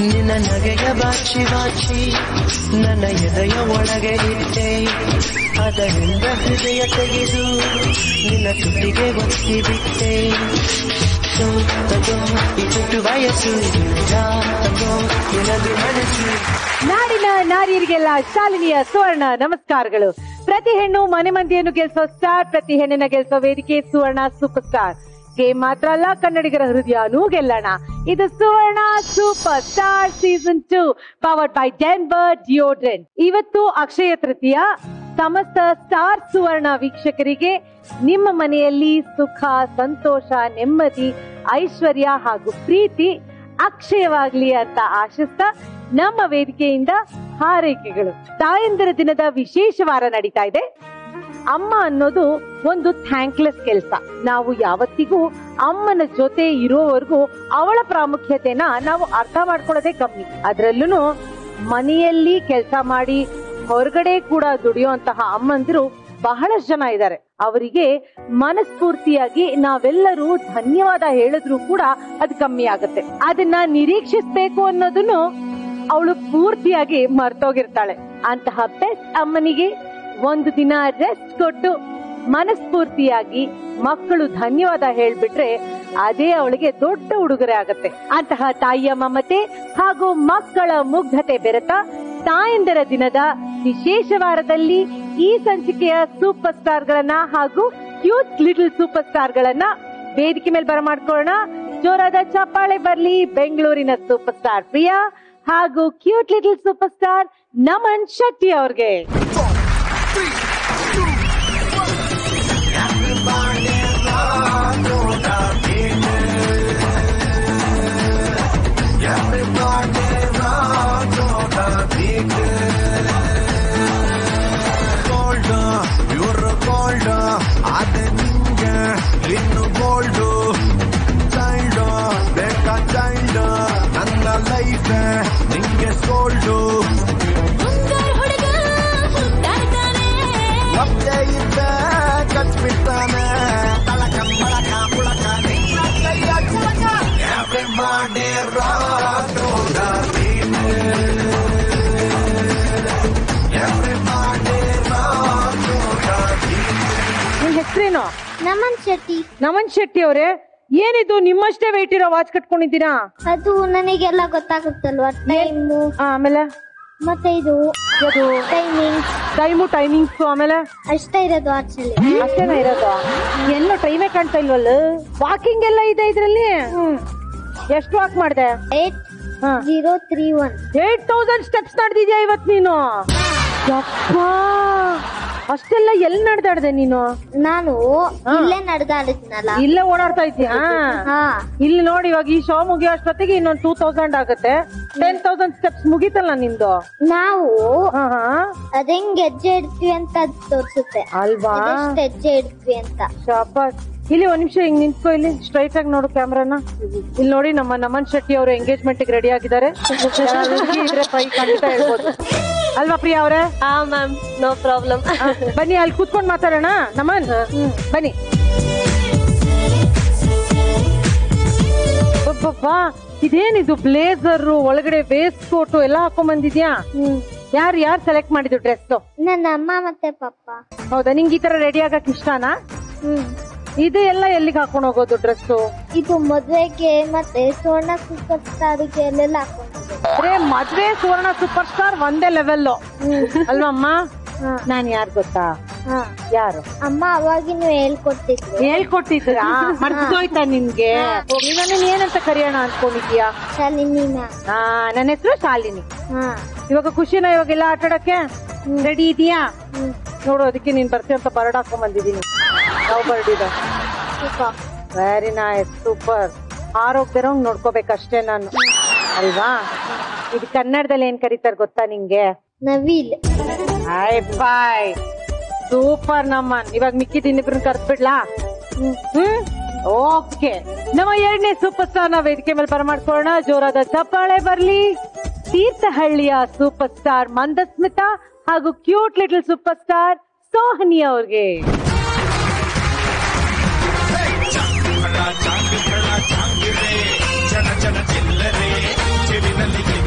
ನಿನ್ನ ನಗೆಯ ಬಾಚಿ ಬಾಚಿ ನನ್ನ ಎದೆಯ ಒಳಗೆ ಇಟ್ಟೆ ಅದರಿಂದ ಹೃದಯ ತೆಗೆದು ನಿನ್ನ ತುಟಿಗೆ ಒತ್ತಿ ಬಿಟ್ಟೆ ಸೊ ತಗೋ ಇಟ್ಟು ವಯಸ್ಸು ನಾ ತಗೋ ನಿನದು ಮನಸ್ಸು ನಾಡಿನ ನಾರಿಯರಿಗೆಲ್ಲ ಶಾಲಿನಿಯ ಸುವರ್ಣ ನಮಸ್ಕಾರಗಳು ಪ್ರತಿ ಹೆಣ್ಣು ಮನೆ ಮಂದಿಯನ್ನು ಗೆಲ್ಸೋ ಸ್ಟಾರ್ ಪ್ರತಿ ಹೆಣ್ಣಿನ ಗೆಲ್ಸೋ ವೇದಿಕೆ ಸುವರ್ಣ ಸೂಪರ್ ಸ್ಟಾರ್ ಗೇಮ್ ಮಾತ್ರ ಅಲ್ಲ ಕನ್ನಡಿಗರ ಹೃದಯನೂ ಗೆಲ್ಲೋಣ ಇದು Suvarna super star season two powered by Denver deodorant ಇವತ್ತು ಅಕ್ಷಯ ತೃತೀಯ ಸಮಸ್ತ ಸ್ಟಾರ್ ಸುವರ್ಣ ವೀಕ್ಷಕರಿಗೆ ನಿಮ್ಮ ಮನೆಯಲ್ಲಿ ಸುಖ ಸಂತೋಷ ನೆಮ್ಮದಿ ಐಶ್ವರ್ಯ ಹಾಗೂ ಪ್ರೀತಿ ಅಕ್ಷಯವಾಗ್ಲಿ ಅಂತ ಆಶಿಸ್ತಾ ನಮ್ಮ ವೇದಿಕೆಯಿಂದ ಹಾರೈಕೆಗಳು ತಾಯಂದಿರ ದಿನದ ವಿಶೇಷ ವಾರ ನಡೀತಾ ಇದೆ ಅಮ್ಮ ಅನ್ನೋದು ಒಂದು ಥ್ಯಾಂಕ್ಲೆಸ್ ಕೆಲಸ ನಾವು ಯಾವತ್ತಿಗೂ ಅಮ್ಮನ ಜೊತೆ ಇರೋವರೆಗೂ ಅವಳ ಪ್ರಾಮುಖ್ಯತೆನ ನಾವು ಅರ್ಥ ಮಾಡ್ಕೊಳ್ಳೋದೇ ಕಮ್ಮಿ ಅದ್ರಲ್ಲೂ ಮನೆಯಲ್ಲಿ ಕೆಲಸ ಮಾಡಿ ಹೊರಗಡೆ ಕೂಡ ದುಡಿಯುವಂತಹ ಅಮ್ಮಂದಿರು ಬಹಳಷ್ಟು ಜನ ಇದ್ದಾರೆ ಅವರಿಗೆ ಮನಸ್ಫೂರ್ತಿಯಾಗಿ ನಾವೆಲ್ಲರೂ ಧನ್ಯವಾದ ಹೇಳಿದ್ರು ಕೂಡ ಅದು ಕಮ್ಮಿ ಆಗುತ್ತೆ ಅದನ್ನ ನಿರೀಕ್ಷಿಸ್ಬೇಕು ಅನ್ನೋದನ್ನು ಅವಳು ಪೂರ್ತಿಯಾಗಿ ಮರ್ತೋಗಿರ್ತಾಳೆ ಅಂತಹ ಬೆಸ್ಟ್ ಅಮ್ಮನಿಗೆ ಒಂದು ದಿನ ರೆಸ್ಟ್ ಕೊಟ್ಟು ಮನಸ್ಫೂರ್ತಿಯಾಗಿ ಮಕ್ಕಳು ಧನ್ಯವಾದ ಹೇಳ್ಬಿಟ್ರೆ ಅದೇ ಅವಳಿಗೆ ದೊಡ್ಡ ಉಡುಗೊರೆ ಆಗತ್ತೆ ಅಂತಹ ತಾಯಿಯ ಮಮತೆ ಹಾಗೂ ಮಕ್ಕಳ ಮುಗ್ಧತೆ ಬೆರೆತ ತಾಯಂದರ ದಿನದ ವಿಶೇಷ ವಾರದಲ್ಲಿ ಈ ಸಂಚಿಕೆಯ ಸೂಪರ್ ಸ್ಟಾರ್ ಗಳನ್ನ ಹಾಗೂ ಕ್ಯೂಟ್ ಲಿಟಲ್ ಸೂಪರ್ ಸ್ಟಾರ್ ಗಳನ್ನ ವೇದಿಕೆ ಮೇಲೆ ಬರಮಾಡ್ಕೊಳ್ಳೋಣ ಜೋರಾದ ಚಪ್ಪಾಳೆ ಬರ್ಲಿ ಬೆಂಗಳೂರಿನ ಸೂಪರ್ ಸ್ಟಾರ್ ಪ್ರಿಯಾ ಹಾಗೂ cute little super star Naman Shetty ಅವ್ರಿಗೆ ಗೋಲ್ಡ್ ಇವರು ಗೋಲ್ಡ್ ಅದೇ ನಿಂಗೆ ಇನ್ನು ಗೋಲ್ಡ್ ಚೈಲ್ಡ್ ಬೇಕಾ ಚೈಲ್ಡ್ ನನ್ನ ಲೈಫ್ ನಿಂಗೆ ಸೋಲ್ಡ್ ಮತ್ತೆ ಇದ್ದ ಕಚ್ಬಿಡ್ತಾನೆ ತಳಕ ಬಳಕ ಪುಳಕ ನಿನ್ನ ಕೈಯ ಚಳಕ ಯಾಕೆ ಮಾಡಿರೋ ನೋಡ ನೀನು ಯಾಕೆ ಮಾಡಿರೋ ನೋಡ ನಿಮ್ ಹೆಸರೇನು ನಮನ್ ಶೆಟ್ಟಿ ನಮನ್ ಶೆಟ್ಟಿ ಅವರೇ ಏನಿದು ನಿಮ್ಮಷ್ಟೇ ವೆಯ್ಟ್ ಇರೋ ವಾಚ್ ಕಟ್ಕೊಂಡಿದ್ದೀರಾ ಅದು ನನಗೆಲ್ಲ ಗೊತ್ತಾಗುತ್ತಲ್ವಾ ಟೈಮು ಆ, ಆಮೇಲೆ ಮತ್ತೆ ಇದು ಅದು ಟೈಮಿಂಗ್ ಟೈಮು ಟೈಮಿಂಗ್ಸ್ ಆಮೇಲೆ ಅಷ್ಟೇ ಇರೋದು ಆಚಲ್ಲಿ ಅಷ್ಟೇನಾ ಇರೋದು ಎಲ್ಲೋ ಟೈಮೇ ಕಾಣ್ತಾ ಇಲ್ವಲ್ಲ ವಾಕಿಂಗ್ ಎಲ್ಲ ಇದೆ ಇದ್ರಲ್ಲಿ ಎಷ್ಟು ವಾಕ್ ಮಾಡಿದೆ eight zero three one eight thousand steps ನಡೆದಿದ್ಯಾ ಇವತ್ ನೀನು ಯಪ್ಪ ಅಷ್ಟೆಲ್ಲ ಎಲ್ಲಿ ನಡೆದಾಡ್ದೆ ನೀನು ನಾನು ಇಲ್ಲೇ ನಡೆದಾಡಿದ್ನಲ್ಲ ಇಲ್ಲೇ ಓಡಾಡ್ತಾ ಇದ್ದೀಯಾ ಹಾ ಇಲ್ಲಿ ನೋಡಿ ಇವಾಗ ಈ ಶೋ ಮುಗಿಯೋ ಅಷ್ಟೊತ್ತಿಗೆ ಇನ್ನೊಂದು ಟೂ ತೌಸಂಡ್ ಆಗುತ್ತೆ ಟೆನ್ ತೌಸಂಡ್ ಸ್ಟೆಪ್ಸ್ ಮುಗೀತಲ್ಲ ನಿಂದು ನಾವು ಹಾ ಹಾ ಅದಂಗ್ ಹೆಜ್ಜೆ ಇಡ್ತೀವಿ ಅಂತ ಅದ್ ತೋರ್ಸುತ್ತೆ ಅಲ್ವಾ ಇದೆಷ್ಟ್ ಹೆಜ್ಜೆ ಇಡ್ತೀವಿ ಅಂತ ಶಾಬಾಸ್ ಇಲ್ಲಿ ಒಂದ್ ನಿಮಿಷ ಹಿಂಗ್ ನಿಂತ್ಕೊ ಇಲ್ಲಿ ಸ್ಟ್ರೈಟ್ ಆಗಿ ನೋಡು ಕ್ಯಾಮ್ರಾನ ಇಲ್ಲಿ ನೋಡಿ ನಮ್ಮ ನಮನ್ ಶೆಟ್ಟಿ ಅವರು ಎಂಗೇಜ್ಮೆಂಟ್ ರೆಡಿ ಆಗಿದ್ದಾರೆ ಯಾರಾದ್ರೂ ಹುಡ್ಗಿ ಇದ್ರೆ ಪೈ ಖಂಡಿತ ಹೇಳ್ಬೋದು ಅಲ್ವಾ ಪ್ರಿಯಾ ಅವರೇ ಹಾ ಮ್ಯಾಮ್ ನೋ ಪ್ರಾಬ್ಲಮ್ ಬನ್ನಿ ಅಲ್ಲಿ ಕೂತ್ಕೊಂಡು ಮಾತಾಡೋಣ ನಮನ್ ಬನ್ನಿ ಅಬ್ಬಬ್ಬಾ, ಇದೇನಿದು ಬ್ಲೇಸರ್ ಒಳಗಡೆ ವೇಸ್ಟ್ ಕೋಟು ಎಲ್ಲ ಹಾಕೊಂಡ್ ಬಂದಿದ್ಯಾ ಯಾರು ಯಾರು ಸೆಲೆಕ್ಟ್ ಮಾಡಿದ್ದು ಡ್ರೆಸ್ ನನ್ನ ಅಮ್ಮ ಮತ್ತೆ ಪಪ್ಪ ಹೌದಾ ನಿಂಗೆ ಈ ತರ ರೆಡಿ ಆಗಕ್ ಇಷ್ಟನಾ ಹ್ಮ್ ಇದು ಎಲ್ಲ ಎಲ್ಲಿಗೆ ಹಾಕೊಂಡು ಹೋಗೋದು ಡ್ರೆಸ್ಸು ಇದು ಮದ್ವೆಗೆ ಮತ್ತೆ ಸುವರ್ಣ ಸೂಪರ್ ಸ್ಟಾರ್ಗೆ ಅಲ್ಲೆಲ್ಲ ಹಾಕೊಂಡಿದ್ದೆ ಅರೆ ಮದ್ವೆ ಸುವರ್ಣ ಸೂಪರ್ ಸ್ಟಾರ್ ಒಂದೇ ಲೆವೆಲ್ ಅಲ್ವಮ್ಮ ನಾನ್ ಯಾರು ಗೊತ್ತಾ ಹಾ ಯಾರು ಅಮ್ಮ ಅವಾಗಿನೂ ಹೇಳ್ಕೊಟ್ಟಿದ್ರು ಹೇಳ್ಕೊಟ್ಟಿದ್ರಾ ಮರ್ದೋಯ್ತಾ ನಿನ್ಗೆ ಹೋಗ್ಲಿ ನನ್ನ ಏನಂತ ಕರೆಯೋಣ ಅನ್ಕೊಂಡಿದ್ಯಾ ಶಾಲಿನಿ ಮ್ಯಾಮ್ ಹಾ ನನ್ನ ಹೆಸರು ಶಾಲಿನಿ ಹಾ ಇವಾಗ ಖುಷಿನ ಇವಾಗೆಲ್ಲ ಆಟಾಡಕ್ಕೆ ರೆಡಿ ಇದೀಯಾ ಹ್ಮ್ ನೋಡು ಅದಕ್ಕೆ ನೀನ್ ಬರ್ತೀಯ ಅಂತ ಬರ್ಡ್ ಹಾಕೊಂಡ್ ಬಂದಿದೀನಿ ಯಾವ ಬರ್ಡ್ ಇದೆ ಸೂಪರ್ ವೆರಿ ನೈಸ್ ಸೂಪರ್ ಆರೋಗ್ಯರಂಗ್ ನೋಡ್ಕೋಬೇಕಷ್ಟೇ ನಾನು ಅಲ್ವಾ ಇದು ಕನ್ನಡದಲ್ಲಿ ಏನ್ ಕರೀತಾರ ಗೊತ್ತಾ ನಿಂಗೆ ನವೀಲ್ ಹಾಯ್ ಬಾಯ್ ಸೂಪರ್ ನಮ್ಮನ್ ಇವಾಗ ಮಿಕ್ಕಿದ ಇನ್ನಿಬ್ರನ್ನ ಕರ್ಸ್ಬಿಡ್ಲಾ ಹ್ಮ್ ಓಕೆ ನಮ್ಮ ಎರಡನೇ ಸೂಪರ್ ಸ್ಟಾರ್ ನ ವೇದಿಕೆ ಮೇಲೆ ಬರಮಾಡ್ಕೊಳ್ಳೋಣ ಜೋರಾದ ಚಪ್ಪಾಳೆ ಬರ್ಲಿ ತೀರ್ಥಹಳ್ಳಿಯ ಸೂಪರ್ ಸ್ಟಾರ್ ಮಂದಸ್ಮಿತಾ ಹಾಗೂ cute little super star Sohani ಅವ್ರಿಗೆ ಜನ ಜನ ಚಿಲ್ಲರೆ ಚೆವಿನಲ್ಲಿ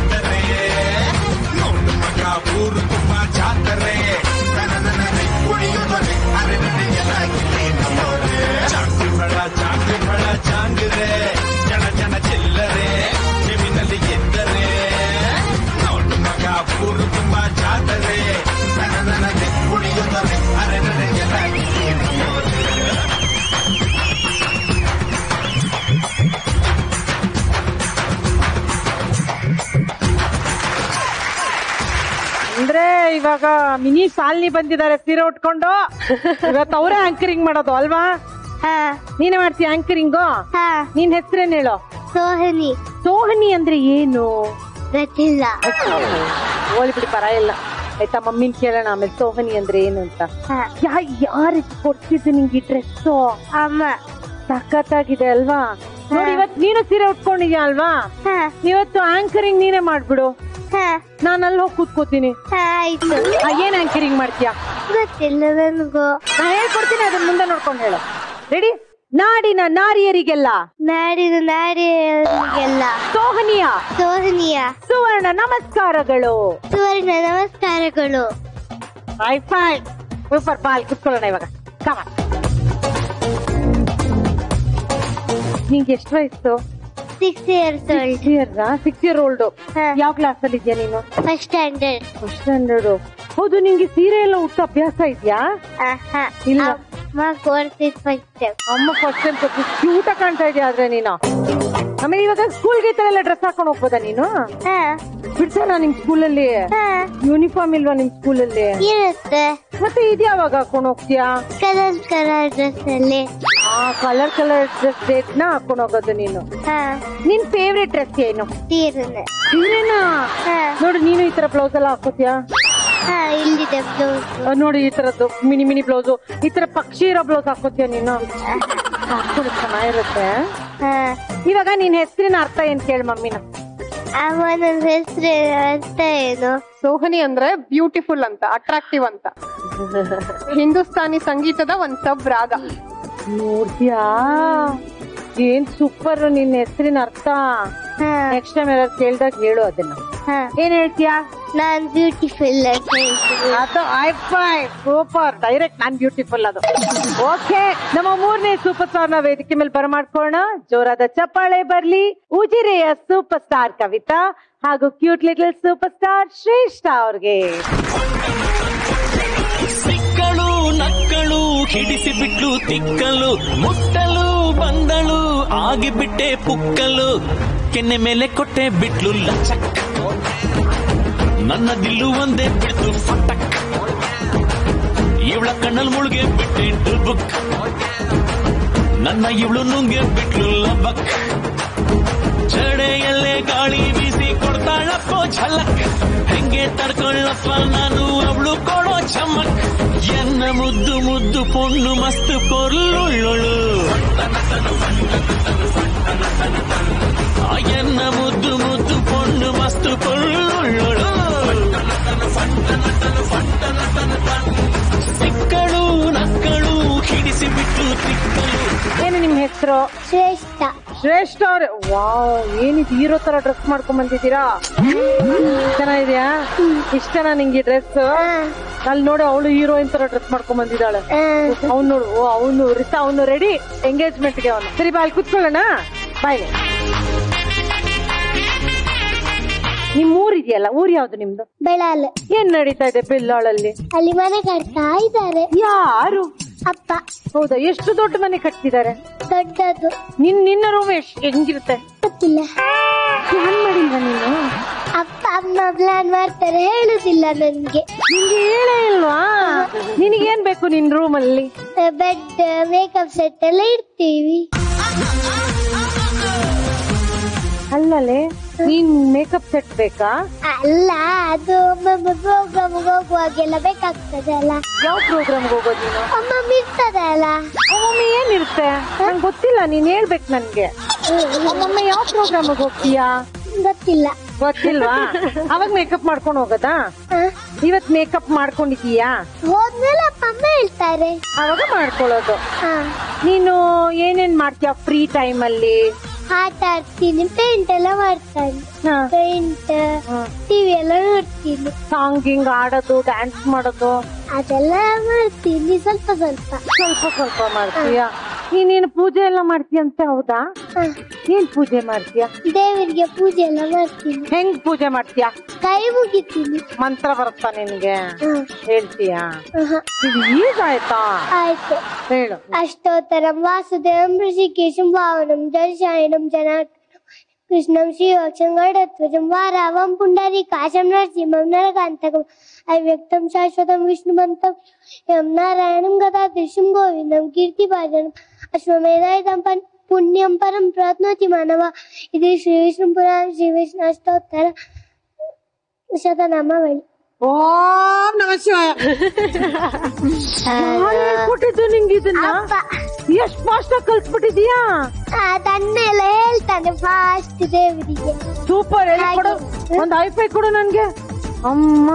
ಇವಾಗ ಮಿನಿ ಶಾಲಿನಿ ಬಂದಿದ್ದಾರೆ ಸೀರೆ ಉಟ್ಕೊಂಡು ಇವತ್ತು ಅವರೇ ಆಂಕರಿಂಗ್ ಮಾಡೋದು ಅಲ್ವಾ ಹಾ ನೀನೇ ಮಾಡ್ತೀಯ ಆಂಕರಿಂಗು ಹಾ ನಿನ್ ಹೆಸರೇನ್ ಹೇಳು ಸೋಹನಿ ಸೋಹನಿ ಅಂದ್ರೆ ಏನು ಗೊತ್ತಿಲ್ಲ ಹೋಲಿ ಬಿಡಿ ಪರ ಇಲ್ಲ ಆಯ್ತಾ ಮಮ್ಮಿನ್ ಕೇಳೋಣ ಆಮೇಲೆ ಸೋಹನಿ ಅಂದ್ರೆ ಏನು ಅಂತ ಹಾ ಯಾ ಯಾರು ಕೊಡ್ತಿದ್ದು ನಿಂಗೆ ಡ್ರೆಸ್ ಅಮ್ಮ ಸಖತ್ತಾಗಿದೆ ಅಲ್ವಾ ನೋಡಿ ಇವತ್ ನೀನು ಸೀರೆ ಉಟ್ಕೊಂಡಿದ್ಯಾ ಅಲ್ವಾ ಹಾ ಇವತ್ತು ಆಂಕರಿಂಗ್ ನೀನೇ ಮಾಡ್ಬಿಡು ಹಾ ನಾನು ಅಲ್ಲಿ ಹೋಗಿ ಕೂತ್ಕೋತೀನಿ ಹಾ ಆಯ್ತು ಆ, ಏನ್ ಆಂಕರಿಂಗ್ ಮಾಡ್ತೀಯಾ ಗೊತ್ತಿಲ್ಲ ನನ್ಗೂ ನಾ ಹೇಳ್ಕೊಡ್ತೀನಿ ಅದನ್ನ ಮುಂದೆ ನೋಡ್ಕೊಂಡು ಹೇಳು ರೆಡಿ ನಾಡಿನ ನಾರಿಯರಿಗೆಲ್ಲ ನಾಡಿನ ನಾಡಿಗೆಲ್ಲ ಸೋಹನಿಯ ಸೋಹನಿಯ ಸುವರ್ಣ ನಮಸ್ಕಾರಗಳು ಸುವರ್ಣ ನಮಸ್ಕಾರಗಳು ಹೈ ಫೈ ಸೂಪರ್ ಬಾಲ್ ಕುತ್ಕೊಳ್ಳೋಣ ಇವಾಗ ಕಮ ನಿಂಗೆ ಎಷ್ಟು ವಯಸ್ಸು six years old six year six year old ಹಾ. ಯಾವ ಕ್ಲಾಸ್ ಅಲ್ಲಿ ಇದೆಯಾ ನೀನು ಫಸ್ಟ್ ಸ್ಟ್ಯಾಂಡರ್ಡ್ ಫಸ್ಟ್ ಸ್ಟ್ಯಾಂಡರ್ಡ್ ಹೌದು ನಿಂಗೆ ಸೀರೆ ಎಲ್ಲ ಉಟ್ಟ ಅಭ್ಯಾಸ ಇದೆಯಾ ಇಲ್ಲ. ಅಮ್ಮ ಕೊಡ್ತಿದ್ ಫಸ್ಟ್ ಅಮ್ಮ ಫಸ್ಟ್ ಟೈಮ್ ಕ್ಯೂಟ ಕಾಣ್ತಾ ಇದೆಯಾ ಆದ್ರೆ ನೀನು ಆಮೇಲೆ ಇವಾಗ ಸ್ಕೂಲ್ಗೆ ಈ ತರ ಎಲ್ಲ ಡ್ರೆಸ್ ಹಾಕೊಂಡು ಹೋಗ್ಬೋದಾ ನೀನು ಹಾ ಬಿಡ್ತಾರ ನಿಮ್ ಸ್ಕೂಲಲ್ಲಿ ಹಾ ಯೂನಿಫಾರ್ಮ್ ಇಲ್ವಾ ನಿಮ್ ಸ್ಕೂಲಲ್ಲಿ ಇರುತ್ತೆ ಮತ್ತೆ ಇದ್ಯಾವಾಗ ಹಾಕೊಂಡು ಹೋಗ್ತೀಯಾ ಕಲರ್ ಕಲರ್ ಡ್ರೆಸ್ ಅಲ್ಲಿ ಆ ಕಲರ್ ಕಲರ್ ಡ್ರೆಸ್ ಡೇಟ್ ನ ಹಾಕೊಂಡು ಹೋಗೋದು ನೀನು ಹಾ ನಿನ್ ಫೇವ್ರೆಟ್ ಡ್ರೆಸ್ ಏನು ತೀರನೆ ಸೀರೆನಾ ಹಾ ನೋಡು ನೀನು ಈ ತರ ಬ್ಲೌಸ್ ಎಲ್ಲ ಹಾಕೋತಿಯಾ ಹಾ ಇಲ್ಲಿದೆ ಬ್ಲೌಸ್ ಆ, ನೋಡಿ ಈ ತರದ್ದು ಮಿನಿ ಮಿನಿ ಬ್ಲೌಸ್ ಈ ತರ ಪಕ್ಷಿ ಇರೋ ಬ್ಲೌಸ್ ಹಾಕೋತಿಯಾ ನೀನು ಹಾಕೊಂಡು ಚೆನ್ನಾಗಿರುತ್ತೆ ಹಾ ಇವಾಗ ನಿನ್ ಹೆಸರಿನ ಅರ್ಥ ಏನ್ ಕೇಳ ಮಮ್ಮಿನ ಅಮ್ಮ ನನ್ನ ಹೆಸರು ಅಂತ ಏನು ಸೋಹನಿ ಅಂದ್ರೆ ಬ್ಯೂಟಿಫುಲ್ ಅಂತ ಅಟ್ರಾಕ್ಟಿವ್ ಅಂತ ಹಿಂದೂಸ್ತಾನಿ ಸಂಗೀತದ ಒಂದ್ ಸಬ್ ರಾಗ ನೋಡ್ತೀಯಾ ಏನ್ ಸೂಪರ್ ನಿನ್ ಹೆಸರಿನ ಅರ್ಥ ಹಾ ನೆಕ್ಸ್ಟ್ ಟೈಮ್ ಯಾರು ಕೇಳ್ದಾಗ ಹೇಳು ಅದನ್ನ ಹಾ ಏನ್ ಹೇಳ್ತೀಯಾ ನಾನ್ ಬ್ಯೂಟಿಫುಲ್ ಅಂತ ಹೇಳ್ತೀನಿ ಅದು ಐ ಫೈ ಸೂಪರ್ ಡೈರೆಕ್ಟ್ ನಾನ್ ಬ್ಯೂಟಿಫುಲ್ ಅದು ಓಕೆ ನಮ್ಮ ಮೂರನೇ ಸೂಪರ್ ಸ್ಟಾರ್ ನ ವೇದಿಕೆ ಮೇಲೆ ಬರಮಾಡ್ಕೋಣ ಜೋರಾದ ಚಪ್ಪಾಳೆ ಬರ್ಲಿ ಉಜಿರೆಯ ಸೂಪರ್ ಸ್ಟಾರ್ ಕವಿತಾ ಹಾಗೂ ಕ್ಯೂಟ್ ಲಿಟಲ್ ಸೂಪರ್ ಸ್ಟಾರ್ ಶ್ರೇಷ್ಠ ಅವ್ರಿಗೆ ಸಿಕ್ಕಳು ನಕ್ಕಳು ಹಿಡಿಸಿ ಬಿಟ್ಲು ತಿಕ್ಕಲು ಮುಟ್ಟಲು ಬಂದಳು ಆಗಿಬಿಟ್ಟೆ ಪುಕ್ಕಲು ಕೆನ್ನೆ ಮೇಲೆ ಕೊಟ್ಟೆ ಬಿಟ್ಲು ಲಚಕ್ ನನ್ನ ದಿಲ್ಲು ಒಂದೇ ಬಿಡ್ತು ಫಟಕ್ ಇವಳ ಕಣ್ಣಲ್ ಮುಳುಗೆ ಬಿಟ್ಟೆ ಡುಬುಕ್ ನನ್ನ ಇವಳು ನುಂಗೆ ಬಿಟ್ಲು ಲಬಕ್ ಜಡೆಯಲ್ಲೇ ಗಾಳಿ ಬೀಸಿ ಕೊಡ್ತಾಳಪ್ಪ ಝಲಕ್ ಹೆಂಗೆ ತಡ್ಕೊಳ್ಳಪ್ಪ ನಾನು ಅವಳು ಕೊಡೋ ಚಮಕ್ ಎನ್ನ ಮುದ್ದು ಮುದ್ದು ಪೊಣ್ಣು ಮಸ್ತ್ ಪೊರ್ಲುಳ್ಳೊಳು ಆ ಎನ್ನ ಮುದ್ದು ಮುದ್ದು ಪೊಣ್ಣು ಮಸ್ತ್ ಪೊರ್ಲುಳ್ಳೊಳು ಸಿಕ್ಕಳು ನಕ್ಕಳು ಹಿಡಿಸಿ ಬಿಟ್ಟು ತಿಕ್ಕಲು ಏನು ನಿಮ್ ಹೆಸರು ಶ್ರೇಷ್ಠ ಶ್ರೇಷ್ಠ ಅವ್ರೆ ವಾವ್ ಏನಿದ್ ಹೀರೋ ತರ ಡ್ರೆಸ್ ಮಾಡ್ಕೊಂಡ್ ಬಂದಿದ್ದೀರಾ ಚೆನ್ನಾಗಿದ್ಯಾ ಇಷ್ಟನಾ ನಿಂಗೆ ಡ್ರೆಸ್ ಅಲ್ಲಿ ನೋಡು ಅವಳು ಹೀರೋಯಿನ್ ತರ ಡ್ರೆಸ್ ಮಾಡ್ಕೊಂಡ್ ಬಂದಿದ್ದಾಳೆ ಅವ್ನು ನೋಡು ಓ ಅವನು ರಿತಾ ಅವನು ರೆಡಿ ಎಂಗೇಜ್ಮೆಂಟ್ ಗೆ ಅವನು ಸರಿ ಬಾಯ್ ಕುತ್ಕೊಳ್ಳೋಣ ಬಾಯ್ ನಿಮ್ ಊರ್ ಇದೆಯಲ್ಲ ಊರ್ ಯಾವ್ದು ನಿಮ್ದು ಬೆಳಾಲ್ ಏನ್ ನಡೀತಾ ಇದೆ ಬೆಳ್ಳಾಳಲ್ಲಿ ಅಲ್ಲಿ ಮನೆ ಕಟ್ತಾ ಇದ್ದಾರೆ ಯಾರು ಅಪ್ಪ ಹೌದಾ ಎಷ್ಟು ದೊಡ್ಡ ಮನೆ ಕಟ್ತಿದ್ದಾರೆ ದೊಡ್ಡದು ನಿನ್ ನಿನ್ನ ರೂಮ್ ಎಷ್ಟ್ ಹೆಂಗಿರುತ್ತೆ ಗೊತ್ತಿಲ್ಲ ಪ್ಲಾನ್ ಮಾಡಿಲ್ವಾ ನೀನು ಅಪ್ಪ ಅಮ್ಮ ಪ್ಲಾನ್ ಮಾಡ್ತಾರೆ ಹೇಳುದಿಲ್ಲ ನನ್ಗೆ ನಿಂಗೆ ಹೇಳೇ ಇಲ್ವಾ ನಿನಗೇನ್ ಬೇಕು ನಿನ್ ರೂಮ್ ಅಲ್ಲಿ ಬೆಡ್ ಮೇಕಪ್ ಸೆಟ್ ಎಲ್ಲ ಇಡ್ತೀವಿ ಅಲ್ಲಲೇ ನೀನ್ ಮೇಕಪ್ ಸೆಟ್ ಬೇಕಾ ಅಲ್ಲ ಅದು ಒಮ್ಮೊಮ್ಮೆ ಪ್ರೋಗ್ರಾಮ್ ಹೋಗುವಾಗೆಲ್ಲ ಬೇಕಾಗ್ತದೆ ಅಲ್ಲ ಯಾವ ಪ್ರೋಗ್ರಾಮ್ ಹೋಗೋದು ನೀನು ಒಮ್ಮೊಮ್ಮೆ ಇರ್ತದೆ ಅಲ್ಲ ಒಮ್ಮೊಮ್ಮೆ ಏನಿರುತ್ತೆ ನಂಗೆ ಗೊತ್ತಿಲ್ಲ ನೀನ್ ಹೇಳ್ಬೇಕು ನನ್ಗೆ ಒಮ್ಮೊಮ್ಮೆ ಯಾವ ಪ್ರೋಗ್ರಾಮ್ ಹೋಗ್ತೀಯಾ ಗೊತ್ತಿಲ್ಲ ಗೊತ್ತಿಲ್ವಾ ಅವಾಗ ಮೇಕಪ್ ಮಾಡ್ಕೊಂಡು ಹೋಗೋದಾ ಹ? ಇವತ್ ಮೇಕಪ್ ಮಾಡ್ಕೊಂಡಿದೀಯಾ ಹೋದ್ಮೇಲೆ ಅಪ್ಪ ಅಮ್ಮ ಹೇಳ್ತಾರೆ ಅವಾಗ ಮಾಡ್ಕೊಳ್ಳೋದು ಹ. ನೀನು ಏನೇನ್ ಮಾಡ್ತೀಯ ಫ್ರೀ ಟೈಮ್ ಅಲ್ಲಿ ಆಟ ಆಡ್ತೀನಿ ಪೇಂಟ್ ಎಲ್ಲ ಮಾಡ್ತಾನೆ ಪೇಂಟ್ ಟಿವಿ ಎಲ್ಲ ನೋಡ್ತೀನಿ ಸಾಂಗಿಂಗ್ ಆಡೋದು ಡ್ಯಾನ್ಸ್ ಮಾಡೋದು ಅದೆಲ್ಲ ಮಾಡ್ತೀನಿ ಸ್ವಲ್ಪ ಸ್ವಲ್ಪ ಸ್ವಲ್ಪ ಸ್ವಲ್ಪ ಮಾಡ್ತೀಯ ನೀನೇನು ಪೂಜೆ ಎಲ್ಲ ಮಾಡ್ತೀಯಂತೆ ಹೌದಾ ಹ. ಏನ್ ಪೂಜೆ ಮಾಡ್ತೀಯ ದೇವರಿಗೆ ಪೂಜೆ ಎಲ್ಲ ಮಾಡ್ತೀನಿ ಹೆಂಗ್ ಪೂಜೆ ಮಾಡ್ತೀಯ ಕೈ ಮುಗಿತೀನಿ ಮಂತ್ರ ಬರುತ್ತಾ ನಿನ್ಗೆ ಹ. ಹೇಳ್ತೀಯಾ ಆಹಾ. ಇದು ಈಗ ಆಯ್ತಾ ಆಯ್ತು ಹೇಳು ಅಷ್ಟೋತ್ತರಂ ವಾಸುದೇವಂ ಋಷಿಕೇಶಂ ಭಾವನಂ ಜಲಶಾಯನಂ ಜನಾರ್ದನಂ కృష్ణం శ్రీవక్షం గడధ్వజం వారావం పుండరీ కాశం నరసింహం నరకాంతకం అవ్యక్తం శాశ్వతం విష్ణుమంతం యం నారాయణం గదా దృశ్యం గోవిందం కీర్తిభాజనం అశ్వమేధాయుధం పన్ పుణ్యం పరం ప్రాప్నోతి మానవ ఇది శ్రీ విష్ణు పురాణ శ్రీ విష్ణు అష్టోత్తర ಶತನಾಮಾವಳಿ ಓಂ ನಮ ಶಿವಾಯ ಕೊಟ್ಟಿದ್ದು ನಿಂಗೆ ಇದನ್ನ ಎಷ್ಟ್ ಫಾಸ್ಟ್ ಆಗಿ ಕಲ್ಸ್ಬಿಟ್ಟಿದ್ಯಾ ತನ್ನೆಲ್ಲ ಹೇಳ್ತಾನೆ ಫಾಸ್ಟ್ ದೇವರಿಗೆ ಸೂಪರ್ ಕೊಡು ಒಂದ್ ಐಫೈ ಕೊಡು ನನ್ಗೆ ಅಮ್ಮ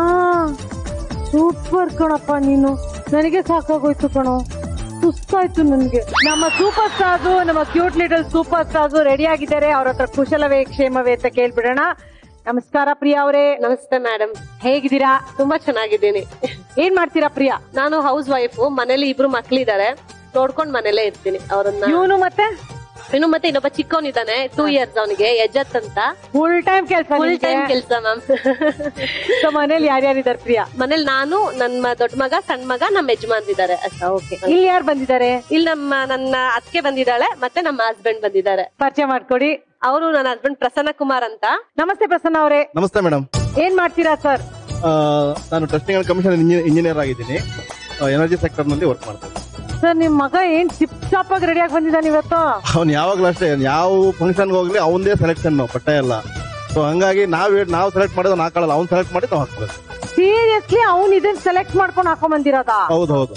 ಸೂಪರ್ ಕಣಪ್ಪ ನೀನು ನನಗೆ ಸಾಕಾಗೋಯ್ತು ಕಣೋ ಸುಸ್ತಾಯ್ತು ನನ್ಗೆ ನಮ್ಮ ಸೂಪರ್ ಸ್ಟಾರ್ಸ್ ನಮ್ಮ cute little super stars ready ಆಗಿದ್ದಾರೆ ಅವ್ರ ಹತ್ರ ಕುಶಲವೇ ಕ್ಷೇಮವೇ ಅಂತ ಕೇಳ್ಬಿಡೋಣ ನಮಸ್ಕಾರ ಪ್ರಿಯಾ ಅವರೇ ನಮಸ್ತೆ ಮೇಡಮ್ ಹೇಗಿದ್ದೀರಾ ತುಂಬಾ ಚೆನ್ನಾಗಿದ್ದೀನಿ ಏನ್ ಮಾಡ್ತೀರಾ ಪ್ರಿಯಾ ನಾನು ಹೌಸ್ ವೈಫ್ ಮನೇಲಿ ಇಬ್ರು ಮಕ್ಳಿದಾರೆ ನೋಡ್ಕೊಂಡ್ ಮನೇಲೇ ಇರ್ತೀನಿ ಅವ್ರನ್ನ ಇವನು ಮತ್ತೆ ಇನ್ನು ಮತ್ತೆ ಇನ್ನೊಬ್ಬ ಚಿಕ್ಕವನಿದ್ದಾನೆ ಟೂ ಇಯರ್ಸ್ ಅವನಿಗೆ ಯಜತ್ ಅಂತ ಫುಲ್ ಟೈಮ್ ಕೆಲಸ ಫುಲ್ ಟೈಮ್ ಕೆಲ್ಸ ಮ್ಯಾಮ್ ಸೊ ಮನೇಲಿ ಯಾರ್ಯಾರಿದ್ದಾರೆ ಪ್ರಿಯಾ ಮನೇಲಿ ನಾನು ನನ್ನ ದೊಡ್ಡ ಮಗ ಸಣ್ಣ ಮಗ ನಮ್ಮ ಯಜಮಾನ್ರಿದ್ದಾರೆ ಅಷ್ಟೇ ಓಕೆ ಇಲ್ಲಿ ಯಾರು ಬಂದಿದ್ದಾರೆ ಇಲ್ಲಿ ನಮ್ಮ ನನ್ನ ಅತ್ತಿಗೆ ಬಂದಿದ್ದಾಳೆ ಮತ್ತೆ ನಮ್ಮ ಹಸ್ಬೆಂಡ್ ಬಂದಿದ್ದಾರೆ ಪರಿಚಯ ಮಾಡ್ಕೊಡಿ ಅವರು ನನ್ನ ಹಸ್ಬೆಂಡ್ ಪ್ರಸನ್ನ ಕುಮಾರ್ ಅಂತ ನಮಸ್ತೆ ಪ್ರಸನ್ನ ಅವರೇ ನಮಸ್ತೆ ಮೇಡಮ್ ಏನ್ ಮಾಡ್ತೀರಾ ಸರ್ ನಾನು ಟೆಸ್ಟಿಂಗ್ ಅಂಡ್ ಕಮಿಷನ್ ಇಂಜಿನಿಯರ್ ಆಗಿದ್ದೀನಿ ಎನರ್ಜಿ ಸೆಕ್ಟರ್ ನಲ್ಲಿ ವರ್ಕ್ ಮಾಡ್ತೇನೆ ಸರ್ ನಿಮ್ ಮಗ ಏನ್ ಟಿಪ್ ಟಾಪ್ ಆಗಿ ರೆಡಿ ಆಗಿ ಬಂದಿದ್ದಾನೆ ಇವತ್ತು ಅವ್ನು ಯಾವಾಗ್ಲೂ ಅಷ್ಟೇ ಯಾವ ಫಂಕ್ಷನ್ಗೆ ಹೋಗ್ಲಿ ಅವನದೇ ಸೆಲೆಕ್ಷನ್ ಬಟ್ಟೆ ಎಲ್ಲ ಸೊ ಹಂಗಾಗಿ ನಾವ್ ಹೇಳ್- ನಾವ್ ಸೆಲೆಕ್ಟ್ ಮಾಡಿದ್ರೆ ಹಾಕೊಳ್ಳಲ್ಲ ಅವ್ನು ಸೆಲೆಕ್ಟ್ ಮಾಡಿ ನಾವು ಹಾಕ್ಬೇಕು ಸೀರಿಯಸ್ಲಿ ಅವ್ನ್ ಇದನ್ ಸೆಲೆಕ್ಟ್ ಮಾಡ್ಕೊಂಡು ಹಾಕೊಂಡ್ ಬಂದಿರೋದ ಹೌದು ಹೌದು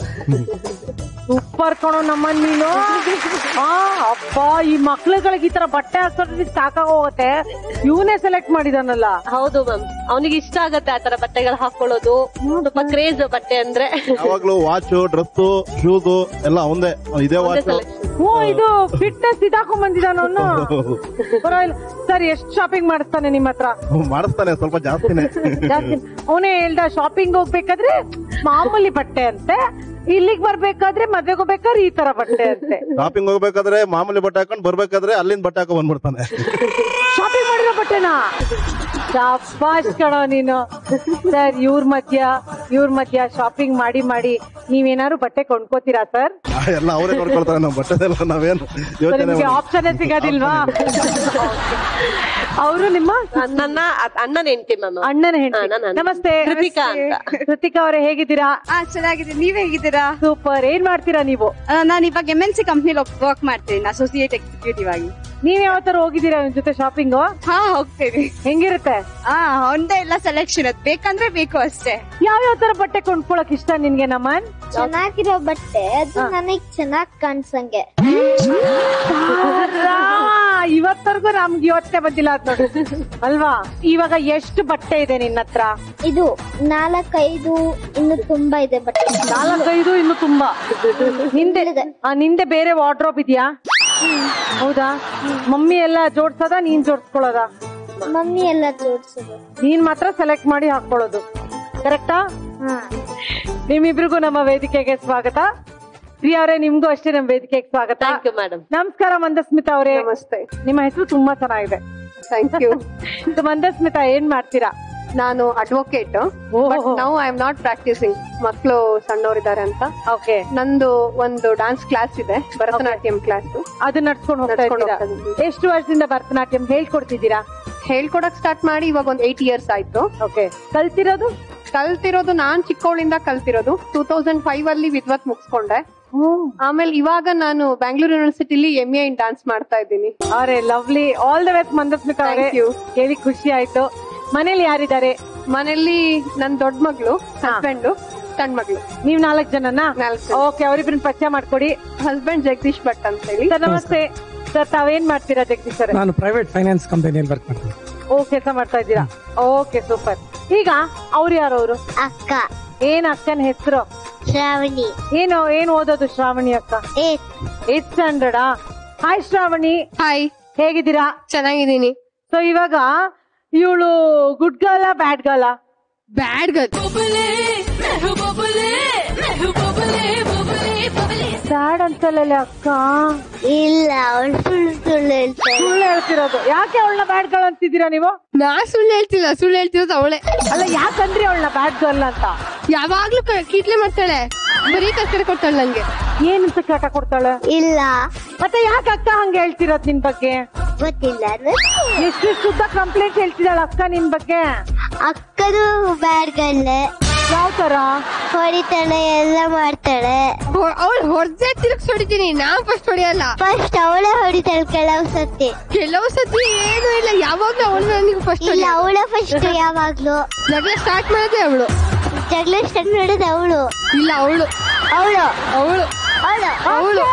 ಸೂಪರ್ ಕಣೋ ನಮ್ಮನ್ ನೀನು ಆ ಅಪ್ಪ ಈ ಮಕ್ಳುಗಳಿಗೆ ಈ ತರ ಬಟ್ಟೆ ಹಾಕೋದ್ರಿಗೆ ಸಾಕಾಗೋಗತ್ತೆ ಇವನೇ ಸೆಲೆಕ್ಟ್ ಮಾಡಿದಾನಲ್ಲ ಹೌದು ಮ್ಯಾಮ್ ಅವನಿಗೆ ಇಷ್ಟ ಆಗತ್ತೆ ಆತರ ಬಟ್ಟೆಗಳು ಹಾಕೊಳ್ಳೋದು ಸ್ವಲ್ಪ ಕ್ರೇಜ್ ಬಟ್ಟೆ ಅಂದ್ರೆ ಯಾವಾಗ್ಲೂ ವಾಚ್ ಡ್ರೆಸ್ ಶೂಸ್ ಎಲ್ಲ ಅವಂದೇ ಇದೇ ವಾಚ್ ಓ ಇದು ಫಿಟ್ನೆಸ್ ಇದಾಕೊಂಡ್ ಬಂದಿದ್ದಾನ ಅವನು ಪರವಾಗಿಲ್ಲ ಸರ್ ಎಷ್ಟ್ ಶಾಪಿಂಗ್ ಮಾಡಿಸ್ತಾನೆ ನಿಮ್ ಹತ್ರ ಮಾಡಿಸ್ತಾನೆ ಸ್ವಲ್ಪ ಜಾಸ್ತಿನೇ ಜಾಸ್ತಿ ಅವನೇ ಹೇಳ್ದ ಶಾಪಿಂಗ್ ಹೋಗ್ಬೇಕಾದ್ರೆ ಮಾಮೂಲಿ ಬಟ್ಟೆ ಅಂತೆ ಇಲ್ಲಿಗ್ ಬರ್ಬೇಕಾದ್ರೆ ಮದ್ವೆಗೆ ಹೋಗ್ಬೇಕಾದ್ರೆ ಈ ತರ ಬಟ್ಟೆ ಅಂತೆ ಶಾಪಿಂಗ್ ಹೋಗ್ಬೇಕಾದ್ರೆ ಮಾಮೂಲಿ ಬಟ್ಟೆ ಹಾಕೊಂಡು ಬರ್ಬೇಕಾದ್ರೆ ಅಲ್ಲಿಂದ ಬಟ್ಟೆ ಹಾಕೊಂಡ್ ಬಂದ್ಬಿಡ್ತಾನೆ ಶಾಪಿಂಗ್ ಮಾಡಿರೋ ಬಟ್ಟೆನಾ ಶಾಬಾಷ್ ಕಣೋ ನೀನು ಸರ್ ಇವ್ರ ಮಧ್ಯ ಇವ್ರ ಮಧ್ಯ ಶಾಪಿಂಗ್ ಮಾಡಿ ಮಾಡಿ ನೀವೇನಾದ್ರು ಬಟ್ಟೆ ಕೊಂಡ್ಕೋತೀರಾ ಸರ್ ಎಲ್ಲ ಅವರೇ ನೋಡ್ಕೊಳ್ತಾರೆ ನಾವು ಬಟ್ಟೆದೆಲ್ಲ ನಾವೇನು ಯೋಚನೆ ನಿಮ್ಗೆ ಮಾಡಿ ಆಪ್ಷನ್ ಸಿಗೋದಿಲ್ವಾ ಅವರು ನಿಮ್ಮ ನನ್ನ ಅಣ್ಣನ ಹೆಂಡತಿ ಮ್ಯಾಮ್ ಅಣ್ಣನ ಹಾ, ಹೆಂಡತಿ ನನ್ನ ಅಣ್ಣ. ನಮಸ್ತೆ ಕೃತಿಕಾ ಅಂತ. ಕೃತಿಕಾ ಅವರೇ ಹೇಗಿದ್ದೀರಾ ಹಾ ಚೆನ್ನಾಗಿದೆ ನೀವ್ ಹೇಗಿದ್ದೀರಾ ಸೂಪರ್ ಏನ್ ಮಾಡ್ತೀರಾ ನೀವು ಆ, ನಾನ್ ಇವಾಗ ಎಂ ಎನ್ ಸಿ ಕಂಪ್ನಿಲಿ ವರ್ಕ್ ಮಾಡ್ತೀನಿ ಅಸೋಸಿಯೇಟ್ ಎಕ್ಸಿಕ್ಯೂಟಿವ್ ಆಗಿ ನೀವ್ ಯಾವತ್ತಾರು ಹೋಗಿದ್ದೀರಾ ನಿಮ್ ಜೊತೆ ಶಾಪಿಂಗ್ ಹಾ ಹೋಗ್ತೀನಿ ಹೆಂಗಿರುತ್ತೆ ಹಾ ಒಂದೇ ಎಲ್ಲ ಸೆಲೆಕ್ಷನ್ ಅದ್ ಬೇಕಂದ್ರೆ ಬೇಕು ಅಷ್ಟೇ ಯಾವ ಯಾವ ತರ ಬಟ್ಟೆ ಕೊಂಡ್ಕೊಳಕ್ ಇಷ್ಟ ನಿನ್ಗೆ ನಮನ್ ಚೆನ್ನಾಗಿರೋ ಬಟ್ಟೆ ಅದು ನನಗ್ ಚೆನ್ನಾಗ್ ಕಾಣ್ಸಂಗೆ ಇವತ್ತರೆಗೂ ನಮ್ಗೆ ಯೋಚನೆ ಬಂದಿಲ್ಲ ಅದ್ ನೋಡಿ ಅಲ್ವಾ ಇವಾಗ ಎಷ್ಟು ಬಟ್ಟೆ ಇದೆ ನಿನ್ನ ಹತ್ರ ಇದು ನಾಲ್ಕೈದು ಇನ್ನು ತುಂಬಾ ಇದೆ ಬಟ್ಟೆ ನಾಲ್ಕೈದು ಇನ್ನು ತುಂಬಾ ನಿಂದೆ ಆ, ನಿಂದೆ ಬೇರೆ ವಾರ್ಡ್ರೋಬ್ ಇದೆಯಾ ಹೌದಾ ಮಮ್ಮಿ ಎಲ್ಲ ಜೋಡ್ಸದ ನೀನ್ ಜೋಡ್ಸ್ಕೊಳ್ಳೋದ ಮಮ್ಮಿ ಎಲ್ಲ ಜೋಡ್ಸೋದು ನೀನ್ ಮಾತ್ರ ಸೆಲೆಕ್ಟ್ ಮಾಡಿ ಹಾಕೊಳ್ಳೋದು ಕರೆಕ್ಟಾ ಹಾ ನಿಮ್ಮಿಬ್ರಿಗೂ ನಮ್ಮ ವೇದಿಕೆಗೆ ಸ್ವಾಗತ ಪ್ರಿಯಾ ಅವರೇ ನಿಮ್ಗೂ ಅಷ್ಟೇ ನಮ್ಮ ವೇದಿಕೆಗೆ ಸ್ವಾಗತ ಥ್ಯಾಂಕ್ ಯು ಮೇಡಮ್ ನಮಸ್ಕಾರ ಮಂದಸ್ಮಿತಾ ಅವರೇ ನಮಸ್ತೆ ನಿಮ್ಮ ಹೆಸರು ತುಂಬಾ ಚೆನ್ನಾಗಿದೆ ಥ್ಯಾಂಕ್ ಯು ಇದು ಮಂದಸ್ಮಿತಾ ಏನ್ ಮಾಡ್ತೀರಾ ನಾನು ಅಡ್ವೊಕೇಟ್ ಓಹೋ. But now I am not practising ಮಕ್ಕಳು ಸಣ್ಣವರಿದ್ದಾರೆ ಅಂತ ಓಕೆ ನಂದು ಒಂದು ಡಾನ್ಸ್ ಕ್ಲಾಸ್ ಇದೆ ಭರತನಾಟ್ಯಂ ಕ್ಲಾಸ್ ಅದು ನಡ್ಸ್ಕೊಂಡು ಹೋಗ್ತಾ ನಡ್ಸ್ಕೊಂಡು ಇದ್ದೀರಾ ಹೋಗ್ತಾ ಇದ್ದೀನಿ. ಎಷ್ಟು ವರ್ಷದಿಂದ ಭರತನಾಟ್ಯಂ ಹೇಳ್ಕೊಡ್ತಿದ್ದೀರಾ ಹೇಳ್ಕೊಡಕ್ ಸ್ಟಾರ್ಟ್ ಮಾಡಿ ಇವಾಗ ಒಂದ್ ಏಟ್ ಇಯರ್ಸ್ ಆಯ್ತು ಓಕೆ ಕಲ್ತಿರೋದು ಕಲ್ತಿರೋದು ನಾನ್ ಚಿಕ್ಕವಳಿಂದ ಕಲ್ತಿರೋದು ಟೂ ತೌಸಂಡ್ ಫೈವ್ ಅಲ್ಲಿ ವಿದ್ವತ್ ಮುಗಿಸ್ಕೊಂಡೆ ಆಮೇಲೆ ಇವಾಗ ನಾನು ಬ್ಯಾಂಗ್ಳೂರ್ ಯೂನಿವರ್ಸಿಟಿಲಿ ಎಂ ಎ ಇನ್ ಡಾನ್ಸ್ ಮಾಡ್ತಾ ಇದ್ದೀನಿ ಅವರೇ lovely all the best Mandasmita ಅವರೇ Thank you. ಕೇಳಿ ಖುಷಿ ಆಯ್ತು ಮನೇಲಿ ಯಾರಿದ್ದಾರೆ ಮನೇಲಿ ನನ್ ದೊಡ್ಡ ಮಗಳು ಹಸ್ಬೆಂಡ್ ಸಣ್ಣ ಮಗಳು ನೀವ್ ನಾಲ್ಕು ಜನನಾ ನಾಲ್ಕು ಜನ. ಓಕೆ ಅವ್ರಿಬ್ರನ್ನ ಪರಿಚಯ ಮಾಡ್ಕೊಡಿ ಹಸ್ಬೆಂಡ್ ಜಗದೀಶ್ ಭಟ್ ಅಂತ ಹೇಳಿ ಸರ್ ನಮಸ್ತೆ ಸರ್ ತಾವೇನ್ ಮಾಡ್ತೀರಾ ಜಗದೀಶ್ ಸರ್ ನಾನು ಪ್ರೈವೇಟ್ ಫೈನಾನ್ಸ್ ಕಂಪನಿಯಲ್ಲಿ ವರ್ಕ್ ಮಾಡ್ತೀನಿ ಓ ಕೆಲಸ ಮಾಡ್ತಾ ಇದ್ದೀರಾ ಓಕೆ ಸೂಪರ್ ಈಗ ಅವ್ರು ಯಾರು ಅವರು ಅಕ್ಕ ಏನ್ ಅಕ್ಕನ ಹೆಸರು ಶ್ರಾವಣಿ ಏನು ಏನ್ ಓದೋದು ಶ್ರಾವಣಿ ಅಕ್ಕ ಏತ್ ಏತ್ ಸ್ಟ್ಯಾಂಡರ್ಡಾ ಹಾಯ್ ಶ್ರಾವಣಿ ಹಾಯ್ ಹೇಗಿದ್ದೀರಾ ಚೆನ್ನಾಗಿದ್ದೀನಿ ಸೊ ಇವಾಗ ಇವಳು good girl bad ಗರ್ಲ bad girl ಬ್ಯಾಡ್ ಅಂತಲ್ಲ ಅಕ್ಕ ಇಲ್ಲ ಅವಳು ಸುಳ್ಳು ಸುಳ್ಳು ಹೇಳ್ತಾಳೆ ಸುಳ್ಳು ಹೇಳ್ತಿರೋದು ಯಾಕೆ ಅವಳನ್ನ ಬ್ಯಾಡ್ ಗರ್ಲ್ ಅಂತಿದ್ದೀರಾ ನೀವು ನಾ ಸುಳ್ಳು ಹೇಳ್ತಿಲ್ಲ ಸುಳ್ಳು ಹೇಳ್ತಿರೋದು ಅವಳೆ ಅಲ್ಲ ಯಾಕಂದ್ರಿ ಅವಳನ್ನ ಬ್ಯಾಡ್ ಗರ್ಲ್ ಅಂತ ಯಾವಾಗ್ಲೂ ಕೀಟ್ಲೆ ಮಾಡ್ತಾಳೆ ಬರೀ ಕಷ್ಟಡೆ ಕೊಡ್ತಾಳೆ ನಂಗೆ ಏನಂತ ಕಾಟ ಕೊಡ್ತಾಳೆ ಇಲ್ಲ ಮತ್ತೆ ಯಾಕೆ ಅಕ್ಕ ಹಂಗೆ ಹೇಳ್ತಿರೋದ್ ನಿನ್ ಬಗ್ಗೆ ಗೊತ್ತಿಲ್ಲ ನಂಗೆ ಎಷ್ಟೆಷ್ಟು ಉದ್ದ ಕಂಪ್ಲೇಂಟ್ ಹೇಳ್ತಿದ್ದಾಳ ಅಕ್ಕ ನಿನ್ ಬಗ್ಗೆ ಅಕ್ಕದು ಬ್ಯಾಡ್ ಗರ್ಲ್ ಯಾವ ತರ ಹೊಡಿತಾಳೆ ಎಲ್ಲ ಮಾಡ್ತಾಳೆ ಅವಳು ಹೊಡೆದೇ ತಿರುಗಿಸ್ ಹೊಡಿತೀನಿ ನಾನ್ ಫಸ್ಟ್ ಹೊಡಿಯಲ್ಲ ಫಸ್ಟ್ ಅವಳೇ ಹೊಡಿತಾಳೆ ಕೆಲವು ಸತಿ ಕೆಲವು ಸತಿ ಏನು ಇಲ್ಲ ಯಾವಾಗ್ಲೂ ಅವಳು ನನಗೆ ಫಸ್ಟ್ ಇಲ್ಲ ಅವಳ ಫಸ್ಟ್ ಯಾವಾಗ್ಲೂ ಜಗಳ ಸ್ಟಾರ್ಟ್ ಮಾಡೋದೇ ಅವಳು ಜಗಳ ಸ್ಟಾರ್ಟ್ ಮಾಡೋದು ಅವಳು ಇಲ್ಲ ಅವಳು ಅವಳು ಅವಳು ಅವಳು ಅವಳು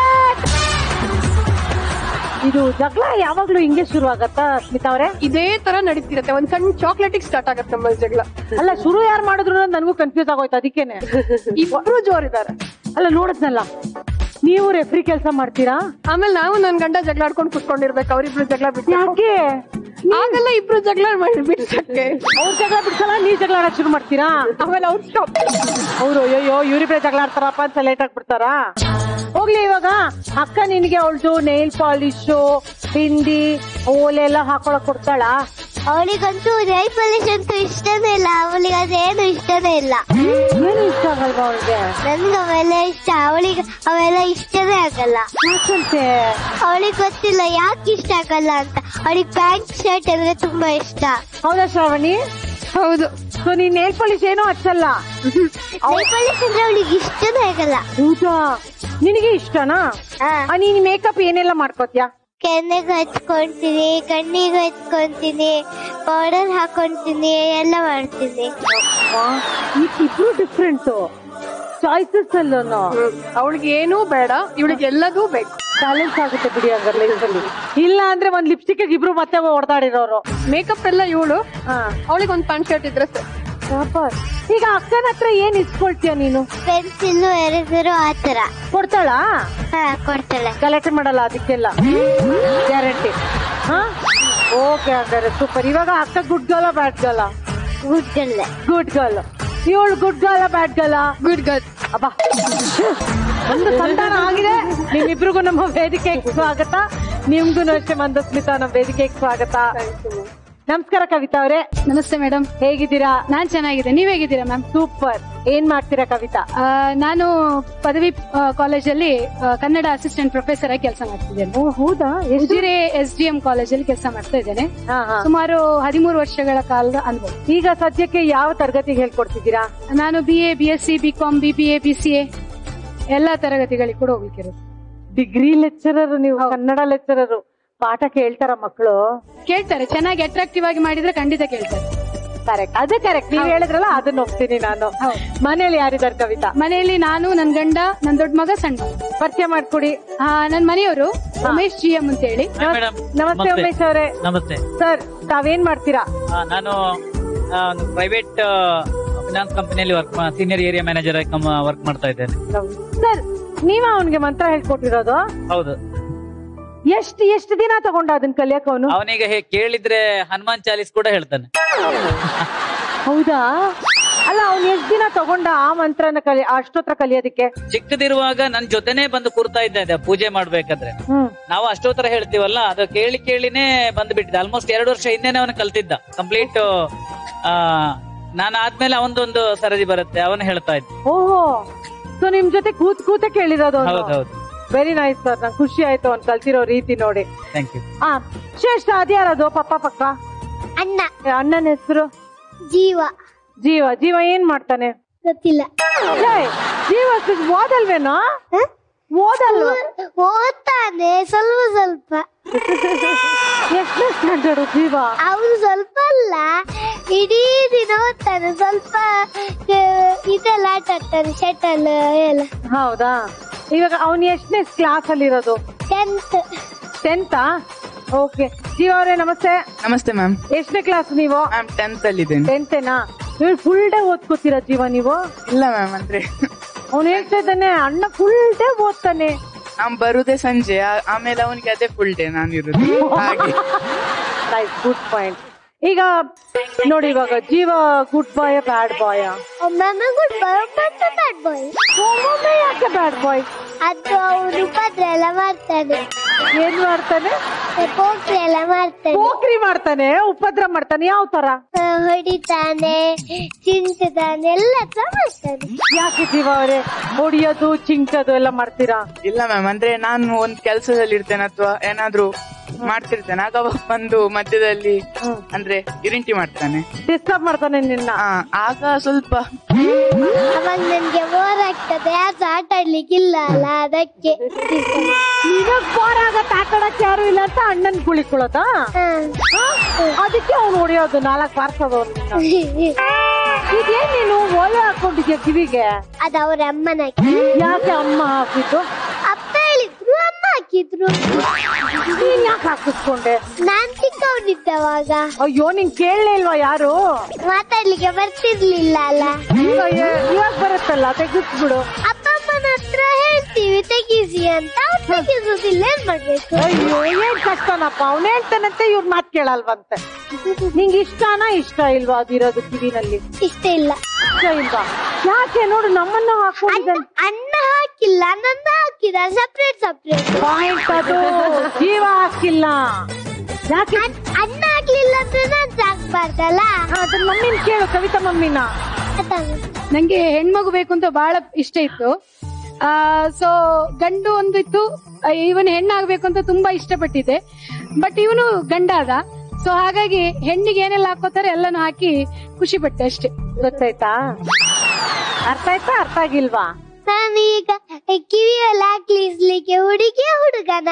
ಇದು ಜಗಳ ಯಾವಾಗ್ಲೂ ಹಿಂಗೆ ಶುರು ಆಗತ್ತಾ ಸ್ಮಿತಾ ಅವ್ರೆ ಇದೇ ತರ ನಡೀತಿರತ್ತೆ ಒಂದ್ ಸಣ್ಣ ಚಾಕ್ಲೇಟಿಗೆ ಸ್ಟಾರ್ಟ್ ಆಗತ್ತೆ ನಮ್ಮ ಜಗಳ ಅಲ್ಲ ಶುರು ಯಾರು ಮಾಡಿದ್ರು ಅನ್ನೋದು ನನಗೂ ಕನ್ಫ್ಯೂಸ್ ಆಗೋಯ್ತು ಅದಕ್ಕೇನೆ ಇಬ್ರು ಜೋರಿದ್ದಾರೆ ಅಲ್ಲ ನೋಡಿದ್ನಲ್ಲ ನೀವು ರೆಫ್ರಿ ಕೆಲಸ ಮಾಡ್ತೀರಾ ಆಮೇಲೆ ನಾವು ನನ್ ಗಂಡ ಜಗಳ ಆಡ್ಕೊಂಡು ಕುತ್ಕೊಂಡಿರ್ಬೇಕು ಅವ್ರಿಬ್ರು ಜಗಳ ಬಿಟ್ಟು ಯಾಕೆ ಆಗಲ್ಲ ಇಬ್ರು ಜಗಳ ಮಾಡಿ ಬಿಡ್ಸಕ್ಕೆ ಅವ್ರ ಜಗಳ ಬಿಡ್ಸಲ್ಲ ನೀವ್ ಜಗಳ ಆಡಕ್ ಶುರು ಮಾಡ್ತೀರಾ ಆಮೇಲೆ ಅವ್ರು ಸ್ಟಾಪ್ ಅವ್ರು ಅಯ್ಯೋ ಇವ್ರಿಬ್ರೆ ಜಗಳ ಆಡ್ತಾರಪ್ಪ ಅಂತ ಲೇಟ್ ಆಗ್ಬಿಡ್ತಾರಾ ಹೋಗ್ಲಿ ಇವಾಗ ಅಕ್ಕ ನಿನ್ಗೆ ಅವಳ್ದು ನೈಲ್ ಪಾಲಿಶು ಬಿಂದಿ ಓಲೆ ಎಲ್ಲ ಹಾಕೊಳಕ್ ಕೊಡ್ತಾಳ ಅವಳಿಗಂತೂ ನೈ ಪಾಲಿಶ್ ಅಂತೂ ಇಷ್ಟನೇ ಇಲ್ಲ ಅವಳಿಗೆ ಅದೇನು ಇಷ್ಟನೇ ಇಲ್ಲ ಏನು ಇಷ್ಟ ಆಗಲ್ವಾ ಅವಳಿಗೆ ನನ್ಗೆ ಅವೆಲ್ಲ ಇಷ್ಟ ಅವಳಿಗೆ ಅವೆಲ್ಲ ಇಷ್ಟನೇ ಆಗಲ್ಲ ಯಾಕಂತೆ ಅವಳಿಗೆ ಗೊತ್ತಿಲ್ಲ ಯಾಕೆ ಇಷ್ಟ ಆಗಲ್ಲ ಅಂತ ಅವಳಿಗೆ ಪ್ಯಾಂಟ್ ಶರ್ಟ್ ಅಂದ್ರೆ ತುಂಬಾ ಇಷ್ಟ ಹೌದಾ ಶ್ರಾವಣಿ ಹೌದು ಸೊ ನೀನ್ ನೇಲ್ ಪಾಲಿಶ್ ಏನೋ ಹಚ್ಚಲ್ಲ ನೈ ಪಾಲಿಶ್ ಅಂದ್ರೆ ಅವಳಿಗೆ ಇಷ್ಟನೇ ಆಗಲ್ಲ ಹೌದಾ ನಿನಗೆ ಇಷ್ಟನಾ ಹಾ. ಆ, ನೀನ್ ಮೇಕಪ್ ಏನೆಲ್ಲ ಮಾಡ್ಕೋತ್ಯಾ ಕೆನ್ನೆಗೆ ಹಚ್ಕೊಂತೀನಿ ಕಣ್ಣಿಗೆ ಹಚ್ಕೊಂತೀನಿ ಪೌಡರ್ ಹಾಕೊಂತೀನಿ ಎಲ್ಲ ಮಾಡ್ತೀನಿ ಇಬ್ರು ಡಿಫ್ರೆಂಟ್ ಚಾಯ್ಸಸ್ ಅಲ್ಲೂ ಅವಳಿಗೆ ಏನೂ ಬೇಡ ಇವಳಿಗೆ ಎಲ್ಲದೂ ಬೇಕು ಬ್ಯಾಲೆನ್ಸ್ ಆಗುತ್ತೆ ಬಿಡಿ ಹಂಗಾರೆ life ಅಲ್ಲಿ ಇಲ್ಲ ಅಂದ್ರೆ ಒಂದ್ ಲಿಪ್ಸ್ಟಿಕ್ ಇಬ್ರು ಮತ್ತೆ ಹೊಡೆದಾಡಿರೋರು ಮೇಕಪ್ ಎಲ್ಲ ಇವಳು ಹಾ ಅವಳಿಗೆ ಒಂದ್ ಪ್ಯಾಂಟ್ ಶರ್ಟ್ ಇದ್ರೆ ಸಾಕು. ಸೂಪರ್. ಈಗ ಅಕ್ಕನ ಹತ್ರ ಏನ್ ಇಸ್ಕೊಳ್ತೀಯ ನೀನು ಪೆನ್ಸಿಲ್ ಎರೆಸರು ಆತರ ಕೊಡ್ತಾಳಾ ಹಾ ಕೊಡ್ತಾಳೆ ಗಲಾಟೆ ಮಾಡಲ್ಲ ಅದಕ್ಕೆಲ್ಲ ಗ್ಯಾರಂಟಿ ಹಾ ಓಕೆ ಹಂಗಾರೆ ಸೂಪರ್ ಇವಾಗ ಅಕ್ಕ ಗುಡ್ ಗರ್ಲ ಬ್ಯಾಡ್ ಗರ್ಲ ಗುಡ್ಗಲ್ಲೆ ಗುಡ್ ಗರ್ಲ್ ಇವಳು good girl bad girl good girl ಅಬ್ಬಾ ಒಂದು ಸಂತಾನ ಆಗಿದೆ ನಿಮ್ಮಿಬ್ರಿಗೂ ನಮ್ಮ ವೇದಿಕೆಗೆ ಸ್ವಾಗತ ನಿಮ್ಗೂ ಅಷ್ಟೇ ಮಂದಸ್ಮಿತಾ ನಮ್ಮ ವೇದಿಕೆಗೆ ಸ್ವಾಗತ ನಮಸ್ಕಾರ ಕವಿತಾ ಅವರೇ ನಮಸ್ತೆ ಮೇಡಮ್ ಹೇಗಿದ್ದೀರಾ ನಾನ್ ಚೆನ್ನಾಗಿದೆ ನೀವ್ ಹೇಗಿದ್ದೀರಾ ಮ್ಯಾಮ್ ಸೂಪರ್ ಏನ್ ಮಾಡ್ತೀರಾ ಕವಿತಾ ನಾನು ಪದವಿ ಆ, ಕಾಲೇಜಲ್ಲಿ ಆ, ಕನ್ನಡ ಅಸಿಸ್ಟೆಂಟ್ ಪ್ರೊಫೆಸರ್ ಆಗಿ ಕೆಲಸ ಮಾಡ್ತಿದ್ದೇನೆ ಓ ಹೌದಾ ಎಷ್ಟು ಉಜಿರೆ ಎಸ್ ಡಿ ಎಂ ಕಾಲೇಜಲ್ಲಿ ಕೆಲಸ ಮಾಡ್ತಾ ಇದ್ದೇನೆ ಹಾ ಹಾ ಸುಮಾರು ಹದಿಮೂರು ವರ್ಷಗಳ ಕಾಲದ ಅನುಭವ ಈಗ ಸದ್ಯಕ್ಕೆ ಯಾವ ತರಗತಿಗೆ ಹೇಳ್ಕೊಡ್ತಿದ್ದೀರಾ ನಾನು B A B S C B com B B A B C A ಎಲ್ಲಾ ತರಗತಿಗಳಿಗೆ ಕೂಡ ಹೋಗ್ಲಿಕ್ಕಿರೋದು ಡಿಗ್ರಿ ಲೆಕ್ಚರರ್ ನೀವು ಕನ್ನಡ ಲೆಕ್ಚರರ್ ಪಾಠ ಕೇಳ್ತಾರ ಮಕ್ಕಳು ಕೇಳ್ತಾರೆ ಚೆನ್ನಾಗಿ ಅಟ್ರಾಕ್ಟಿವ್ ಆಗಿ ಮಾಡಿದ್ರೆ ಖಂಡಿತ ಕೇಳ್ತಾರೆ ಕರೆಕ್ಟ್ ಅದೇ ಕರೆಕ್ಟ್ ನೀವ್ ಹೇಳಿದ್ರಲ್ಲ ಅದನ್ನ ಒಪ್ತೀನಿ ನಾನು ಹೌದು. ಮನೇಲಿ ಯಾರಿದ್ದಾರೆ ಕವಿತಾ ಮನೆಯಲ್ಲಿ ನಾನು ನನ್ ಗಂಡ ನನ್ ದೊಡ್ಡ ಮಗ ಸಣ್ಣ ಮಗ. ಪರಿಚಯ ಮಾಡ್ಕೊಡಿ ಆ, ನನ್ ಮನೆಯವರು ಉಮೇಶ್ ಜಿ ಎಂ ಅಂತ ಹೇಳಿ ನಮಸ್- ಮೇಡಮ್ ನಮಸ್ತೆ ಉಮೇಶ್ ಅವರೇ ನಮಸ್ತೆ ಸರ್ ತಾವೇನ್ ಮಾಡ್ತೀರಾ ಆ, ನಾನು ಆ, ಒಂದು ಪ್ರೈವೇಟ್ ಫಿನಾನ್ಸ್ ಕಂಪನಿಯಲ್ಲಿ ವರ್ಕ್ ಸೀನಿಯರ್ ಏರಿಯಾ ಮ್ಯಾನೇಜರ್ ಆಗಿ ವರ್ಕ್ ಮಾಡ್ತಾ ಇದ್ದೇನೆ ಸರ್ ನೀವ ಅವನ್ಗೆ ಮಂತ್ರ ಹೇಳ್ಕೊಟ್ಟಿರೋದು ಹೌದು ಎಷ್ಟು ಎಷ್ಟು ದಿನ ತಗೊಂಡ ಅದನ್ನ ಕಲಿಯಕ್ ಅವನು ಅವನಿಗೆ ಹೇ- ಕೇಳಿದ್ರೆ ಹನುಮಾನ್ ಚಾಲೀಸ್ ಕೂಡ ಹೇಳ್ತಾನೆ ಹೌದಾ ಅಲ್ಲ ಅವ್ನ್ ಎಷ್ಟ್ ದಿನ ತಗೊಂಡ ಆ ಮಂತ್ರನ ಕಲಿ ಅಷ್ಟೋತ್ರ ಕಲಿಯೋದಕ್ಕೆ ಚಿಕ್ಕದಿರುವಾಗ ನನ್ ಜೊತೆನೆ ಬಂದು ಕೂರ್ತಾ ಇದ್ದ ಪೂಜೆ ಮಾಡ್ಬೇಕಾದ್ರೆ ಹ್ಮ್ ನಾವು ಅಷ್ಟೋತ್ತರ ಹೇಳ್ತೀವಲ್ಲ ಅದು ಕೇಳಿ ಕೇಳಿನೇ ಬಂದ್ಬಿಟ್ಟಿದೆ ಆಲ್ಮೋಸ್ಟ್ ಎರಡು ವರ್ಷ ಹಿಂದೆನೆ ಅವನು ಕಲ್ತಿದ್ದ ಕಂಪ್ಲೀಟ್ ಆ ನಾನು ಆದ್ಮೇಲೆ ಅವನದೊಂದು ಸರದಿ ಬರುತ್ತೆ ಅವನು ಹೇಳ್ತಾ ಇದ್ದ ಓಹೋ ಸೊ ನಿಮ್ ಜೊತೆ ಕೂತ್ ಕೂತ ಕೇಳಿರೋದು ಹೌದೌದು ವೆರಿ ನೈಸ್ ಸರ್ ನಂಗೆ ಖುಷಿ ಆಯ್ತು ಅವ್ನ್ ಕಲ್ತಿರೋ ರೀತಿ ನೋಡಿ ಥ್ಯಾಂಕ್ ಯು ಆ ಶ್ರೇಷ್ಠ ಅದ್ಯಾರದು ಪಪ್ಪ ಪಕ್ಕ ಅಣ್ಣ ಏ, ಅಣ್ಣನ ಹೆಸರು ಜೀವ ಜೀವ ಜೀವ ಏನ್ ಮಾಡ್ತಾನೆ ಗೊತ್ತಿಲ್ಲ ಏ, ಜೀವ ಸ- ಓದಲ್ವೇನೋ ಓದಲ್ವಾ ಓದ್ತಾನೆ ಸ್ವಲ್ಪ ಸ್ವಲ್ಪ ಎಷ್ಟನೇ ಸ್ಟ್ಯಾಂಡರ್ಡ್ ಜೀವ ಅವನು ಸ್ವಲ್ಪ ಅಲ್ಲ ಇಡೀ ದಿನ ಓದ್ತಾನೆ ಸ್ವಲ್ಪ ಆ, ಇದೆಲ್ಲ ಆಟ ಆಡ್ತಾನೆ ಶಟಲ್ ಎಲ್ಲ ಹೌದಾ ಇವಾಗ ಅವನ್ ಎಷ್ಟನೇ ಕ್ಲಾಸ್ ಅಲ್ಲಿ ಇರೋದು ಟೆಂತ್ ಟೆಂತಾ ಓಕೆ ಜೀವ ಅವರೇ ನಮಸ್ತೆ ನಮಸ್ತೆ ಮ್ಯಾಮ್ ಎಷ್ಟನೇ ಕ್ಲಾಸ್ ನೀವು ಮ್ಯಾಮ್ ಟೆಂತ್ ಅಲ್ಲಿ ಇದ್ದೇನೆ ಟೆಂತೇನಾ ನೀವು ಫುಲ್ ಡೇ ಓದ್ಕೋತೀರಾ ಜೀವ ನೀವು ಇಲ್ಲ ಮ್ಯಾಮ್ ಅಂದ್ರೆ ಅವ್ನು ಹೇಳ್ತಾ ಇದ್ದಾನೆ ಅಣ್ಣ ಫುಲ್ ಡೇ ಓದ್ತಾನೆ ನಾನ್ ಬರುದೇ ಸಂಜೆ ಆ- ಆಮೇಲೆ ಅವನಿಗೆ ಅದೇ ಫುಲ್ ಡೇ ನಾನು ಇರುದು ಹಾಗೆ ನೈಸ್ ಗುಡ್ ಪಾಯಿಂಟ್ ಈಗ ನೋಡಿ ಇವಾಗ ಜೀವ ಗುಡ್ ಬಾಯ್ ಬ್ಯಾಡ್ ಬಾಯ್ ಒಮ್ಮೊಮ್ಮೆ ಗುಡ್ ಬಾಯ್ ಒಮ್ಮೊಮ್ಮೆ ಬ್ಯಾಡ್ ಬಾಯ್ ಒಮ್ಮೊಮ್ಮೆ ಯಾಕೆ ಬ್ಯಾಡ್ ಬಾಯ್ ಅದು ಅವನು ಉಪದ್ರ ಎಲ್ಲ ಮಾಡ್ತಾನೆ ಏನ್ ಮಾಡ್ತಾನೆ ಪೋಕ್ರಿ ಎಲ್ಲ ಮಾಡ್ತಾನೆ ಪೋಖ್ರಿ ಮಾಡ್ತಾನೆ ಉಪದ್ರ ಮಾಡ್ತಾನೆ ಯಾವ ತರ ಆ, ಹೊಡಿತಾನೆ ಚಿಂತಾನೆ ಎಲ್ಲ ತರ ಮಾಡ್ತಾನೆ ಯಾಕೆ ಜೀವ ಅವರೇ ಹೊಡಿಯೋದು ಚಿಂಚೋದು ಎಲ್ಲ ಮಾಡ್ತೀರಾ ಇಲ್ಲ ಮ್ಯಾಮ್ ಅಂದ್ರೆ ನಾನು ಒಂದ್ ಕೆಲ್ಸದಲ್ಲಿ ಇರ್ತೇನೆ ಅಥವಾ ಏನಾದ್ರೂ ಮಾಡ್ತಿರ್ತಾನೆ ಆಗ ಅವ ಬಂದು ಮಧ್ಯದಲ್ಲಿ ಅಂದ್ರೆ ಇರಿಂಟಿ ಮಾಡ್ತಾನೆ ಡಿಸ್ಟರ್ಬ್ ಮಾಡ್ತಾನೆ ನಿನ್ನ ಆ, ಆಗ ಸ್ವಲ್ಪ ಅವಾಗ ನನ್ಗೆ ಬೋರ್ ಆಗ್ತದೆ ಯಾರು ಆಟ ಆಡ್ಲಿಕ್ಕಿಲ್ಲ ಅಲ್ಲ ಅದಕ್ಕೆ ನಿನಗ್ ಬೋರ್ ಆಗತ್ತೆ ಆಟ ಆಡಕ್ ಯಾರು ಇಲ್ಲ ಅಂತ ಅಣ್ಣನ್ ಕುಳಿಕೊಳ್ಳೋದ ಅದಕ್ಕೆ ಅವ್ನು ಹೊಡಿಯೋದು ನಾಲ್ಕು ಬಾರ್ಸೋದು ಅವ್ನು ನಿನ್ನ. ಇದೇನ್ ನೀನು ಓಲೆ ಹಾಕೊಂಡಿದ್ಯಾ ಕಿವಿಗೆ ಅದ ಅವ್ರ ಅಮ್ಮನ ಯಾಕೆ ಅಮ್ಮ ಹಾಕಿದ್ದು ಅಪ್ಪ ಹೇಳಿದ್ರು ಅಮ್ಮ ಹಾಕಿದ್ರು ನೀನ್ ಯಾಕೆ ಹಾಕಿಸ್ಕೊಂಡೆ ನಾನ್ ಚಿಕ್ಕವನಿದ್ದವಾಗ ಅಯ್ಯೋ ನಿನ್ ಕೇಳಲೇ ಇಲ್ವಾ ಯಾರು ಮಾತಾಡ್ಲಿಕ್ಕೆ ಬರ್ತಿರ್ಲಿಲ್ಲ ಅಲ್ಲ ಅಯ್ಯೋ, ಇವಾಗ ಬರುತ್ತಲ್ಲ ತೆಗಿಸ್ಬಿಡು ಅಪ್ಪ ಅಮ್ಮನ ಹತ್ರ ಹೇಳ್ತೀವಿ ತೆಗೀಸಿ ಅಂತ ಅವ್ರು ತೆಗಿಸೋದಿಲ್ಲ ಏನ್ ಮಾಡ್ಬೇಕು ಅಯ್ಯೋ ಏನ್ ಕಷ್ಟನಪ್ಪ ಅವ್ನು ಹೇಳ್ತಾನಂತೆ ಇವ್ರ ಮಾತ್ ಕೇಳಲ್ವಂತೆ ನಿಂಗೆ ಇಷ್ಟನಾ ಇಷ್ಟ ಇಲ್ವಾ ಅದಿರೋದು ಕಿವಿನಲ್ಲಿ ಇಷ್ಟ ಇಲ್ಲ ಇಷ್ಟ ಇಲ್ವಾ ಯಾಕೆ ನೋಡು ನಮ್ಮನ್ನ ಹಾಕೊಂಡಿದ್ದಾನೆ ಅಣ್ಣ ಹಾಕಿಲ್ಲ ನನ್ನ ಹಾಕಿದ ಸಪ್ರೇಟ್ ಸಪ್ರೇಟ್ ಪಾಯಿಂಟ್ ಅದು ಜೀವ ಹಾಕಿಲ್ಲ ಯಾಕೆ ಅಣ್ಣ ಹಾಕ್ಲಿಲ್ಲ ಅಂದ್ರೆ ನಾನ್ ಸಾಕ್ಬಾರ್ದಲ್ಲ ಅದನ್ನ ಮಮ್ಮಿನ ಕೇಳು ಕವಿತಾ ಮಮ್ಮಿನ ನಂಗೆ ಹೆಣ್ಮಗು ಬೇಕು ಅಂತ ಬಹಳ ಇಷ್ಟ ಇತ್ತು ಸೊ ಗಂಡು ಒಂದು ಇತ್ತು ಇವನು ಹೆಣ್ಣಾಗ್ಬೇಕು ಅಂತ ತುಂಬಾ ಇಷ್ಟಪಟ್ಟಿದ್ದೆ ಬಟ್ ಇವನು ಗಂಡಾದ ಸೊ ಹಾಗಾಗಿ ಹೆಣ್ಣಿಗೆ ಏನೆಲ್ಲ ಹಾಕೋತಾರೆ ಎಲ್ಲಾನು ಹಾಕಿ ಖುಷಿ ಪಟ್ಟೆ ಅಷ್ಟೇ ಗೊತ್ತಾಯ್ತಾ ಅರ್ಥ ಆಯ್ತಾ ಅರ್ಥ ಆಗಿಲ್ವಾ ನಾನು ಈಗ ಕಿವಿಯಲ್ಲಿ ಹಾಕ್ಲಿಸ್ಲಿಕ್ಕೆ ಹುಡುಗಿ ಹುಡುಗನ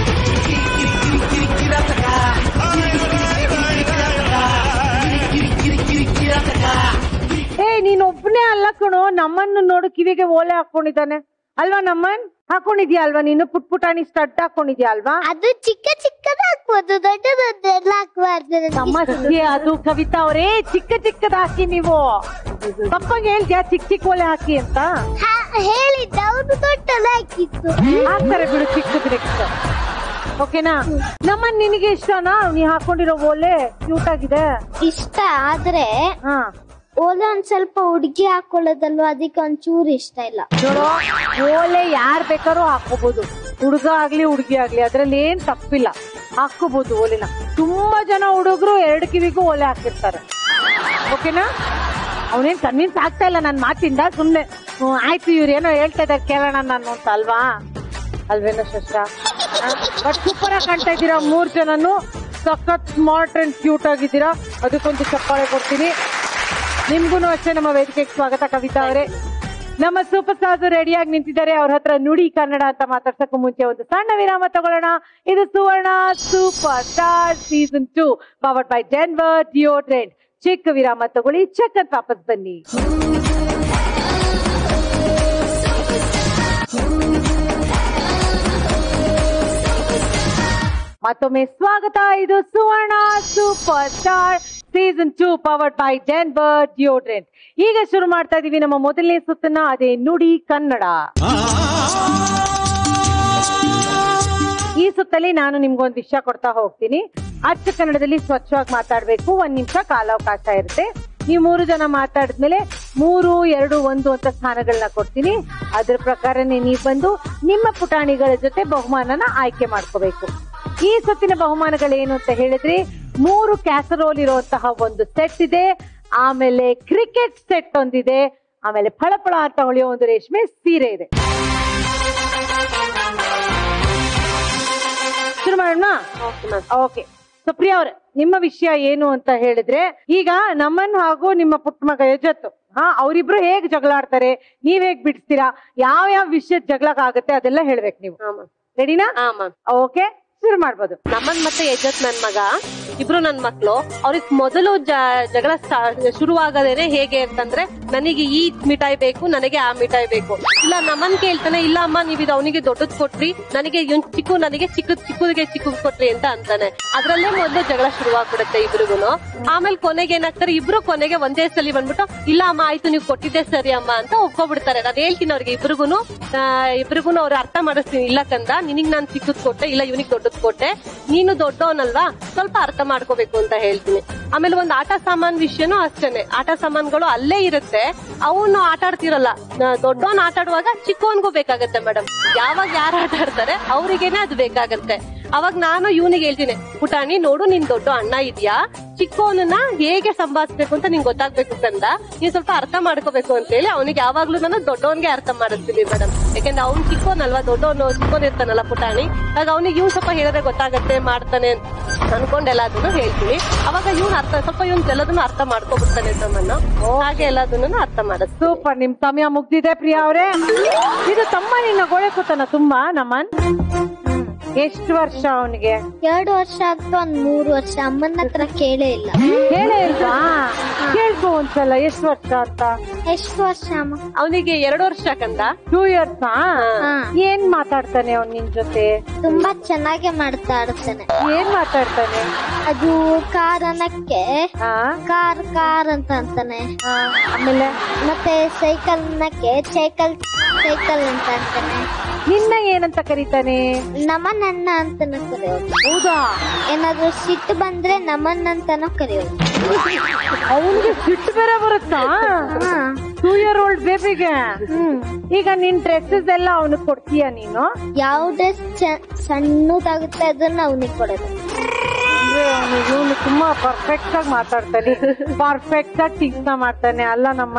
ಏ ನೀನ್ ಒಬ್ನೇ ಅಲ್ಲ ಕಣೋ ನಮ್ಮನ್ನು ನೋಡು ಕಿವಿಗೆ ಓಲೆ ಹಾಕೊಂಡಿದ್ದಾನೆ ಅಲ್ವಾ ನಮ್ಮನ್ ಹಾಕೊಂಡಿದ್ಯಾ ಅಲ್ವಾ ನೀನು ಪುಟ್ ಪುಟಾಣಿ ಸ್ಟಡ್ ಹಾಕೊಂಡಿದ್ಯಾ ಅಲ್ವಾ ಅದು ಚಿಕ್ಕ ಚಿಕ್ಕದ ಹಾಕ್ಬೋದು ದೊಡ್ಡ ದೊಡ್ಡ ಹಾಕ್ಬಾರ್ದು ಸಮಸ್ಯೆ ಅದು ಕವಿತಾ ಅವರೇ ಚಿಕ್ಕ ಚಿಕ್ಕದ ಹಾಕಿ ನೀವು ಪಪ್ಪಂಗೆ ಹೇಳ್ದ್ಯಾ ಚಿಕ್ಕ ಚಿಕ್ಕ ಓಲೆ ಹಾಕಿ ಅಂತ ಹೇಳಿದ್ದ ಅವನು ದೊಡ್ಡದ ಹಾಕಿತ್ತು ಹಾಕ್ತಾರೆ ಬಿಡು ಚಿಕ್ಕದು ನೆಕ್ಸ್ಟ್ ಓಕೆನಾ ನಮ್ಮನ್ ನಿನಗೆ ಇಷ್ಟನಾ ನೀ ಹಾಕೊಂಡಿರೋ ಓಲೆ ಕ್ಯೂಟ್ ಆಗಿದೆ ಇಷ್ಟ ಆದ್ರೆ ಹಾ ಓಲೆ ಒಂದ್ ಸ್ವಲ್ಪ ಹುಡುಗಿ ಹಾಕೊಳ್ಳೋದಲ್ವಾ ಅದಕ್ಕೆ ಒಂಚೂರು ಇಷ್ಟ ಇಲ್ಲ ನೋಡು ಓಲೆ ಯಾರ್ ಬೇಕಾದ್ರೂ ಹಾಕೋಬಹುದು ಹುಡುಗ ಆಗ್ಲಿ ಹುಡುಗಿ ಆಗ್ಲಿ ಅದ್ರಲ್ಲಿ ಏನ್ ತಪ್ಪಿಲ್ಲ ಹಾಕೋಬಹುದು ಓಲೆನ ತುಂಬಾ ಜನ ಹುಡುಗರು ಎರಡು ಕಿವಿಗೂ ಓಲೆ ಹಾಕಿರ್ತಾರೆ ಓಕೆನಾ ಅವನೇನ್ ಕನ್ವಿನ್ಸ್ ಆಗ್ತಾ ಇಲ್ಲ ನನ್ ಮಾತಿಂದ ಸುಮ್ನೆ ಹ್ಮ್, ಆಯ್ತು ಇವ್ರು ಏನೋ ಹೇಳ್ತಾ ಇದ್ದಾರೆ ಕೇಳೋಣ ನಾನು ಅಂತ ಅಲ್ವಾ ಅಲ್ವೇನೋ ಶಶ ಬಟ್ ಸೂಪರ್ ಆಗಿ ಕಾಣ್ತಾ ಇದ್ದೀರಾ ಮೂರ್ ಜನನು ಸಖತ್ ಸ್ಮಾರ್ಟ್ ಅಂಡ್ ಕ್ಯೂಟ್ ಆಗಿದ್ದೀರಾ ಅದಕ್ಕೊಂದು ಚಪ್ಪಾಳೆ ಕೊಡ್ತೀನಿ ನಿಮ್ಗೂ ಅಷ್ಟೇ ನಮ್ಮ ವೇದಿಕೆಗೆ ಸ್ವಾಗತ ಕವಿತಾ ಅವರೇ ನಮ್ಮ ಸೂಪರ್ ಸ್ಟಾರ್ಸ್ ರೆಡಿಯಾಗಿ ನಿಂತಿದ್ದಾರೆ ಅವ್ರ ಹತ್ರ ನುಡಿ ಕನ್ನಡ ಅಂತ ಮಾತಾಡ್ಸಕ್ಕೂ ಮುಂಚೆ ಒಂದು ಸಣ್ಣ ವಿರಾಮ ತಗೊಳ್ಳೋಣ ಇದು Suvarna super star season two powered by Denver deodorant ಚಿಕ್ಕ ವಿರಾಮ ತಗೊಳ್ಳಿ ಚೆಕ್ ಅಂತ ವಾಪಸ್ ಬನ್ನಿ ಮತ್ತೊಮ್ಮೆ ಸ್ವಾಗತ ಇದು Suvarna super star season two powered by Denver deodorant ಈಗ ಶುರು ಮಾಡ್ತಾ ಇದೀವಿ ನಮ್ಮ ಮೊದಲನೇ ಸುತ್ತನ್ನ ಅದೇ ನುಡಿ ಕನ್ನಡ ಈ ಸುತ್ತಲ್ಲಿ ನಾನು ನಿಮ್ಗೊಂದು ವಿಷಯ ಕೊಡ್ತಾ ಹೋಗ್ತೀನಿ ಅಚ್ಚ ಕನ್ನಡದಲ್ಲಿ ಸ್ವಚ್ಛವಾಗಿ ಮಾತಾಡ್ಬೇಕು ಒಂದ್ ನಿಮಿಷ ಕಾಲಾವಕಾಶ ಇರುತ್ತೆ ನೀವು ಮೂರು ಜನ ಮಾತಾಡಿದ್ಮೇಲೆ ಮೂರು ಎರಡು ಒಂದು ಅಂತ ಸ್ಥಾನಗಳನ್ನ ಕೊಡ್ತೀನಿ ಅದ್ರ ಪ್ರಕಾರನೇ ನೀವು ಬಂದು ನಿಮ್ಮ ಪುಟಾಣಿಗಳ ಜೊತೆ ಬಹುಮಾನನ ಆಯ್ಕೆ ಮಾಡ್ಕೋಬೇಕು ಈ ಸುತ್ತಿನ ಬಹುಮಾನಗಳೇನು ಅಂತ ಹೇಳಿದ್ರೆ ಮೂರು ಕ್ಯಾಸರೋಲ್ ಇರುವಂತಹ ಒಂದು ಸೆಟ್ ಇದೆ ಆಮೇಲೆ ಕ್ರಿಕೆಟ್ ಸೆಟ್ ಒಂದಿದೆ ಆಮೇಲೆ ಫಳಫಳ ಅಂತ ಹೊಳೆಯೋ ಒಂದು ರೇಷ್ಮೆ ಸೀರೆ ಇದೆ ಶುರು ಮಾಡೋಣ ಓಕೆ ಸುಪ್ರಿಯಾ ಅವ್ರೆ ನಿಮ್ಮ ವಿಷಯ ಏನು ಅಂತ ಹೇಳಿದ್ರೆ ಈಗ ನಮ್ಮನ್ ಹಾಗೂ ನಿಮ್ಮ ಪುಟ್ಟ ಮಗ ಯಜತ್ತು ಹಾ ಅವರಿಬ್ರು ಹೇಗ್ ಜಗಳ ಆಡ್ತಾರೆ ನೀವ್ ಹೇಗ್ ಬಿಡಿಸ್ತೀರಾ ಯಾವ ಯಾವ ವಿಷಯದ ಜಗಳ ಆಗುತ್ತೆ ಅದೆಲ್ಲ ಹೇಳ್ಬೇಕು ನೀವು ರೆಡಿನಾ ಓಕೆ ಶುರು ಮಾಡ್ಬೋದು ನಮ್ಮನ್ ಮತ್ತೆ ಯಜತ್ ನನ್ ಮಗ ಇಬ್ರು ನನ್ ಮಕ್ಳು ಅವ್ರಿಗೆ ಮೊದಲು ಜ- ಜಗಳ ಸ್ಟಾ- ಶುರುವಾಗದೇನೆ ಹೇಗೆ ಅಂತಂದ್ರೆ ನನಗೆ ಈ ಮಿಠಾಯಿ ಬೇಕು ನನಗೆ ಆ ಮಿಠಾಯಿ ಬೇಕು ಇಲ್ಲ ನಮ್ಮನ್ ಕೇಳ್ತಾನೆ ಇಲ್ಲ ಅಮ್ಮ ನೀವ್ ಇದು ಅವನಿಗೆ ದೊಡ್ಡದ್ ಕೊಟ್ರಿ ನನಗೆ ಇವ್ನ್ ಚಿಕ್ಕು ನನಗೆ ಚಿಕ್ಕದ್ ಚಿಕ್ಕದಿಗೆ ಚಿಕ್ಕದ್ ಕೊಟ್ರಿ ಅಂತ ಅಂತಾನೆ ಅದ್ರಲ್ಲೇ ಮೊದಲು ಜಗಳ ಶುರುವಾಗ್ಬಿಡುತ್ತೆ ಇಬ್ರಿಗೂನು ಆಮೇಲೆ ಕೊನೆಗೆ ಏನಾಗ್ತಾರೆ ಇಬ್ರು ಕೊನೆಗೆ ಒಂದೇ ಸಲ ಬಂದ್ಬಿಟ್ಟು ಇಲ್ಲ ಅಮ್ಮ ಆಯ್ತು ನೀವು ಕೊಟ್ಟಿದ್ದೆ ಸರಿ ಅಮ್ಮ ಅಂತ ಒಪ್ಕೊಬಿಡ್ತಾರೆ ನಾನು ಹೇಳ್ತೀನಿ ಅವ್ರಿಗೆ ಇಬ್ರಿಗೂನು ಇಬ್ರಿಗೂನು ಅವ್ರು ಅರ್ಥ ಮಾಡಿಸ್ತೀನಿ ಇಲ್ಲ ಕಂದ ನಿನಗ್ ನಾನ್ ಚಿಕ್ಕದ್ ಕೊಟ್ಟೆ ಇಲ್ಲ ಇವನಿಗೆ ದೊಡ್ಡದ್ ಕೊಟ್ಟೆ ನೀನು ದೊಡ್ಡವನಲ್ವಾ ಸ್ವಲ್ಪ ಅರ್ಥ ಮಾಡ್ಕೋಬೇಕು ಅಂತ ಹೇಳ್ತೀನಿ ಆಮೇಲೆ ಒಂದ್ ಆಟ ಸಾಮಾನ್ ವಿಷಯನೂ ಅಷ್ಟೇನೆ ಆಟ ಸಾಮಾನ್ಗಳು ಅಲ್ಲೇ ಇರುತ್ತೆ ಅವನು ಆಟ ಆಡ್ತಿರಲ್ಲ ದೊಡ್ಡವನ್ ಆಟ ಆಡುವಾಗ ಚಿಕ್ಕವನ್ಗೂ ಬೇಕಾಗತ್ತೆ ಮೇಡಮ್ ಯಾವಾಗ ಯಾರು ಆಟ ಆಡ್ತಾರೆ ಅವ್ರಿಗೇನೆ ಅದು ಬೇಕಾಗತ್ತೆ ಅವಾಗ ನಾನು ಇವನಿಗೆ ಹೇಳ್ತೀನಿ ಪುಟಾಣಿ ನೋಡು ನಿನ್ ದೊಡ್ಡ ಅಣ್ಣ ಇದೆಯಾ ಚಿಕ್ಕವನನ್ನ ಹೇಗೆ ಸಂಭಾಳಿಸ್ಬೇಕು ಅಂತ ನಿಂಗೆ ಗೊತ್ತಾಗ್ಬೇಕು ಕಂದ ನೀನ್ ಸ್ವಲ್ಪ ಅರ್ಥ ಮಾಡ್ಕೋಬೇಕು ಅಂತ ಹೇಳಿ ಅವನಿಗೆ ಯಾವಾಗ್ಲೂ ನಾನು ದೊಡ್ಡವನ್ಗೆ ಅರ್ಥ ಮಾಡಿಸ್ತೀನಿ ಮೇಡಮ್ ಯಾಕಂದ್ರೆ ಅವ್ನ್ ಚಿಕ್ಕವನಲ್ವಾ ದೊಡ್ಡವನು ಚಿಕ್ಕವನ್ ಇರ್ತಾನಲ್ಲ ಪುಟಾಣಿ ಆಗ ಅವನಿಗೆ ಇವ್ನು ಸ್ವಲ್ಪ ಹೇಳಿದ್ರೆ ಗೊತ್ತಾಗತ್ತೆ ಮಾಡ್ತಾನೆ ಅನ್ಕೊಂಡ್ ಎಲ್ಲದನ್ನು ಹೇಳ್ತೀನಿ ಅವಾಗ ಇವ್ನು ಅರ್ಥ ಸ್ವಲ್ಪ ಇವ್ನು ಎಲ್ಲದನ್ನು ಅರ್ಥ ಮಾಡ್ಕೊಬಿಡ್ತಾನೆ ತಮ್ಮನ್ನ ಹಾಗೆ ಎಲ್ಲದನ್ನು ಅರ್ಥ ಮಾಡಿಸ್ತೀನಿ ಸೂಪರ್ ನಿಮ್ ಸಮಯ ಮುಗ್ದಿದೆ ಪ್ರಿಯಾ ಅವರೇ ಇದು ತಮ್ಮ ನಿನ್ನ ಗೋಳೆ ಕೂತನ ತುಂಬಾ ನಮನ್ ಎಷ್ಟು ವರ್ಷ ಅವನಿಗೆ ಎರಡು ವರ್ಷ ಆಗ್ತಾ ಒಂದ್ ಮೂರು ವರ್ಷ ಅಮ್ಮನ ಹತ್ರ ಕೇಳೇ ಇಲ್ಲ ಹೇಳೇ ಇಲ್ವಾ ಕೇಳ್ಕೊ ಒಂದ್ಸಲ ಎಷ್ಟು ವರ್ಷ ಅಂತ ಎಷ್ಟು ವರ್ಷ ಅಮ್ಮ ಅವನಿಗೆ ಎರಡು ವರ್ಷ ಕಂದ ಟೂ ಇಯರ್ಸ್ ಏನ್ ಮಾತಾಡ್ತಾನೆ ಅವ್ನ್ ನಿನ್ ಜೊತೆ ತುಂಬಾ ಚೆನ್ನಾಗಿ ಮಾತಾಡ್ತಾನೆ ಏನ್ ಮಾತಾಡ್ತಾನೆ ಅದು ಕಾರ್ ಅನ್ನಕ್ಕೆ ಕಾರ್ ಕಾರ್ ಅಂತ ಅಂತಾನೆ ಆಮೇಲೆ ಮತ್ತೆ ಸೈಕಲ್ ಅನ್ನಕ್ಕೆ ಸೈಕಲ್ ಸೈಕಲ್ ಅಂತ ಅಂತಾನೆ ನಿನ್ನ ಏನಂತ ಕರೀತಾನೆ ನಮನ್ ಅಣ್ಣ ಅಂತಾನು ಕರೆಯೋದು ಹೌದಾ ಏನಾದ್ರು ಸಿಟ್ಟು ಬಂದ್ರೆ ನಮನ್ ಅಂತಾನು ಕರೆಯೋದು ಅವನಿಗೆ ಸಿಟ್ಟು ಬೇರೆ ಬರುತ್ತಾ ಟೂ ಇಯರ್ ಓಲ್ಡ್ ಬೇಬಿಗೆ ಈಗ ನಿನ್ ಡ್ರೆಸ್ಸಸ್ ಎಲ್ಲ ಅವನಿಗೆ ಕೊಡ್ತೀಯ ನೀನು ಯಾವ ಡ್ರೆಸ್ ಸಣ್ಣದಾಗುತ್ತೆ ಅದನ್ನ ಅವನಿಗೆ ಕೊಡೋದು ಅಂದ್ರೆ ಅವನು ಇವನು ತುಂಬಾ ಪರ್ಫೆಕ್ಟ್ ಆಗಿ ಮಾತಾಡ್ತಾನೆ ಪರ್ಫೆಕ್ಟ್ ಆಗಿ ಟಿಕ್ಸ್ ಮಾಡ್ತಾನೆ ಅಲ್ಲ ನಮ್ಮ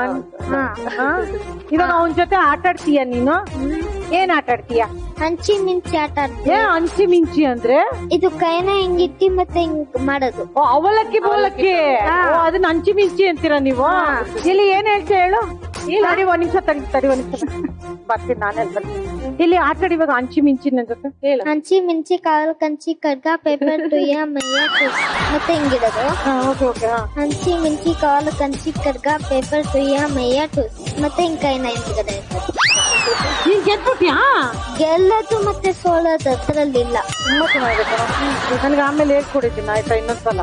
ಇವಾಗ ಅವನ ಜೊತೆ ಆಟ ಆಡ್ತೀಯ ನೀನು ಏನ್ ಆಟ ಆಡ್ತೀಯ ಹಂಚಿ ಮಿಂಚಿ ಆಟ ಏ ಅಂಚಿ ಮಿಂಚಿ ಅಂದ್ರೆ ಇದು ಕೈನ ಹಿಂಗಿತ್ತಿ ಮತ್ತೆ ಹಿಂಗ್ ಮಾಡೋದು ಓ, ಅವಲಕ್ಕಿ ಬೋಲಕ್ಕಿ ಓ, ಅದನ್ನ ಅಂಚಿ ಮಿಂಚಿ ಅಂತೀರಾ ನೀವು ಇಲ್ಲಿ ಏನ್ ಹೇಳ್ತೀಯ ಹೇಳು ತಡಿ ಒಂದ್ ನಿಮಿಷ ತಡಿ ತಡಿ ಒಂದ್ ನಿಮಿಷ ಬರ್ತೀನಿ ನಾನೇ ಬರ್ತೀನಿ ಇಲ್ಲಿ ಆಟ ಆಡಿ ಇವಾಗ ಅಂಚಿ ಮಿಂಚಿ ನನ್ ಜೊತೆ ಹೇಳು ಹಂಚಿ ಮಿಂಚಿ ಕಾವಲ್ ಕಂಚಿ ಖಡ್ಗ ಪೇಪರ್ ಟುಯ್ಯ ಮಯ್ಯ ಟುಸ್ ಮತ್ತೆ ಹಿಂಗಿಡೋದು ಓಕೆ ಓಕೆ ಹಾ ಹಂಚಿ ಮಿಂಚಿ ಕಾವಲ್ ಕಂಚಿ ಖಡ್ಗ ಪೇಪರ್ ಟುಯ್ಯ ಮಯ್ಯ ಟುಸ್ ಮತ್ತೆ ಹಿಂಗ್ ಕೈನ ಹಿಂದ್ಗಡೆ ಇರ್ತದೆ ನೀನ್ ಗೆದ್ಬಿಟ್ಯಾ ಗೆಲ್ಲೋದು ಮತ್ತೆ ಸೋಲೋದು ಅದ್ರಲ್ಲಿಲ್ಲ ತುಂಬಾ ಚೆನ್ನಾಗಿದೆ ಕಣೋ. ನನಗೆ ಆಮೇಲೆ ಹೇಳ್ಕೊಡಿದ್ದೀನಿ ಆಯ್ತಾ ಇನ್ನೊಂದ್ಸಲ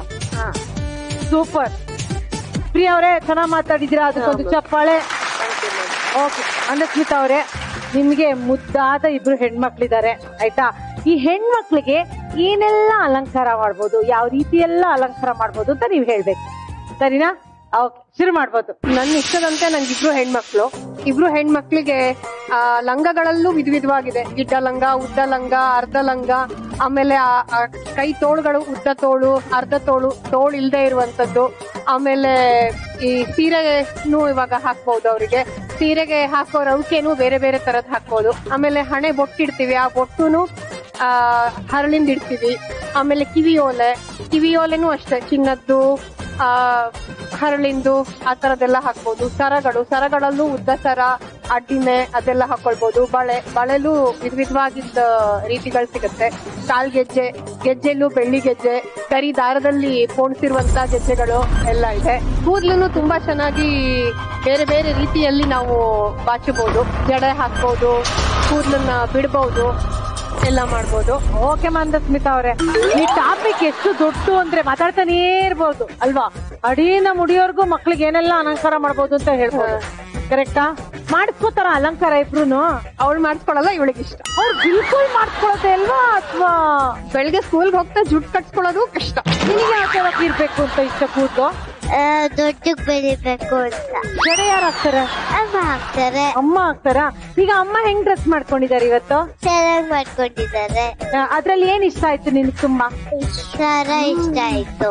ಸೂಪರ್ ಪ್ರಿಯ ಅವರೇ ಚೆನ್ನಾಗ್ ಮಾತಾಡಿದ್ದೀರಾ ಅದಕ್ಕೊಂದು ಚಪ್ಪಾಳೆ ಓಕೆ ಅನ್ನಸ್ಮಿತಾ ಅವರೇ ನಿಮ್ಗೆ ಮುದ್ದಾದ ಇಬ್ರು ಹೆಣ್ಮಕ್ಳಿದ್ದಾರೆ ಆಯ್ತಾ ಈ ಹೆಣ್ಮಕ್ಳಿಗೆ ಏನೆಲ್ಲ ಅಲಂಕಾರ ಮಾಡ್ಬೋದು ಯಾವ ರೀತಿ ಎಲ್ಲ ಅಲಂಕಾರ ಮಾಡ್ಬೋದು ಅಂತ ನೀವ್ ಹೇಳ್ಬೇಕು ಸರಿನಾ ಓಕೆ ಶುರು ಮಾಡ್ಬೋದು ನನ್ನ ಇಷ್ಟದಂತೆ ನಂಗೆ ಇಬ್ರು ಹೆಣ್ಮಕ್ಳು ಇಬ್ರು ಹೆಣ್ಮಕ್ಳಿಗೆ ಆ ಲಂಗಗಳಲ್ಲೂ ವಿಧ ವಿಧವಾಗಿದೆ ಗಿಡ್ಡ ಲಂಗ ಉದ್ದ ಲಂಗ ಅರ್ಧ ಲಂಗ ಆಮೇಲೆ ಆ ಆ ಕೈ ತೋಳುಗಳು ಉದ್ದ ತೋಳು ಅರ್ಧ ತೋಳು ತೋಳು ಇಲ್ದೇ ಇರುವಂತದ್ದು ಆಮೇಲೆ ಈ ಸೀರೆನೂ ಇವಾಗ ಹಾಕ್ಬಹುದು ಅವರಿಗೆ ಸೀರೆಗೆ ಹಾಕೋ ರೌಕೆನು ಬೇರೆ ಬೇರೆ ತರದ್ ಹಾಕ್ಬೋದು ಆಮೇಲೆ ಹಣೆ ಬೊಟ್ಟಿಡ್ತೀವಿ ಆ ಬೊಟ್ಟುನು ಆ ಹರಳಿಂದ ಇಡ್ತೀವಿ ಆಮೇಲೆ ಕಿವಿಯೋಲೆ ಕಿವಿಯೋಲೆನೂ ಅಷ್ಟೇ ಚಿನ್ನದ್ದು ಆ ಹರಳಿಂದು ಆ ತರದೆಲ್ಲ ಹಾಕ್ಬೋದು ಸರಗಳು ಸರಗಳಲ್ಲೂ ಉದ್ದ ಸರ ಅಡ್ಡಿಮೆ ಅದೆಲ್ಲ ಹಾಕೊಳ್ಬಹುದು ಬಳೆ ಬಳೆಲು ವಿಧ ವಿಧವಾಗಿದ್ದ ರೀತಿಗಳು ಸಿಗುತ್ತೆ ಕಾಲ್ಗೆಜ್ಜೆ ಗೆಜ್ಜೆಲ್ಲೂ ಬೆಳ್ಳಿ ಗೆಜ್ಜೆ ಕರಿ ದಾರದಲ್ಲಿ ಪೋಣಿಸಿರುವಂತ ಗೆಜ್ಜೆಗಳು ಎಲ್ಲ ಇದೆ ಕೂದ್ಲನ್ನು ತುಂಬಾ ಚೆನ್ನಾಗಿ ಬೇರೆ ಬೇರೆ ರೀತಿಯಲ್ಲಿ ನಾವು ಬಾಚಬಹುದು ಜಡೆ ಹಾಕ್ಬಹುದು ಕೂದ್ಲನ್ನ ಬಿಡಬಹುದು ಎಲ್ಲ ಮಾಡ್ಬೋದು ಓಕೆ ಮಂದಸ್ಮಿತಾ ಅವರೇ ಈ ಟಾಪಿಕ್ ಎಷ್ಟು ದೊಡ್ಡ ಅಂದ್ರೆ ಮಾತಾಡ್ತಾನೇ ಇರ್ಬೋದು ಅಲ್ವಾ ಅಡಿಯಿಂದ ಮುಡಿಯೋರ್ಗು ಮಕ್ಳಿಗೆ ಏನೆಲ್ಲ ಅಲಂಕಾರ ಮಾಡ್ಬೋದು ಅಂತ ಹೇಳ್ಬೋದು ಕರೆಕ್ಟಾ ಮಾಡಿಸ್ಕೋತಾರ ಅಲಂಕಾರ ಇಬ್ರುನು ಅವಳು ಮಾಡಿಸ್ಕೊಳಲ್ಲ ಇವಳಿಗೆ ಇಷ್ಟ ಅವ್ರು ಬಿಲ್ಕುಲ್ ಮಾಡ್ಸ್ಕೊಳೋದೇ ಅಲ್ವಾ ಅಥವಾ ಬೆಳಗ್ಗೆ ಸ್ಕೂಲ್ಗೆ ಹೋಗ್ತಾ ಜುಟ್ ಕಟ್ಸ್ಕೊಳ್ಳೋದು ಕಷ್ಟ ನಿನಗೆ ಯಾವ ತರ ಇರ್ಬೇಕು ಅಂತ ಇಷ್ಟ ಕೂತು ದೊಡ್ಡಕ್ ಬೆಳಿಬೇಕು ಅಂತ ಜಡೆ ಯಾರು ಹಾಕ್ತಾರೆ ಅಮ್ಮ ಹಾಕ್ತಾರೆ ಅಮ್ಮ ಹಾಕ್ತಾರ ಈಗ ಅಮ್ಮ ಹೆಂಗ್ ಡ್ರೆಸ್ ಮಾಡ್ಕೊಂಡಿದ್ದಾರೆ ಇವತ್ತು ಚೆನ್ನಾಗಿ ಮಾಡ್ಕೊಂಡಿದ್ದಾರೆ ಆ, ಅದ್ರಲ್ಲಿ ಏನ್ ಇಷ್ಟ ಆಯ್ತು ನಿನ್ಗೆ ತುಂಬಾ ಸರ ಇಷ್ಟ ಆಯ್ತು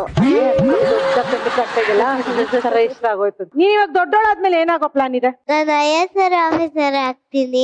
ಕಟ್ಟೆಗೆಲ್ಲ ಸರ ಇಷ್ಟ ಆಗೋಯ್ತು ನೀನ್ ಇವಾಗ ದೊಡ್ಡೋಳಾದ್ಮೇಲೆ ಏನಾಗೋ ಪ್ಲಾನ್ ಇದೆ ನಾನು ಐ ಎಸ್ ಆರ್ ಆಫೀಸರ್ ಆಗ್ತೀನಿ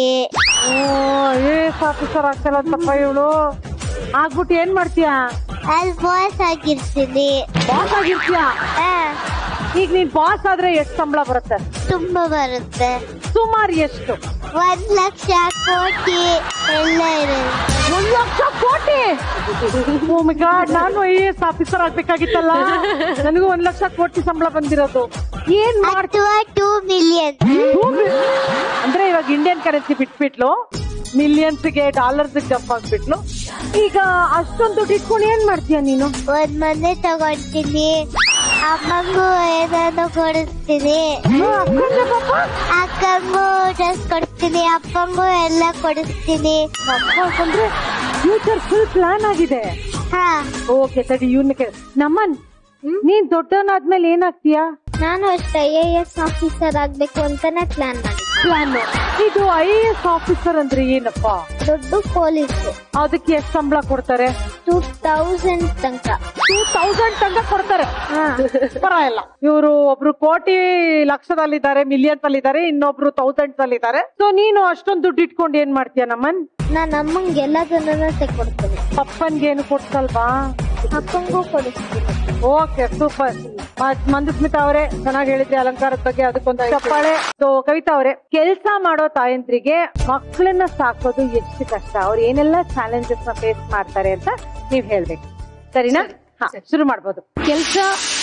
ಐ ಎಸ್ ಆಫೀಸರ್ ಆಗ್ತಾರಂತಪ್ಪ ಇವಳು ಆಗ್ಬಿಟ್ಟು ಏನ್ ಮಾಡ್ತೀಯಾ ಅಲ್ಲಿ ಬಾಸ್ ಆಗಿರ್ತೀನಿ ಬಾಸ್ ಆಗಿರ್ತೀಯ ಆ, ಈಗ ನೀನ್ ಬಾಸ್ ಆದ್ರೆ ಎಷ್ಟ್ ಸಂಬಳ ಬರುತ್ತೆ ತುಂಬಾ ಬರುತ್ತೆ ಸುಮಾರು ಎಷ್ಟು ಒಂದ್ ಲಕ್ಷ ಕೋಟಿ ಎಲ್ಲ ಇರುತ್ತೆ ಒಂದ್ ಲಕ್ಷ ಕೋಟಿ ಓ ಮೈ ಗಾಡ್ ನಾನು ಐ ಎಸ್ ಆಫೀಸರ್ ಆಗ್ಬೇಕಾಗಿತ್ತಲ್ಲ ನನಗೂ ಒಂದ್ ಲಕ್ಷ ಕೋಟಿ ಸಂಬಳ ಬಂದಿರೋದು ಏನ್ ಮಾಡ್ ಅಥವಾ ಟೂ ಮಿಲಿಯನ್ ಅಂದ್ರೆ ಇವಾಗ ಇಂಡಿಯನ್ ಕರೆನ್ಸಿ ಬಿಟ್ಬಿಟ್ಲು ಮಿಲಿಯನ್ಸ್ ಗೆ ಡಾಲರ್ಸ್ ಜಂಪ್ ಆಗ್ಬಿಟ್ಲು ಈಗ ಅಷ್ಟೊಂದು ದುಡ್ಡು ಇಟ್ಕೊಂಡು ಏನ್ ಮಾಡ್ತೀಯ ನೀನು ಒಂದ್ ಮನೆ ತಗೊಂತೀನಿ ಅಮ್ಮಂಗೂ ಏನಾದ್ರು ಕೊಡಿಸ್ತೀನಿ ಅಕ್ಕಂಗೂ ಡ್ರೆಸ್ ಕೊಡಿಸ್ತೀನಿ ಅಪ್ಪಂಗೂ ಎಲ್ಲ ಕೊಡಿಸ್ತೀನಿ ಅಂದ್ರೆ ಫ್ಯೂಚರ್ ಫುಲ್ ಪ್ಲಾನ್ ಆಗಿದೆ ಹಾ ಓಕೆ ತಡಿ ಇವ್ನ ನಮ್ಮನ್ ನೀನ್ ದೊಡ್ಡವನಾದ್ಮೇಲೆ ಏನಾಗ್ತೀಯಾ ನಾನು ಅಷ್ಟೇ ಐ ಎ ಎಸ್ ಆಫೀಸರ್ ಆಗ್ಬೇಕು ಅಂತಾನೆ ಪ್ಲಾನ್ ಮಾಡಿ ಪ್ಲಾನ್ ಇದು ಐ ಎ ಎಸ್ ಆಫೀಸರ್ ಅಂದ್ರೆ ಏನಪ್ಪಾ ದೊಡ್ಡ ಪೊಲೀಸ್ ಅದಕ್ಕೆ ಎಷ್ಟು ಸಂಬಳ ಕೊಡ್ತಾರೆ ಟೂ ತೌಸಂಡ್ ತನಕ ಟೂ ತೌಸಂಡ್ ತನಕ ಕೊಡ್ತಾರೆ ಪರವಾಗಿಲ್ಲ ಇವರು ಒಬ್ರು ಕೋಟಿ ಲಕ್ಷದಲ್ಲಿದ್ದಾರೆ ಮಿಲಿಯನ್ಸ್ ಅಲ್ಲಿದ್ದಾರೆ ಇನ್ನೊಬ್ರು ಥೌಸಂಡ್ಸ್ ಅಲ್ಲಿದ್ದಾರೆ ಸೊ ನೀನು ಅಷ್ಟೊಂದು ದುಡ್ಡು ಇಟ್ಕೊಂಡು ಏನ್ ಮಾಡ್ತೀಯ ನಮ್ಮನ್ ನಾನು ಅಮ್ಮಂಗೆ ಎಲ್ಲದನ್ನ ತೆಕೊಡ್ತೇನೆ ಪಪ್ಪನ್ಗೆ ಏನು ಕೊಡ್ಸಲ್ವಾ ಅಪ್ಪಂಗೂ ಕೊಡಿಸ್ತೀನಿ ಓಕೆ ಸೂಪರ್ ಮಂದುಸ್ಮಿತಾ ಅವರೇ ಚೆನ್ನಾಗಿ ಹೇಳಿದ್ರಿ ಅಲಂಕಾರದ ಬಗ್ಗೆ ಅದಕ್ಕೊಂದು ಚಪ್ಪಾಳೆ ಸೊ ಕವಿತಾ ಅವರೇ ಕೆಲಸ ಮಾಡೋ ತಾಯಂದ್ರಿಗೆ ಮಕ್ಕಳನ್ನ ಸಾಕೋದು ಎಷ್ಟು ಕಷ್ಟ ಅವ್ರು ಏನೆಲ್ಲ ಚಾಲೆಂಜಸ್ ನ ಫೇಸ್ ಮಾಡ್ತಾರೆ ಅಂತ ನೀವ್ ಹೇಳ್ಬೇಕು ಸರಿನಾ ಹಾ ಶುರು ಮಾಡ್ಬೋದು ಕೆಲಸ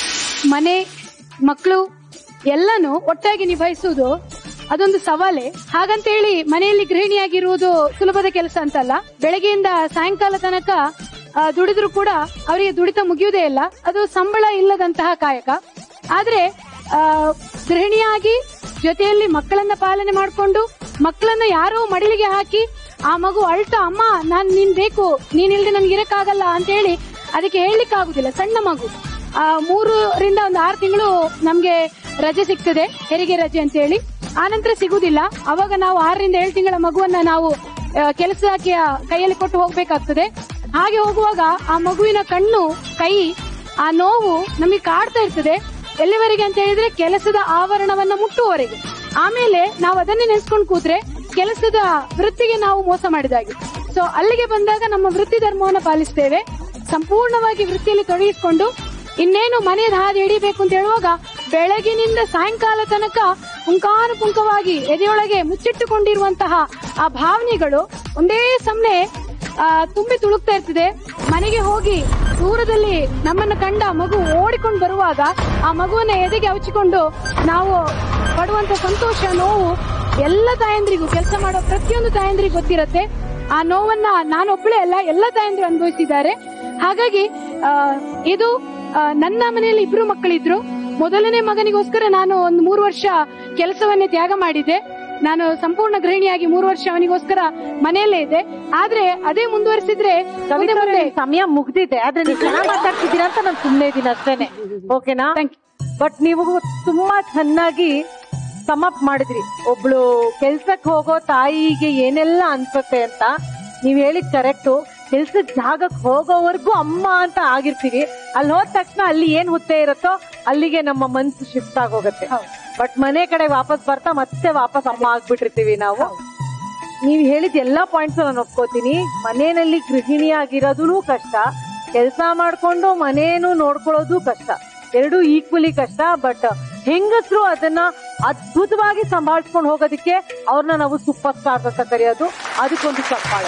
ಮನೆ ಮಕ್ಕಳು ಎಲ್ಲಾನು ಒಟ್ಟಾಗಿ ನಿಭಾಯಿಸುವುದು ಅದೊಂದು ಸವಾಲೆ ಹಾಗಂತೇಳಿ ಮನೆಯಲ್ಲಿ ಗೃಹಿಣಿಯಾಗಿರುವುದು ಸುಲಭದ ಕೆಲಸ ಅಂತಲ್ಲ ಬೆಳಗ್ಗೆಯಿಂದ ಸಾಯಂಕಾಲ ತನಕ ಆ, ದುಡಿದ್ರು ಕೂಡ ಅವರಿಗೆ ದುಡಿತ ಮುಗಿಯುವುದೇ ಇಲ್ಲ ಅದು ಸಂಬಳ ಇಲ್ಲದಂತಹ ಕಾಯಕ ಆದ್ರೆ ಆ, ಗೃಹಿಣಿಯಾಗಿ ಜೊತೆಯಲ್ಲಿ ಮಕ್ಕಳನ್ನ ಪಾಲನೆ ಮಾಡಿಕೊಂಡು ಮಕ್ಕಳನ್ನ ಯಾರೋ ಮಡಿಲಿಗೆ ಹಾಕಿ ಆ ಮಗು ಅಳ್ತಾ ಅಮ್ಮ ನಾನ್ ನೀನ್ ಬೇಕು ನೀನಿಲ್ದೆ ನನ್ಗೆ ಇರಕ್ಕಾಗಲ್ಲ ಅಂತ ಹೇಳಿ ಅದಕ್ಕೆ ಹೇಳಲಿಕ್ಕೆ ಆಗುದಿಲ್ಲ ಸಣ್ಣ ಮಗು ಆ ಮೂರರಿಂದ ಒಂದು ಆರು ತಿಂಗಳು ನಮ್ಗೆ ರಜೆ ಸಿಗ್ತದೆ ಹೆರಿಗೆ ರಜೆ ಅಂತ ಹೇಳಿ ಆನಂತರ ಸಿಗುದಿಲ್ಲ ಅವಾಗ ನಾವು ಆರರಿಂದ ಏಳು ತಿಂಗಳ ಮಗುವನ್ನ ನಾವು ಆ, ಕೆಲಸಕ್ಕೆ ಕೈಯಲ್ಲಿ ಕೊಟ್ಟು ಹೋಗ್ಬೇಕಾಗ್ತದೆ ಹಾಗೆ ಹೋಗುವಾಗ ಆ ಮಗುವಿನ ಕಣ್ಣು ಕೈ ಆ ನೋವು ನಮಗೆ ಕಾಡ್ತಾ ಇರ್ತದೆ ಎಲ್ಲಿವರೆಗೆ ಅಂತ ಹೇಳಿದ್ರೆ ಕೆಲಸದ ಆವರಣವನ್ನ ಮುಟ್ಟುವವರೆಗೆ ಆಮೇಲೆ ನಾವು ಅದನ್ನೇ ನೆನೆಸ್ಕೊಂಡು ಕೂತ್ರೆ ಕೆಲಸದ ವೃತ್ತಿಗೆ ನಾವು ಮೋಸ ಮಾಡಿದಾಗೆ ಸೊ ಅಲ್ಲಿಗೆ ಬಂದಾಗ ನಮ್ಮ ವೃತ್ತಿ ಧರ್ಮವನ್ನ ಪಾಲಿಸ್ತೇವೆ ಸಂಪೂರ್ಣವಾಗಿ ವೃತ್ತಿಯಲ್ಲಿ ತೊಡಗಿಸಿಕೊಂಡು ಇನ್ನೇನು ಮನೆಯ ಹಾದಿ ಹಿಡಿಬೇಕು ಅಂತ ಹೇಳುವಾಗ ಬೆಳಗಿನಿಂದ ಸಾಯಂಕಾಲ ತನಕ ಪುಂಕಾನುಪುಂಕವಾಗಿ ಎದೆಯೊಳಗೆ ಮುಚ್ಚಿಟ್ಟುಕೊಂಡಿರುವಂತಹ ಆ ಭಾವನೆಗಳು ಒಂದೇ ಸಮನೆ ಆ, ತುಂಬಿ ತುಳುಕ್ತಾ ಇರ್ತದೆ ಮನೆಗೆ ಹೋಗಿ ದೂರದಲ್ಲಿ ನಮ್ಮನ್ನು ಕಂಡ ಮಗು ಓಡಿಕೊಂಡು ಬರುವಾಗ ಆ ಮಗುವನ್ನ ಎದೆಗೆ ಹಚ್ಚಿಕೊಂಡು ನಾವು ಪಡುವಂತ ಸಂತೋಷ ನೋವು ಎಲ್ಲ ತಾಯಂದ್ರಿಗೂ ಕೆಲಸ ಮಾಡೋ ಪ್ರತಿಯೊಂದು ತಾಯಂದ್ರಿಗೂ ಗೊತ್ತಿರತ್ತೆ ಆ ನೋವನ್ನ ನಾನೊಬ್ಬಳೇ ಅಲ್ಲ ಎಲ್ಲ ತಾಯಂದ್ರು ಅನುಭವಿಸಿದ್ದಾರೆ ಹಾಗಾಗಿ ಆ, ಇದು ಆ, ನನ್ನ ಮನೆಯಲ್ಲಿ ಇಬ್ರು ಮಕ್ಕಳಿದ್ರು ಮೊದಲನೇ ಮಗನಿಗೋಸ್ಕರ ನಾನು ಒಂದು ಮೂರು ವರ್ಷ ಕೆಲಸವನ್ನೇ ತ್ಯಾಗ ಮಾಡಿದ್ದೆ ನಾನು ಸಂಪೂರ್ಣ ಗೃಹಿಣಿಯಾಗಿ ಮೂರು ವರ್ಷ ಅವನಿಗೋಸ್ಕರ ಮನೆಯಲ್ಲೇ ಇದ್ದೆ ಆದ್ರೆ ಅದೇ ಮುಂದುವರಿಸಿದ್ರೆ ಮುಂದೆ ಮುಂದೆ ಸಮಯ ಮುಗ್ದಿದೆ ಆದ್ರೆ ನೀವು ಚೆನ್ನಾಗಿ ಮಾತಾಡ್ತಿದ್ದೀರಾ ಅಂತ ನಾನು ಸುಮ್ಮನೆ ಇದ್ದೀನಿ ಅಷ್ಟೇನೆ ಓಕೆನಾ ಬಟ್ ನೀವು ತುಂಬಾ ಚೆನ್ನಾಗಿ ಸಮಪ್ ಮಾಡಿದ್ರಿ ಒಬ್ಳು ಕೆಲ್ಸಕ್ಕೆ ಹೋಗೋ ತಾಯಿಗೆ ಏನೆಲ್ಲ ಅನ್ಸುತ್ತೆ ಅಂತ ನೀವ್ ಹೇಳಿದ್ ಕರೆಕ್ಟು ಕೆಲ್ಸದ ಜಾಗಕ್ಕೆ ಹೋಗೋವರೆಗೂ ಅಮ್ಮ ಅಂತ ಆಗಿರ್ತೀವಿ ಅಲ್ಲಿ ಹೋದ ತಕ್ಷಣ ಅಲ್ಲಿ ಏನ್ ಹುತ್ತೆ ಇರುತ್ತೋ ಅಲ್ಲಿಗೆ ನಮ್ಮ ಮನ್ಸು ಶಿಫ್ಟ್ ಆಗೋಗತ್ತೆ ಬಟ್ ಮನೆ ಕಡೆ ವಾಪಸ್ ಬರ್ತಾ ಮತ್ತೆ ವಾಪಸ್ ಅಮ್ಮ ಆಗ್ಬಿಟ್ಟಿರ್ತೀವಿ ನಾವು ನೀವ್ ಹೇಳಿದ ಎಲ್ಲಾ ಪಾಯಿಂಟ್ಸ್ ನಾನು ಒಪ್ಕೋತೀನಿ ಮನೆಯಲ್ಲಿ ಗೃಹಿಣಿಯಾಗಿರೋದು ಕಷ್ಟ ಕೆಲಸ ಮಾಡ್ಕೊಂಡು ಮನೇನು ನೋಡ್ಕೊಳ್ಳೋದು ಕಷ್ಟ ಎರಡೂ ಈಕ್ವಲಿ ಕಷ್ಟ ಬಟ್ ಹೆಂಗಸರು ಅದನ್ನ ಅದ್ಭುತವಾಗಿ ಸಂಭಾಳಿಸ್ಕೊಂಡು ಹೋಗೋದಕ್ಕೆ ಅವ್ರನ್ನ ನಾವು ಸೂಪರ್ ಸ್ಟಾರ್ಸ್ ಅಂತ ಕರೆಯೋದು ಅದಕ್ಕೊಂದು ಚಪ್ಪಾಳೆ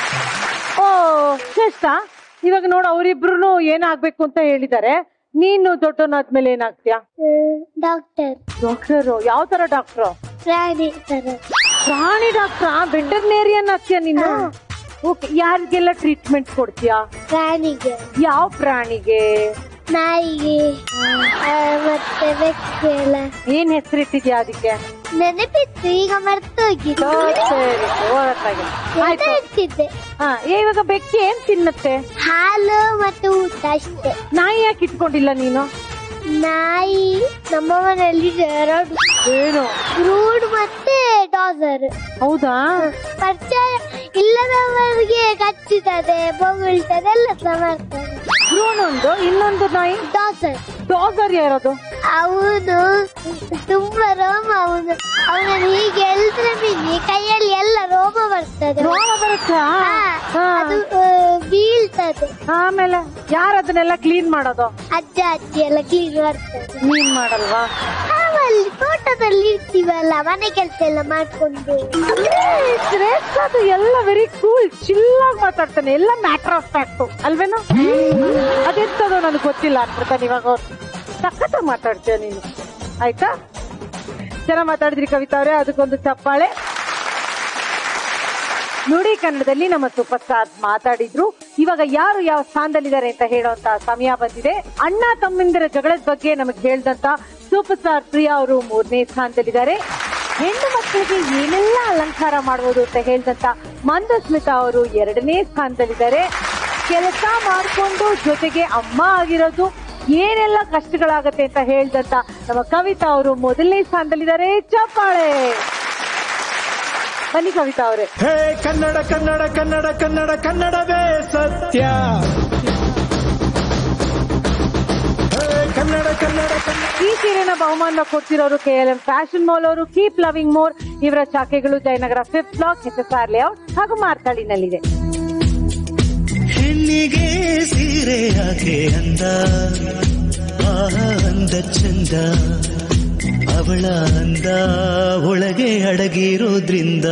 ಓ ಶ್ರೇಷ್ಠ ಇವಾಗ ನೋಡು ಅವರಿಬ್ರು ಏನಾಗ್ಬೇಕು ಅಂತ ಹೇಳಿದ್ದಾರೆ ನೀನು ದೊಡ್ಡವನಾದ್ಮೇಲೆ ಏನಾಗ್ತೀಯಾ ಡಾಕ್ಟರ್ ಡಾಕ್ಟರ್ ಯಾವ ತರ ಡಾಕ್ಟರ್ ಪ್ರಾಣಿ ತರ ಪ್ರಾಣಿ ಡಾಕ್ಟರ್ ವೆಟರ್ನೇರಿಯನ್ ಆಗ್ತೀಯ ನೀನು ಓಕೆ ಯಾರಿಗೆಲ್ಲ ಟ್ರೀಟ್ಮೆಂಟ್ ಕೊಡ್ತೀಯಾ ಪ್ರಾಣಿಗೆ ಯಾವ ಪ್ರಾಣಿಗೆ ನಾಯಿಗೆ ಆ, ಮತ್ತೆ ಬೆಕ್ಕೆಲ್ಲ ಏನ್ ಹೆಸರಿಟ್ಟಿದ್ಯಾ ಅದಕ್ಕೆ ನೆನಪಿತ್ತು ಈಗ ಮರ್ತೋಗಿದೆ ಓ, ಸರಿ ಓದಕ್ಕಾಗಿಲ್ಲ. ಆಯ್ತು ಇರ್ತಿದ್ದೆ ಹಾ ಏ, ಇವಾಗ ಬೆಕ್ಕಿ ಏನ್ ತಿನ್ನತ್ತೆ ಹಾಲು ಮತ್ತು ಊಟ ಅಷ್ಟೇ ನಾಯಿ ಯಾಕೆ ಇಟ್ಕೊಂಡಿಲ್ಲ ನೀನು ನಾಯಿ ನಮ್ಮ ಮನೆಯಲ್ಲಿ ಎರಡು ಏನು ರೂಡ್ ಮತ್ತೆ ಡಾಸರ್ ಹೌದಾ ಪರಿಚಯ ಇಲ್ಲದವರಿಗೆ ಕಚ್ಚುತ್ತದೆ ಬೊಗಳ್ತದೆ ಎಲ್ಲ ಸಹ ಮಾಡ್ತದೆ ಒಂದು ಇನ್ನೊಂದು ನಾಯಿ ಡಾಸರ್ ಡಾಗರ್ ಯಾರದು ಅವನು ತುಂಬಾ ರೋಮ ಅವನು ಅವನನ್ನು ಹೀಗೆ ಎಲ್ದ್ರೆ ಬಿಗಿ ಕೈಯಲ್ಲಿ ಎಲ್ಲ ರೋಮ ಬರ್ತದೆ ರೋಮ ಬರುತ್ತಾ ಹಾ, ಅದು ಆ, ಬೀಳ್ತದೆ ಆಮೇಲೆ ಯಾರು ಅದನ್ನೆಲ್ಲ ಕ್ಲೀನ್ ಮಾಡೋದು ಅಜ್ಜ ಅಜ್ಜಿ ಎಲ್ಲ ಕ್ಲೀನ್ ಮಾಡ್ತದೆ ನೀನ್ ಮಾಡಲ್ವಾ ನಾವಲ್ಲಿ ತೋಟದಲ್ಲಿ ಇರ್ತೀವಲ್ಲ ಮನೆ ಕೆಲಸ ಎಲ್ಲ ಮಾಡ್ಕೊಂಡು ಶ್ರೇಷ್ಠ ಅದು ಎಲ್ಲ ವೆರಿ ಕೂಲ್ ಚಿಲ್ಲಾಗಿ ಮಾತಾಡ್ತಾನೆ ಎಲ್ಲ ಮ್ಯಾಟರ್ ಆಫ್ ಫ್ಯಾಕ್ಟ್ ಅಲ್ವೇನು ಅದೆಂತದೋ ನನಗೆ ಗೊತ್ತಿಲ್ಲ ಅನ್ಬಿಡ್ತಾನೆ ಇವಾಗ ಅವ್ರು ಸಖತ್ತಾಗಿ ಮಾತಾಡ್ತೀಯ ನೀನು ಆಯ್ತಾ ಚೆನ್ನಾಗಿ ಮಾತಾಡಿದ್ರಿ ಕವಿತಾ ಅವರೇ ಅದಕ್ಕೊಂದು ಚಪ್ಪಾಳೆ ನುಡಿ ಕನ್ನಡದಲ್ಲಿ ನಮ್ಮ ಸೂಪರ್ ಸ್ಟಾರ್ ಮಾತಾಡಿದ್ರು ಇವಾಗ ಯಾರು ಯಾವ ಸ್ಥಾನದಲ್ಲಿದ್ದಾರೆ ಅಂತ ಹೇಳುವಂತ ಸಮಯ ಬಂದಿದೆ ಅಣ್ಣ ತಮ್ಮಂದಿರ ಜಗಳದ ಬಗ್ಗೆ ನಮಗೆ ಹೇಳ್ದಂತ ಸೂಪರ್ ಸ್ಟಾರ್ ಪ್ರಿಯಾ ಅವರು ಮೂರನೇ ಸ್ಥಾನದಲ್ಲಿದ್ದಾರೆ ಹೆಣ್ಣು ಮಕ್ಕಳಿಗೆ ಏನೆಲ್ಲ ಅಲಂಕಾರ ಮಾಡಬಹುದು ಅಂತ ಹೇಳ್ದಂತ ಮಂದಸ್ಮಿತಾ ಅವರು ಎರಡನೇ ಸ್ಥಾನದಲ್ಲಿದ್ದಾರೆ ಕೆಲಸ ಮಾಡಿಕೊಂಡು ಜೊತೆಗೆ ಅಮ್ಮ ಆಗಿರೋದು ಏನೆಲ್ಲ ಕಷ್ಟಗಳಾಗತ್ತೆ ಅಂತ ಹೇಳ್ದಂತ ನಮ್ಮ ಕವಿತಾ ಅವರು ಮೊದಲನೇ ಸ್ಥಾನದಲ್ಲಿದ್ದಾರೆ ಚಪ್ಪಾಳೆ ಬನ್ನಿ ಕವಿತಾ ಅವರೇ ಹೇ ಕನ್ನಡ ಕನ್ನಡ ಕನ್ನಡ ಕನ್ನಡ ಕನ್ನಡವೇ ಸತ್ಯ ಹೇ ಕನ್ನಡ ಕನ್ನಡ ಕನ್ನಡ ಈ ಸೀರೆನ ಬಹುಮಾನ ಕೊಡ್ತಿರೋರು K L M fashion mall ಅವರು ಕೀಪ್ ಲವಿಂಗ್ ಮೋರ್ ಇವರ ಶಾಖೆಗಳು Jayanagar fifth block H S R layout ಹಾಗೂ ಮಾರ್ತಾಳಿನಲ್ಲಿದೆ ಹೆಣ್ಣಿಗೆ ಸೀರೆ ಯಾಕೆ ಅಂದ ಆ ಅಂದ ಚಂದ ಅವಳ ಅಂದ ಒಳಗೆ ಅಡಗಿರೋದ್ರಿಂದ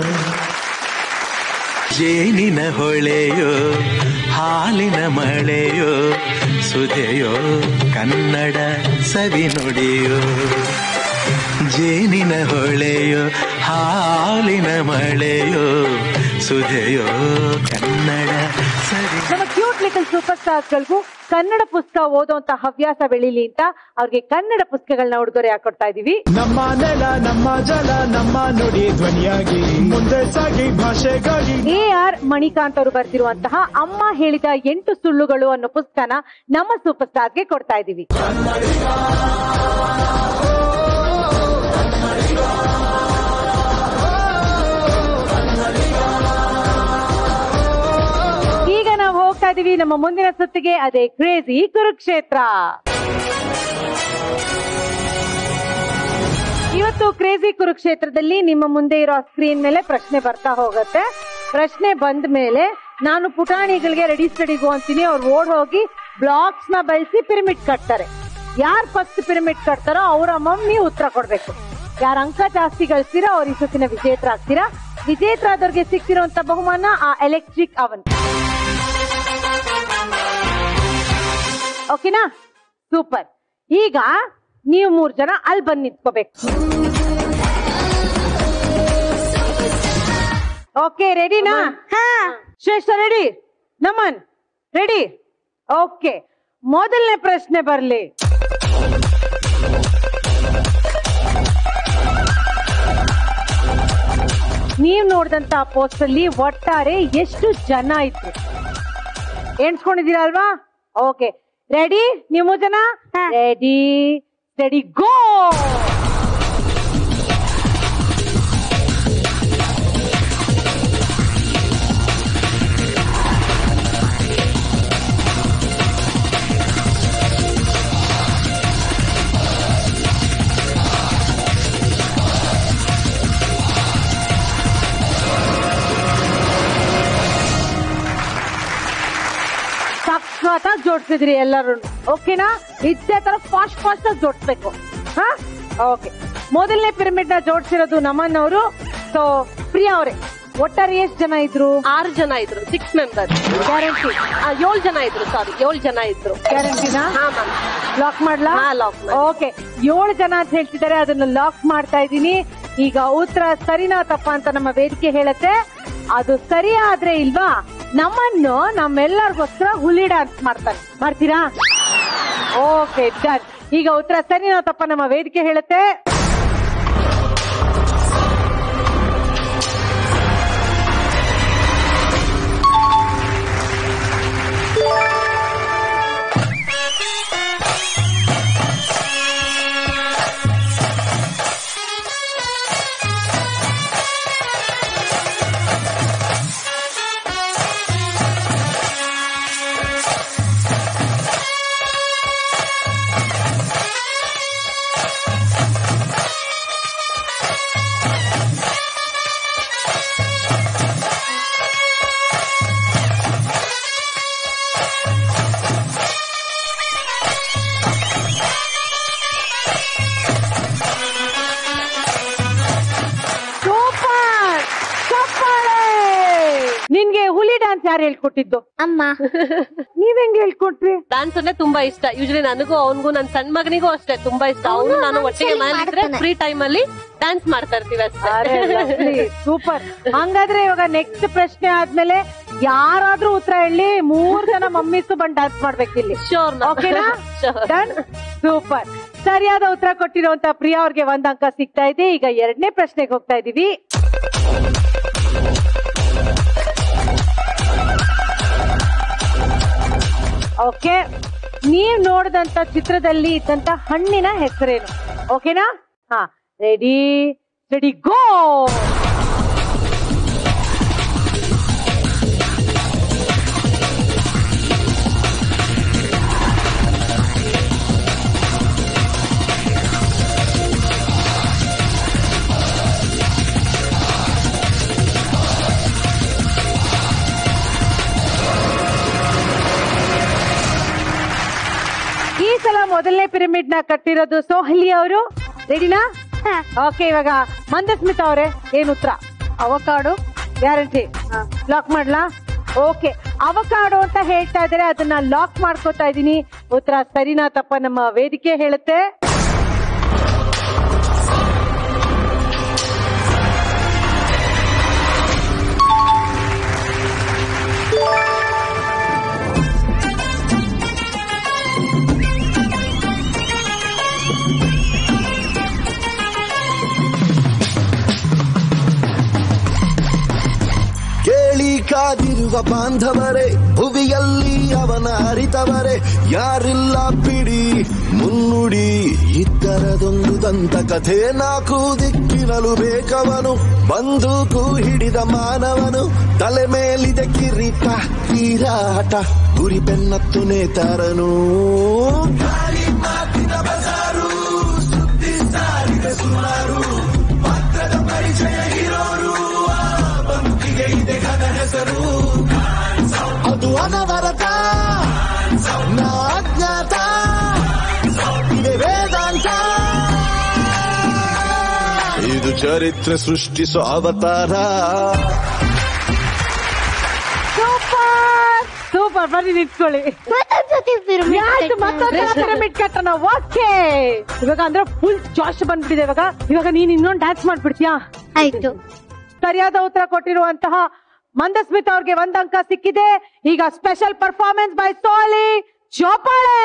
ಜೇನಿನ ಹೊಳೆಯೋ ಹಾಲಿನ ಮಳೆಯೋ ಸುದೆಯೋ ಕನ್ನಡ ಸವಿ ನುಡಿಯೋ ಜೇನಿನ ಹೊಳೆಯೋ ಹಾಲಿನ ಮಳೆಯೋ ಸುದೆಯೋ ಕನ್ನಡ ಸವಿ ನಮ್ಮ ಕ್ಯೂಟ್ ಲಿಟಲ್ ಸೂಪರ್ ಸ್ಟಾರ್ಸ್ ಗಳಿಗೂ ಕನ್ನಡ ಪುಸ್ತಕ ಓದುವಂತ ಹವ್ಯಾಸ ಬೆಳಿಲಿ ಅಂತ ಅವ್ರಿಗೆ ಕನ್ನಡ ಪುಸ್ತಕಗಳನ್ನ ಉಡುಗೊರೆ ಹಾಕೊಡ್ತಾ ಇದೀವಿ ನಮ್ಮ ನೆಲ ನಮ್ಮ ಜಲ ನಮ್ಮ ನುಡಿ ಧ್ವನಿಯಾಗಿ ಮುಂದೆ ಸಾಗಿ ಭಾಷೆಗಾಗಿ ಎ ಆರ್ ಮಣಿಕಾಂತ್ ಅವರು ಬರ್ತಿರುವಂತಹ ಅಮ್ಮ ಹೇಳಿದ ಎಂಟು ಸುಳ್ಳುಗಳು ಅನ್ನೋ ಪುಸ್ತಕನ ನಮ್ಮ ಸೂಪರ್ ಸ್ಟಾರ್ಗೆ ಕೊಡ್ತಾ ಇದೀವಿ ಈಗ ನಾವು ಹೋಗ್ತಾ ಇದೀವಿ ನಮ್ಮ ಮುಂದಿನ ಸುತ್ತಿಗೆ ಅದೇ ಕ್ರೇಜಿ ಕುರುಕ್ಷೇತ್ರ ಇವತ್ತು ಕ್ರೇಜಿ ಕುರುಕ್ಷೇತ್ರದಲ್ಲಿ ನಿಮ್ಮ ಮುಂದೆ ಇರೋ ಸ್ಕ್ರೀನ್ ಮೇಲೆ ಪ್ರಶ್ನೆ ಬರ್ತಾ ಹೋಗುತ್ತೆ ಪ್ರಶ್ನೆ ಬಂದ ಮೇಲೆ ನಾನು ಪುಟಾಣಿಗಳಿಗೆ ರೆಡಿ ಸ್ಟಡಿಗೋ ಅಂತೀನಿ ಅವ್ರು ಓಡ್ ಹೋಗಿ ಬ್ಲಾಕ್ಸ್ ನ ಬಳಸಿ ಪಿರಮಿಡ್ ಕಟ್ತಾರೆ ಯಾರು ಫಸ್ಟ್ ಪಿರಮಿಡ್ ಕಟ್ತಾರೋ ಅವರ ಮಮ್ಮಿ ಉತ್ತರ ಕೊಡ್ಬೇಕು ಯಾರ ಅಂಕ ಜಾಸ್ತಿ ಗಳಿಸ್ತೀರಾ ಅವ್ರ ಈ ಸುತ್ತಿನ ವಿಜೇತರಾಗ್ತೀರಾ ವಿಜೇತರಾದವ್ರಿಗೆ ಸಿಕ್ತಿರುವಂತ ಬಹುಮಾನ ಆ ಎಲೆಕ್ಟ್ರಿಕ್ ಅವನ್ ಓಕೆನಾ ಸೂಪರ್ ಈಗ ನೀವು ಮೂರ್ ಜನ ಅಲ್ಲಿ ಬಂದು ನಿಂತ್ಕೋಬೇಕು ಓಕೆ ರೆಡಿನಾ ಶ್ರೇಷ್ಠ ರೆಡಿ ನಮನ್ ರೆಡಿ ಓಕೆ ಮೊದಲನೇ ಪ್ರಶ್ನೆ ಬರ್ಲಿ ನೀವ್ ನೋಡಿದಂತ ಪೋಸ್ಟ್ ಅಲ್ಲಿ ಒಟ್ಟಾರೆ ಎಷ್ಟು ಜನ ಇದ್ರು ಎಣ್ಸ್ಕೊಂಡಿದ್ದೀರಾ ಅಲ್ವಾ ಓಕೆ ರೆಡಿ ನೀವು ಮೂರ್ ಜನ ರೆಡಿ ರೆಡಿ ಗೋ ಸಖತ್ತಾಗಿ ಜೋಡಿಸಿದ್ರಿ ಎಲ್ಲರೂ ಓಕೆನಾ ಇದೇ ತರ ಫಾಸ್ಟ್ ಫಾಸ್ಟ್ ಆಗಿ ಜೋಡಿಸ್ಬೇಕು ಹಾ ಓಕೆ ಮೊದಲನೇ ಪಿರಮಿಡ್ ನ ಜೋಡಿಸಿರೋದು ನಮನ್ ಅವರು ಸೊ ಪ್ರಿಯಾ ಅವರೇ ಒಟ್ಟಾರೆ ಎಷ್ಟು ಜನ ಇದ್ರು ಆರು ಜನ ಇದ್ರು ಸಿಕ್ಸ್ ಮೆಂಬರ್ ಗ್ಯಾರಂಟಿ ಏಳು ಜನ ಇದ್ರು ಸಾರಿ ಏಳು ಜನ ಇದ್ರು ಗ್ಯಾರಂಟಿನಾ ಹಾ ಮ್ಯಾಮ್ ಲಾಕ್ ಮಾಡ್ಲಾ ಹಾ, lock ಮಾಡಿ. ಓಕೆ ಏಳು ಜನ ಅಂತ ಹೇಳ್ತಿದ್ದಾರೆ ಅದನ್ನ ಲಾಕ್ ಮಾಡ್ತಾ ಇದ್ದೀನಿ ಈಗ ಉತ್ತರ ಸರಿನಾ ತಪ್ಪ ಅಂತ ನಮ್ಮ ವೇದಿಕೆ ಹೇಳತ್ತೆ ಅದು ಸರಿ ಆದ್ರೆ ಇಲ್ವಾ ನಮ್ಮನ್ನು ನಮ್ಮೆಲ್ಲರಿಗೋಸ್ಕರ ಹುಲಿ ಡಾನ್ಸ್ ಮಾಡ್ತಾರೆ ಮಾಡ್ತೀರಾ ಓಕೆ ಡನ್ ಈಗ ಉತ್ತರ ಸರಿನಾ ತಪ್ಪ ನಮ್ಮ ವೇದಿಕೆ ಹೇಳುತ್ತೆ ಸೂಪರ್ ಚಪ್ಪಾಳೆ ನಿನ್ಗೆ ಹುಲಿ ಡಾನ್ಸ್ ಯಾರು ಹೇಳ್ಕೊಟ್ಟಿದ್ದು ಅಮ್ಮ ನೀವ್ ಹೆಂಗ್ ಹೇಳ್ಕೊಟ್ರಿ ಡಾನ್ಸ್ ಅಂದ್ರೆ ತುಂಬಾ ಇಷ್ಟ ಯೂಶಲಿ ನನಗೂ ಅವನಿಗೂ ನನ್ ಸಣ್ಣ ಮಗನಿಗೂ ಅಷ್ಟೇ ತುಂಬಾ ಇಷ್ಟ ಅವನು ನಾನು ಒಟ್ಟಿಗೆ ಮನೇಲಿದ್ರೆ ಫ್ರೀ ಟೈಮ್ ಅಲ್ಲಿ ಡ್ಯಾನ್ಸ್ ಮಾಡ್ತಾ ಇರ್ತೀವಿ ಅಷ್ಟೇ ಸೂಪರ್ ಹಂಗಾದ್ರೆ ಇವಾಗ ನೆಕ್ಸ್ಟ್ ಪ್ರಶ್ನೆ ಆದ್ಮೇಲೆ ಯಾರಾದ್ರೂ ಉತ್ತರ ಹೇಳಿ ಮೂರ್ ಜನ ಮಮ್ಮೀಸು ಬಂದ್ ಡಾನ್ಸ್ ಮಾಡ್ಬೇಕು ಇಲ್ಲಿ ಶೋರ್ ಓಕೆನಾ ಡನ್ ಸೂಪರ್ ಸರಿಯಾದ ಉತ್ತರ ಕೊಟ್ಟಿರುವಂತ ಪ್ರಿಯಾ ಅವ್ರಿಗೆ ಒಂದ್ ಅಂಕ ಸಿಗ್ತಾ ಇದೆ ಈಗ ಎರಡನೇ ಪ್ರಶ್ನೆಗೆ ಹೋಗ್ತಾ ಇದೀವಿ ಓಕೆ ನೀವ್ ನೋಡಿದಂತ ಚಿತ್ರದಲ್ಲಿ ಇದ್ದಂತ ಹಣ್ಣಿನ ಹೆಸರೇನು ಓಕೆನಾ ಹಾ ರೆಡಿ ರೆಡಿ ಗೋ ಮೊದಲನೇ ಪಿರಮಿಡ್ ನ ಕಟ್ಟಿರೋದು ಸೋಹಲಿ ಅವರು ರೆಡಿನಾ ಓಕೆ ಇವಾಗ ಮಂದಸ್ಮಿತಾ ಅವರೇ ಏನ್ ಉತ್ತರ ಅವಕಾಡು ಗ್ಯಾರಂಟಿ ಲಾಕ್ ಮಾಡ್ಲಾ ಓಕೆ ಅವಕಾಡು ಅಂತ ಹೇಳ್ತಾ ಇದಾರೆ ಅದನ್ನ ಲಾಕ್ ಮಾಡ್ಕೋತಾ ಇದೀನಿ ಉತ್ತರ ಸರಿನಾ ತಪ್ಪ ನಮ್ಮ ವೇದಿಕೆ ಹೇಳುತ್ತೆ ಕೇಳಿ ಕಾದಿರುವ ಬಾಂಧವರೇ ಭುವಿಯಲ್ಲಿ ಅವನ ಅರಿತವರೇ ಯಾರಿಲ್ಲ ಬಿಡಿ ಮುನ್ನುಡಿ ಇದ್ದರದೊಂದು ದಂತ ಕಥೆ ನಾಲ್ಕು ದಿಕ್ಕಿನಲು ಬೇಕವನು ಬಂದೂಕು ಹಿಡಿದ ಮಾನವನು ತಲೆ ಮೇಲಿದೆ ಕಿರೀಟ ತೀರಾಟ ಗುರಿ ಬೆನ್ನತ್ತು ನೇತಾರನು ಗಾಳಿ ಮಾತಿನ ಬಜಾರು ಸುದ್ದಿ ಸಾರಿದ ಸುಮಾರು ಪಾತ್ರದ ಪರಿಚಯ ಇರೋರು ಆ ಬದುಕಿಗೆ ಇದೆ ಘನ ಹೆಸರು ಅದು ಅನವರತ ನಾ ಅಜ್ಞಾತ ಇದೆ ವೇದಾಂತ ಇದು ಚರಿತ್ರೆ ಸೃಷ್ಟಿಸೋ ಅವತಾರ ಸೂಪರ್ ಸೂಪರ್ ಬನ್ನಿ ನಿಂತ್ಕೊಳ್ಳಿ ಯಾಕೆ ಮತ್ತೊಂದು ಪಿರಮಿಡ್ ಕಟ್ಟಣ ಓಕೆ ಇವಾಗ ಅಂದ್ರೆ ಫುಲ್ ಜಾಶ್ ಬಂದ್ಬಿಟ್ಟಿದೆ ಇವಾಗ ಇವಾಗ ನೀನ್ ಇನ್ನೊಂದು ಡ್ಯಾನ್ಸ್ ಮಾಡ್ಬಿಡ್ತೀಯಾ ಆಯ್ತು ಸರಿಯಾದ ಉತ್ತರ ಕೊಟ್ಟಿರುವಂತಹ ಮಂದಸ್ಮಿತ್ ಅವ್ರಿಗೆ ಒಂದ್ ಅಂಕ ಸಿಕ್ಕಿದೆ ಈಗ ಸ್ಪೆಷಲ್ ಪರ್ಫಾರ್ಮೆನ್ಸ್ ಬೈ ಸೋಲಿ ಚೋಪಾಳೆ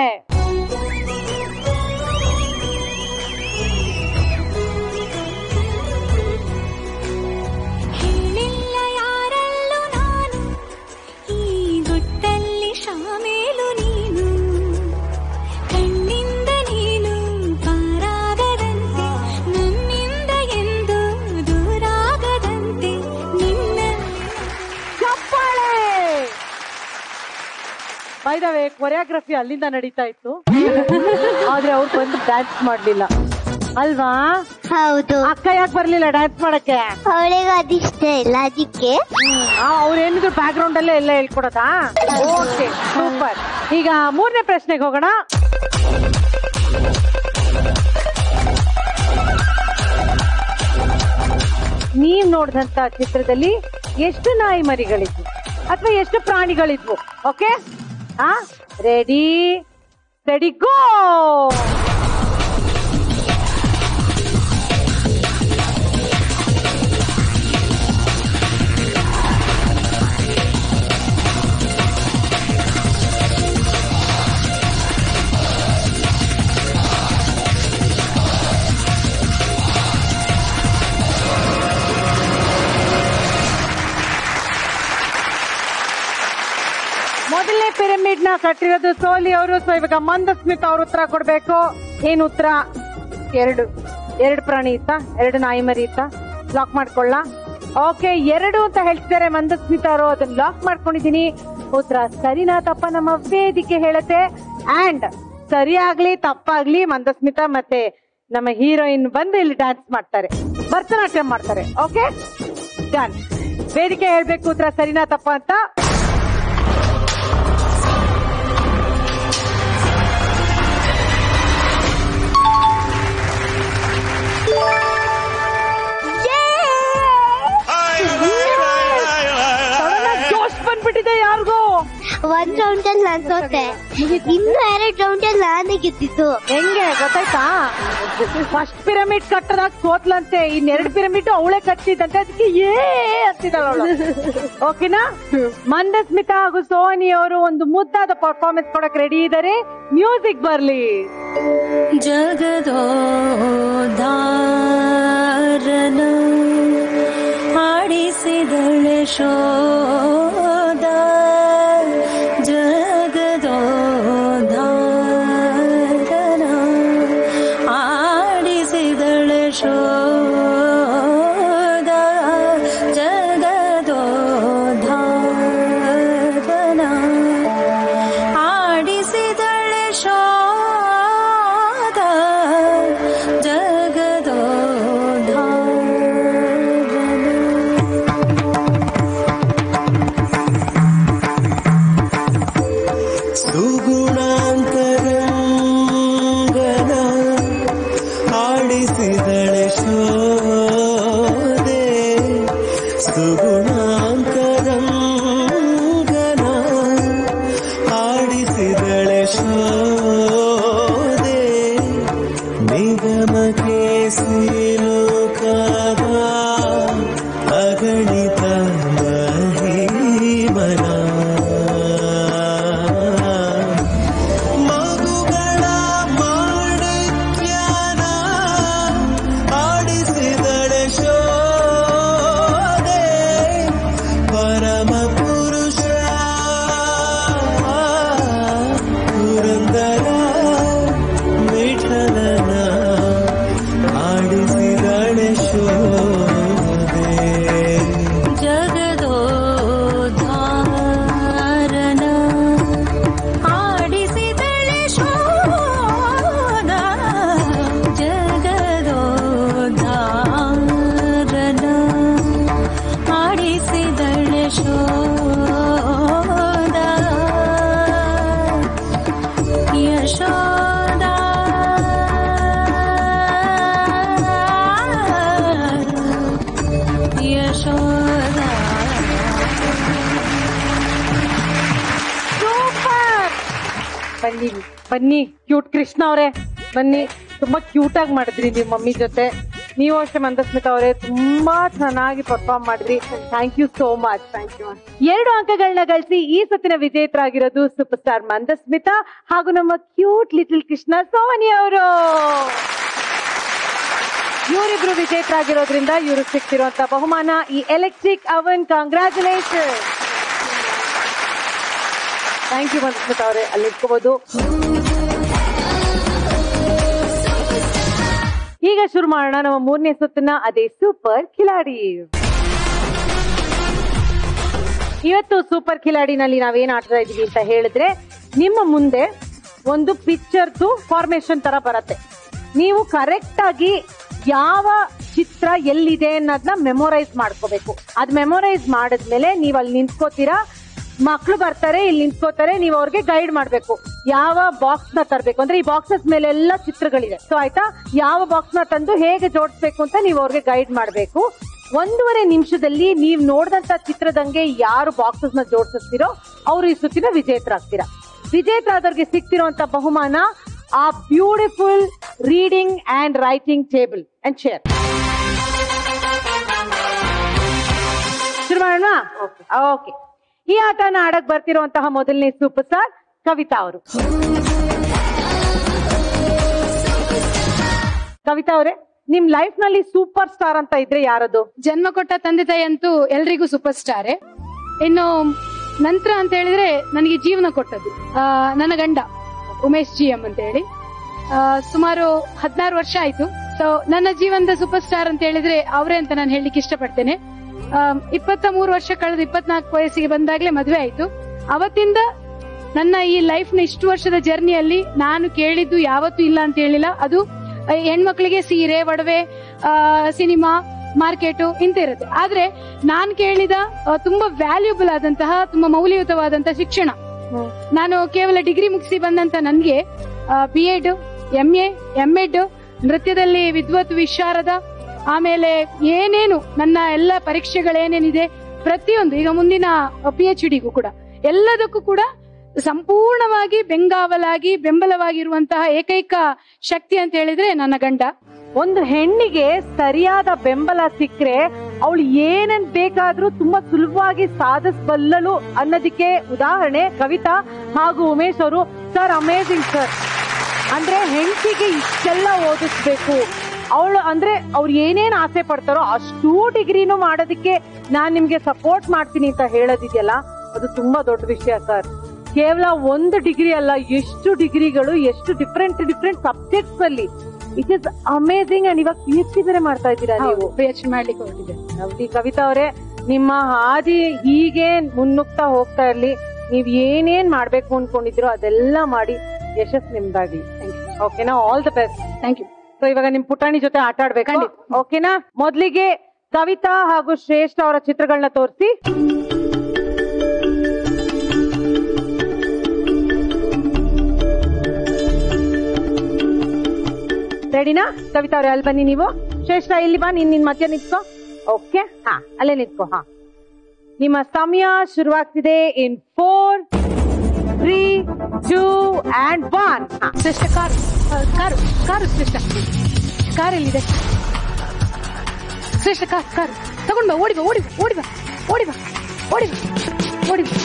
ಹೇಳಿಲ್ಲ ಯಾರಲ್ಲೂ ನಾನು ಈ ಗುಟ್ಟಲ್ಲಿ ಶಾಮೇಲು ನೀನು ಕಣ್ಣಿಂದ ನೀನು ಪಾರಾಗದಂತೆ ನನ್ನಿಂದ ಎಂದು ದೂರಾಗದಂತೆ ನಿನ್ನ ಚಪ್ಪಾಳೆ ಬೈದವೆ ಕೊರಿಯೋಗ್ರಫಿ ಅಲ್ಲಿಂದ ನಡೀತಾ ಇತ್ತು ಆದ್ರೆ ಅವ್ರು ಬಂದು ಡ್ಯಾನ್ಸ್ ಮಾಡ್ಲಿಲ್ಲ ಅಲ್ವಾ ಹೌದು ಅಕ್ಕ ಯಾಕೆ ಬರ್ಲಿಲ್ಲ ಡ್ಯಾನ್ಸ್ ಮಾಡಕ್ಕೆ ಅವಳಿಗೆ ಅದಿಷ್ಟ ಇಲ್ಲ ಅದಕ್ಕೆ ಅವ್ರು ಏನಿದ್ರು ಬ್ಯಾಕ್ ಗ್ರೌಂಡ್ ಅಲ್ಲೇ ಎಲ್ಲ ಹೇಳ್ಕೊಡೋದಾ ಓಕೆ ಸೂಪರ್ ಈಗ ಮೂರನೇ ಪ್ರಶ್ನೆಗೆ ಹೋಗೋಣ ನೀವ್ ನೋಡಿದಂತ ಚಿತ್ರದಲ್ಲಿ ಎಷ್ಟು ನಾಯಿ ಮರಿಗಳಿದ್ವು ಅಥವಾ ಎಷ್ಟು ಪ್ರಾಣಿಗಳಿದ್ವು ಓಕೆ ಹಾ ರೆಡಿ ರೆಡಿ ಗೋ ಮೊದಲನೇ ಪಿರಮಿಡ್ ನ ಕಟ್ಟಿರೋದು ಸೋಲಿ ಅವರು ಸೊ ಇವಾಗ ಮಂದಸ್ಮಿತ್ ಅವ್ರ ಉತ್ತರ ಕೊಡ್ಬೇಕು ಏನ್ ಉತ್ತರ ಎರಡು ಎರಡು ಪ್ರಾಣಿ ಇತ್ತ ಎರಡು ನಾಯಿ ಮರಿ ಇತ್ತ ಲಾಕ್ ಮಾಡ್ಕೊಳ್ಳ ಓಕೆ ಎರಡು ಅಂತ ಹೇಳ್ತಿದ್ದಾರೆ ಮಂದಸ್ಮಿತ್ ಅವರು ಅದನ್ನ ಲಾಕ್ ಮಾಡ್ಕೊಂಡಿದೀನಿ ಉತ್ತರ ಸರಿನಾ ತಪ್ಪ ನಮ್ಮ ವೇದಿಕೆ ಹೇಳುತ್ತೆ ಅಂಡ್ ಸರಿ ಆಗ್ಲಿ ತಪ್ಪಾಗ್ಲಿ ಮಂದಸ್ಮಿತಾ ಮತ್ತೆ ನಮ್ಮ ಹೀರೋಯಿನ್ ಬಂದು ಇಲ್ಲಿ ಡ್ಯಾನ್ಸ್ ಮಾಡ್ತಾರೆ ಭರತನಾಟ್ಯ ಮಾಡ್ತಾರೆ ಓಕೆ ಡನ್ ವೇದಿಕೆ ಹೇಳ್ಬೇಕು ಉತ್ತರ ಸರಿನಾ ತಪ್ಪ ಅಂತ ಜೋಶ್ ಬಂದ್ಬಿಟ್ಟಿದೆ ಯಾರಿಗೂ ಒಂದ್ ರೌಂಡ್ ಅಲ್ಲಿ ನಾನ್ ಸೋತೆ ಇನ್ನು ಎರಡು ರೌಂಡ್ ಅಲ್ಲಿ ನಾನೇ ಗೆದ್ದಿದ್ದು ಹೆಂಗೆ ಗೊತ್ತಾಯ್ತಾ ಫಸ್ಟ್ ಪಿರಮಿಡ್ ಕಟ್ಟದಾಗ ಸೋತ್ಲಂತೆ ಇನ್ನೆರಡು ಪಿರಮಿಡ್ ಅವಳೆ ಕಟ್ಟಿದಂತೆ ಅದಕ್ಕೆ ಏ ಅಂತಿದ್ದಾಳ ಅವಳು ಓಕೆನಾ ಮಂದಸ್ಮಿತಾ ಹಾಗೂ ಸೋನಿ ಅವರು ಒಂದು ಮುದ್ದಾದ ಪರ್ಫಾರ್ಮೆನ್ಸ್ ಕೊಡಕ್ ರೆಡಿ ಇದ್ದಾರೆ ಮ್ಯೂಸಿಕ್ ಬರ್ಲಿ ಜಗದೋದಾರನ ಆಡಿಸಿದಳೆ ಶೋದ ಜಗದೋದಾರನ ಆಡಿಸಿದಳೆ ಶೋದ ಜಗದೋದಾರನ ಆಡಿಸಿದಳೆ ಶೋದ ಸುಗುಣಾಂತರಂ ಬನ್ನಿ ಬನ್ನಿ ಕ್ಯೂಟ್ ಕೃಷ್ಣ ಅವರೇ ಬನ್ನಿ ತುಂಬಾ ಕ್ಯೂಟ್ ಆಗಿ ಮಾಡಿದ್ರಿ ನಿಮ್ ಮಮ್ಮಿ ಜೊತೆ ನೀವು ಅಷ್ಟೇ ಮಂದಸ್ಮಿತಾ ಅವರೇ ತುಂಬಾ ಚೆನ್ನಾಗಿ ಪರ್ಫಾರ್ಮ್ ಮಾಡಿದ್ರಿ thank you so much thank you ಎರಡು ಅಂಕಗಳನ್ನ ಗಳಿಸಿ ಈ ಸತಿನ ವಿಜೇತರಾಗಿರೋದು ಸೂಪರ್ ಸ್ಟಾರ್ ಮಂದಸ್ಮಿತಾ ಹಾಗೂ ನಮ್ಮ ಕ್ಯೂಟ್ ಲಿಟಲ್ ಕೃಷ್ಣ ಸೋಮನಿ ಅವರು ಇವರಿಬ್ರು ವಿಜೇತರಾಗಿರೋದ್ರಿಂದ ಇವರು ಸಿಕ್ತಿರುವಂತ ಬಹುಮಾನ ಈ ಎಲೆಕ್ಟ್ರಿಕ್ ಅವನ್ ಕಾಂಗ್ರಾಚುಲೇಷನ್ ಥ್ಯಾಂಕ್ ಯು ಮಂದಸ್ಮಿತಾ ಅವರೇ ಅಲ್ಲಿ ಇಟ್ಕೋಬಹುದು ಈಗ ಶುರು ಮಾಡೋಣ ನಮ್ಮ ಮೂರನೇ ಸುತ್ತಿನ ಅದೇ ಸೂಪರ್ ಕಿಲಾಡಿ ಇವತ್ತು ಸೂಪರ್ ಕಿಲಾಡಿನಲ್ಲಿ ನಾವೇನ್ ಆಡ್ತಾ ಇದೀವಿ ಅಂತ ಹೇಳಿದ್ರೆ ನಿಮ್ಮ ಮುಂದೆ ಒಂದು ಪಿಕ್ಚರ್ದು ಫಾರ್ಮೇಶನ್ ತರ ಬರತ್ತೆ ನೀವು ಕರೆಕ್ಟ್ ಆಗಿ ಯಾವ ಚಿತ್ರ ಎಲ್ಲಿದೆ ಅನ್ನೋದನ್ನ ಮೆಮೊರೈಸ್ ಮಾಡ್ಕೋಬೇಕು ಅದ್ ಮೆಮೊರೈಸ್ ಮಾಡಿದ್ಮೇಲೆ ನೀವು ಅಲ್ಲಿ ನಿಂತ್ಕೋತೀರಾ ಮಕ್ಳು ಬರ್ತಾರೆ ಇಲ್ಲಿ ನಿಂತ್ಕೋತಾರೆ ನೀವು ಅವ್ರಿಗೆ ಗೈಡ್ ಮಾಡ್ಬೇಕು ಯಾವ ಬಾಕ್ಸ್ ನ ತರಬೇಕು ಅಂದ್ರೆ ಈ ಬಾಕ್ಸಸ್ ಮೇಲೆಲ್ಲ ಚಿತ್ರಗಳಿದೆ ಸೊ ಆಯ್ತಾ ಯಾವ ಬಾಕ್ಸ್ ನ ತಂದು ಹೇಗೆ ಜೋಡಿಸ್ಬೇಕು ಅಂತ ನೀವು ಅವ್ರಿಗೆ ಗೈಡ್ ಮಾಡ್ಬೇಕು ಒಂದೂವರೆ ನಿಮಿಷದಲ್ಲಿ ನೀವು ನೋಡಿದಂತ ಚಿತ್ರದಂಗೆ ಯಾರು ಬಾಕ್ಸಸ್ ನ ಜೋಡಿಸ್ತೀರೋ ಅವರು ಈ ಸುತ್ತಿನ ವಿಜೇತರಾಗ್ತೀರಾ ವಿಜೇತರಾದವ್ರಿಗೆ ಸಿಗ್ತಿರುವಂತ ಬಹುಮಾನ ಆ beautiful reading and writing table and chair ಶುರು ಮಾಡೋಣ ಓಕೆ ಈ ಆಟನ ಆಡಕ್ ಬರ್ತಿರುವಂತಹ ಮೊದಲನೇ ಸೂಪರ್ ಸ್ಟಾರ್ ಕವಿತಾ ಅವರು ಕವಿತಾ ಅವರೇ ನಿಮ್ ಲೈಫ್ ನಲ್ಲಿ ಸೂಪರ್ ಸ್ಟಾರ್ ಅಂತ ಇದ್ರೆ ಯಾರದು ಜನ್ಮ ಕೊಟ್ಟ ತಂದೆ ತಾಯಿ ಅಂತೂ ಎಲ್ರಿಗೂ ಸೂಪರ್ ಸ್ಟಾರೇ ಇನ್ನು ನಂತರ ಅಂತ ಹೇಳಿದ್ರೆ ನನಗೆ ಜೀವನ ಕೊಟ್ಟದ್ದು ಆ, ನನ್ನ ಗಂಡ ಉಮೇಶ್ ಜಿ ಎಂ ಅಂತ ಹೇಳಿ ಆ, ಸುಮಾರು ಹದಿನಾರು ವರ್ಷ ಆಯ್ತು ಸೊ ನನ್ನ ಜೀವನದ ಸೂಪರ್ ಸ್ಟಾರ್ ಅಂತ ಹೇಳಿದ್ರೆ ಅವರೇ ಅಂತ ನಾನು ಹೇಳಲಿಕ್ಕೆ ಇಷ್ಟಪಡ್ತೇನೆ ಆ, ಇಪ್ಪತ್ತ ಮೂರು ವರ್ಷ ಕಳೆದು ಇಪ್ಪತ್ನಾಲ್ಕು ವಯಸ್ಸಿಗೆ ಬಂದಾಗ್ಲೇ ಮದುವೆ ಆಯ್ತು ಅವತ್ತಿಂದ ನನ್ನ ಈ ಲೈಫ್ ನ ಇಷ್ಟು ವರ್ಷದ ಜರ್ನಿಯಲ್ಲಿ ನಾನು ಕೇಳಿದ್ದು ಯಾವತ್ತೂ ಇಲ್ಲ ಅಂತ ಹೇಳಿಲ್ಲ ಅದು ಆ, ಹೆಣ್ಮಕ್ಳಿಗೆ ಸೀರೆ ಒಡವೆ ಆ, ಸಿನಿಮಾ ಮಾರ್ಕೆಟು ಇಂತ ಇರುತ್ತೆ ಆದ್ರೆ ನಾನ್ ಕೇಳಿದ ಆ, ತುಂಬಾ ವ್ಯಾಲ್ಯೂಬಲ್ ಆದಂತಹ ತುಂಬಾ ಮೌಲ್ಯಯುತವಾದಂತಹ ಶಿಕ್ಷಣ ನಾನು ಕೇವಲ ಡಿಗ್ರಿ ಮುಗಿಸಿ ಬಂದಂತ ನನ್ಗೆ B Ed M A M Ed ನೃತ್ಯದಲ್ಲಿ ವಿದ್ವತ್ ವಿಶಾರದ ಆಮೇಲೆ ಏನೇನು ನನ್ನ ಎಲ್ಲ ಪರೀಕ್ಷೆಗಳೇನೇನಿದೆ ಪ್ರತಿಯೊಂದು ಈಗ ಮುಂದಿನ ಪಿ ಎಚ್ ಡಿಗೂ ಕೂಡ ಎಲ್ಲದಕ್ಕೂ ಕೂಡ ಸಂಪೂರ್ಣವಾಗಿ ಬೆಂಗಾವಲಾಗಿ ಬೆಂಬಲವಾಗಿರುವಂತಹ ಏಕೈಕ ಶಕ್ತಿ ಅಂತ ಹೇಳಿದ್ರೆ ನನ್ನ ಗಂಡ ಒಂದು ಹೆಣ್ಣಿಗೆ ಸರಿಯಾದ ಬೆಂಬಲ ಸಿಕ್ಕರೆ ಅವಳು ಏನನ್ ಬೇಕಾದ್ರೂ ತುಂಬಾ ಸುಲಭವಾಗಿ ಸಾಧಿಸಬಲ್ಲಳು ಅನ್ನೋದಕ್ಕೆ ಉದಾಹರಣೆ ಕವಿತಾ ಹಾಗೂ ಉಮೇಶ್ ಅವರು ಸರ್ ಅಮೇಜಿಂಗ್ ಸರ್ ಅಂದ್ರೆ ಹೆಂಡತಿಗೆ ಇಷ್ಟೆಲ್ಲ ಓದಿಸ್ಬೇಕು ಅವಳು ಅಂದ್ರೆ ಅವ್ರು ಏನೇನ್ ಆಸೆ ಪಡ್ತಾರೋ ಅಷ್ಟೂ ಡಿಗ್ರಿನೂ ಮಾಡೋದಕ್ಕೆ ನಾನ್ ನಿಮ್ಗೆ ಸಪೋರ್ಟ್ ಮಾಡ್ತೀನಿ ಅಂತ ಹೇಳೋದಿದೆಯಲ್ಲ ಅದು ತುಂಬಾ ದೊಡ್ಡ ವಿಷಯ ಸರ್ ಕೇವಲ ಒಂದು ಡಿಗ್ರಿ ಅಲ್ಲ ಎಷ್ಟು ಡಿಗ್ರಿಗಳು ಎಷ್ಟು ಡಿಫ್ರೆಂಟ್ ಡಿಫ್ರೆಂಟ್ ಸಬ್ಜೆಕ್ಟ್ಸ್ ಅಲ್ಲಿ ಇಟ್ ಇಸ್ ಅಮೇಸಿಂಗ್ ಅಂಡ್ ಇವಾಗ ಪಿ ಎಚ್ ಡಿ ಬೇರೆ ಮಾಡ್ತಾ ಇದ್ದೀರಾ ನೀವು ಪಿ ಎಚ್ ಮಾಡ್ಲಿಕ್ಕೆ ಹೊರಟಿದೆ ಹೌದು ಕವಿತಾ ಅವರೇ ನಿಮ್ಮ ಹಾದಿ ಹೀಗೆ ಮುನ್ನುಗ್ತಾ ಹೋಗ್ತಾ ಇರ್ಲಿ ನೀವ್ ಏನೇನ್ ಮಾಡ್ಬೇಕು ಅನ್ಕೊಂಡಿದ್ರೋ ಅದೆಲ್ಲ ಮಾಡಿ ಯಶಸ್ ನಿಮ್ದಾಗ್ಲಿ ಓಕೆನಾ all the best thank you so ಇವಾಗ ನಿಮ್ ಪುಟಾಣಿ ಜೊತೆ ಆಟ ಆಡ್ಬೇಕು ಓಕೆನಾ ಮೊದ್ಲಿಗೆ ಕವಿತಾ ಹಾಗೂ ಶ್ರೇಷ್ಠ ಅವರ ಚಿತ್ರಗಳನ್ನ ತೋರಿಸಿ ರೆಡಿನಾ ಕವಿತಾ ಅವ್ರೆ ಅಲ್ಲಿ ಬನ್ನಿ ನೀವು ಶ್ರೇಷ್ಠ ಇಲ್ಲಿ ಬಾ ನೀನ್ ನಿನ್ ಮಧ್ಯ ನಿಂತ್ಕೋ ಓಕೆ ಹಾ ಅಲ್ಲೇ ನಿಂತ್ಕೋ ಹಾ ನಿಮ್ಮ ಸಮಯ ಶುರುವಾಗ್ತಿದೆ in four three two and one Shreshta car car car Shreshta car ಎಲ್ಲಿದೆ ಶ್ರೇಷ್ಠ ಕಾರ್ ಕಾರ್ ತಗೊಂಡ್ ಬಾ ಓಡಿ ಬಾ ಓಡಿ ಬಾ ಓಡಿ ಬಾ ಓಡಿ ಬಾ ಓಡಿ ಬಾ ಓಡಿ ಬಾ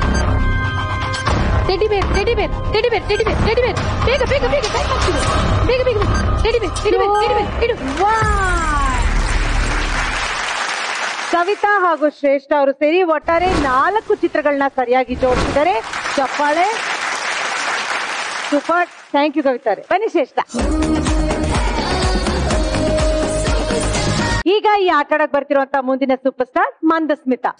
ಟೆಡಿ ಬೇರ್ ಟೆಡಿ ಬೇರ್ ಟೆಡಿ ಬೇರ್ ಟೆಡಿ ಬೇರ್ ಟೆಡಿ ಬೇರ್ ಬೇಗ ಬೇಗ ಬೇಗ ಟೈಮ್ ಆಗ್ತಿದೆ ಬೇಗ ಬೇಗ ಬೇಗ. ಇಡಿ ಬೇಗ, ಇಡಿ ಬೇಗ, ಇಡಿ ಬೇಗ, ಇಡು. ಕವಿತಾ ಹಾಗೂ ಶ್ರೇಷ್ಠ ಅವರು ಸೇರಿ ಒಟ್ಟಾರೆ ನಾಲ್ಕು ಚಿತ್ರಗಳನ್ನ ಸರಿಯಾಗಿ ಜೋಡಿಸಿದ್ದಾರೆ ಚಪ್ಪಾಳೆ ಸೂಪರ್ ಥ್ಯಾಂಕ್ ಯು ಕವಿತಾರೆ ಬನ್ನಿ ಶ್ರೇಷ್ಠ ಈಗ ಈ ಆಟ ಆಡಕ್ ಬರ್ತಿರುವಂತ ಮುಂದಿನ ಸೂಪರ್ ಸ್ಟಾರ್ ಮಂದಸ್ಮಿತಾ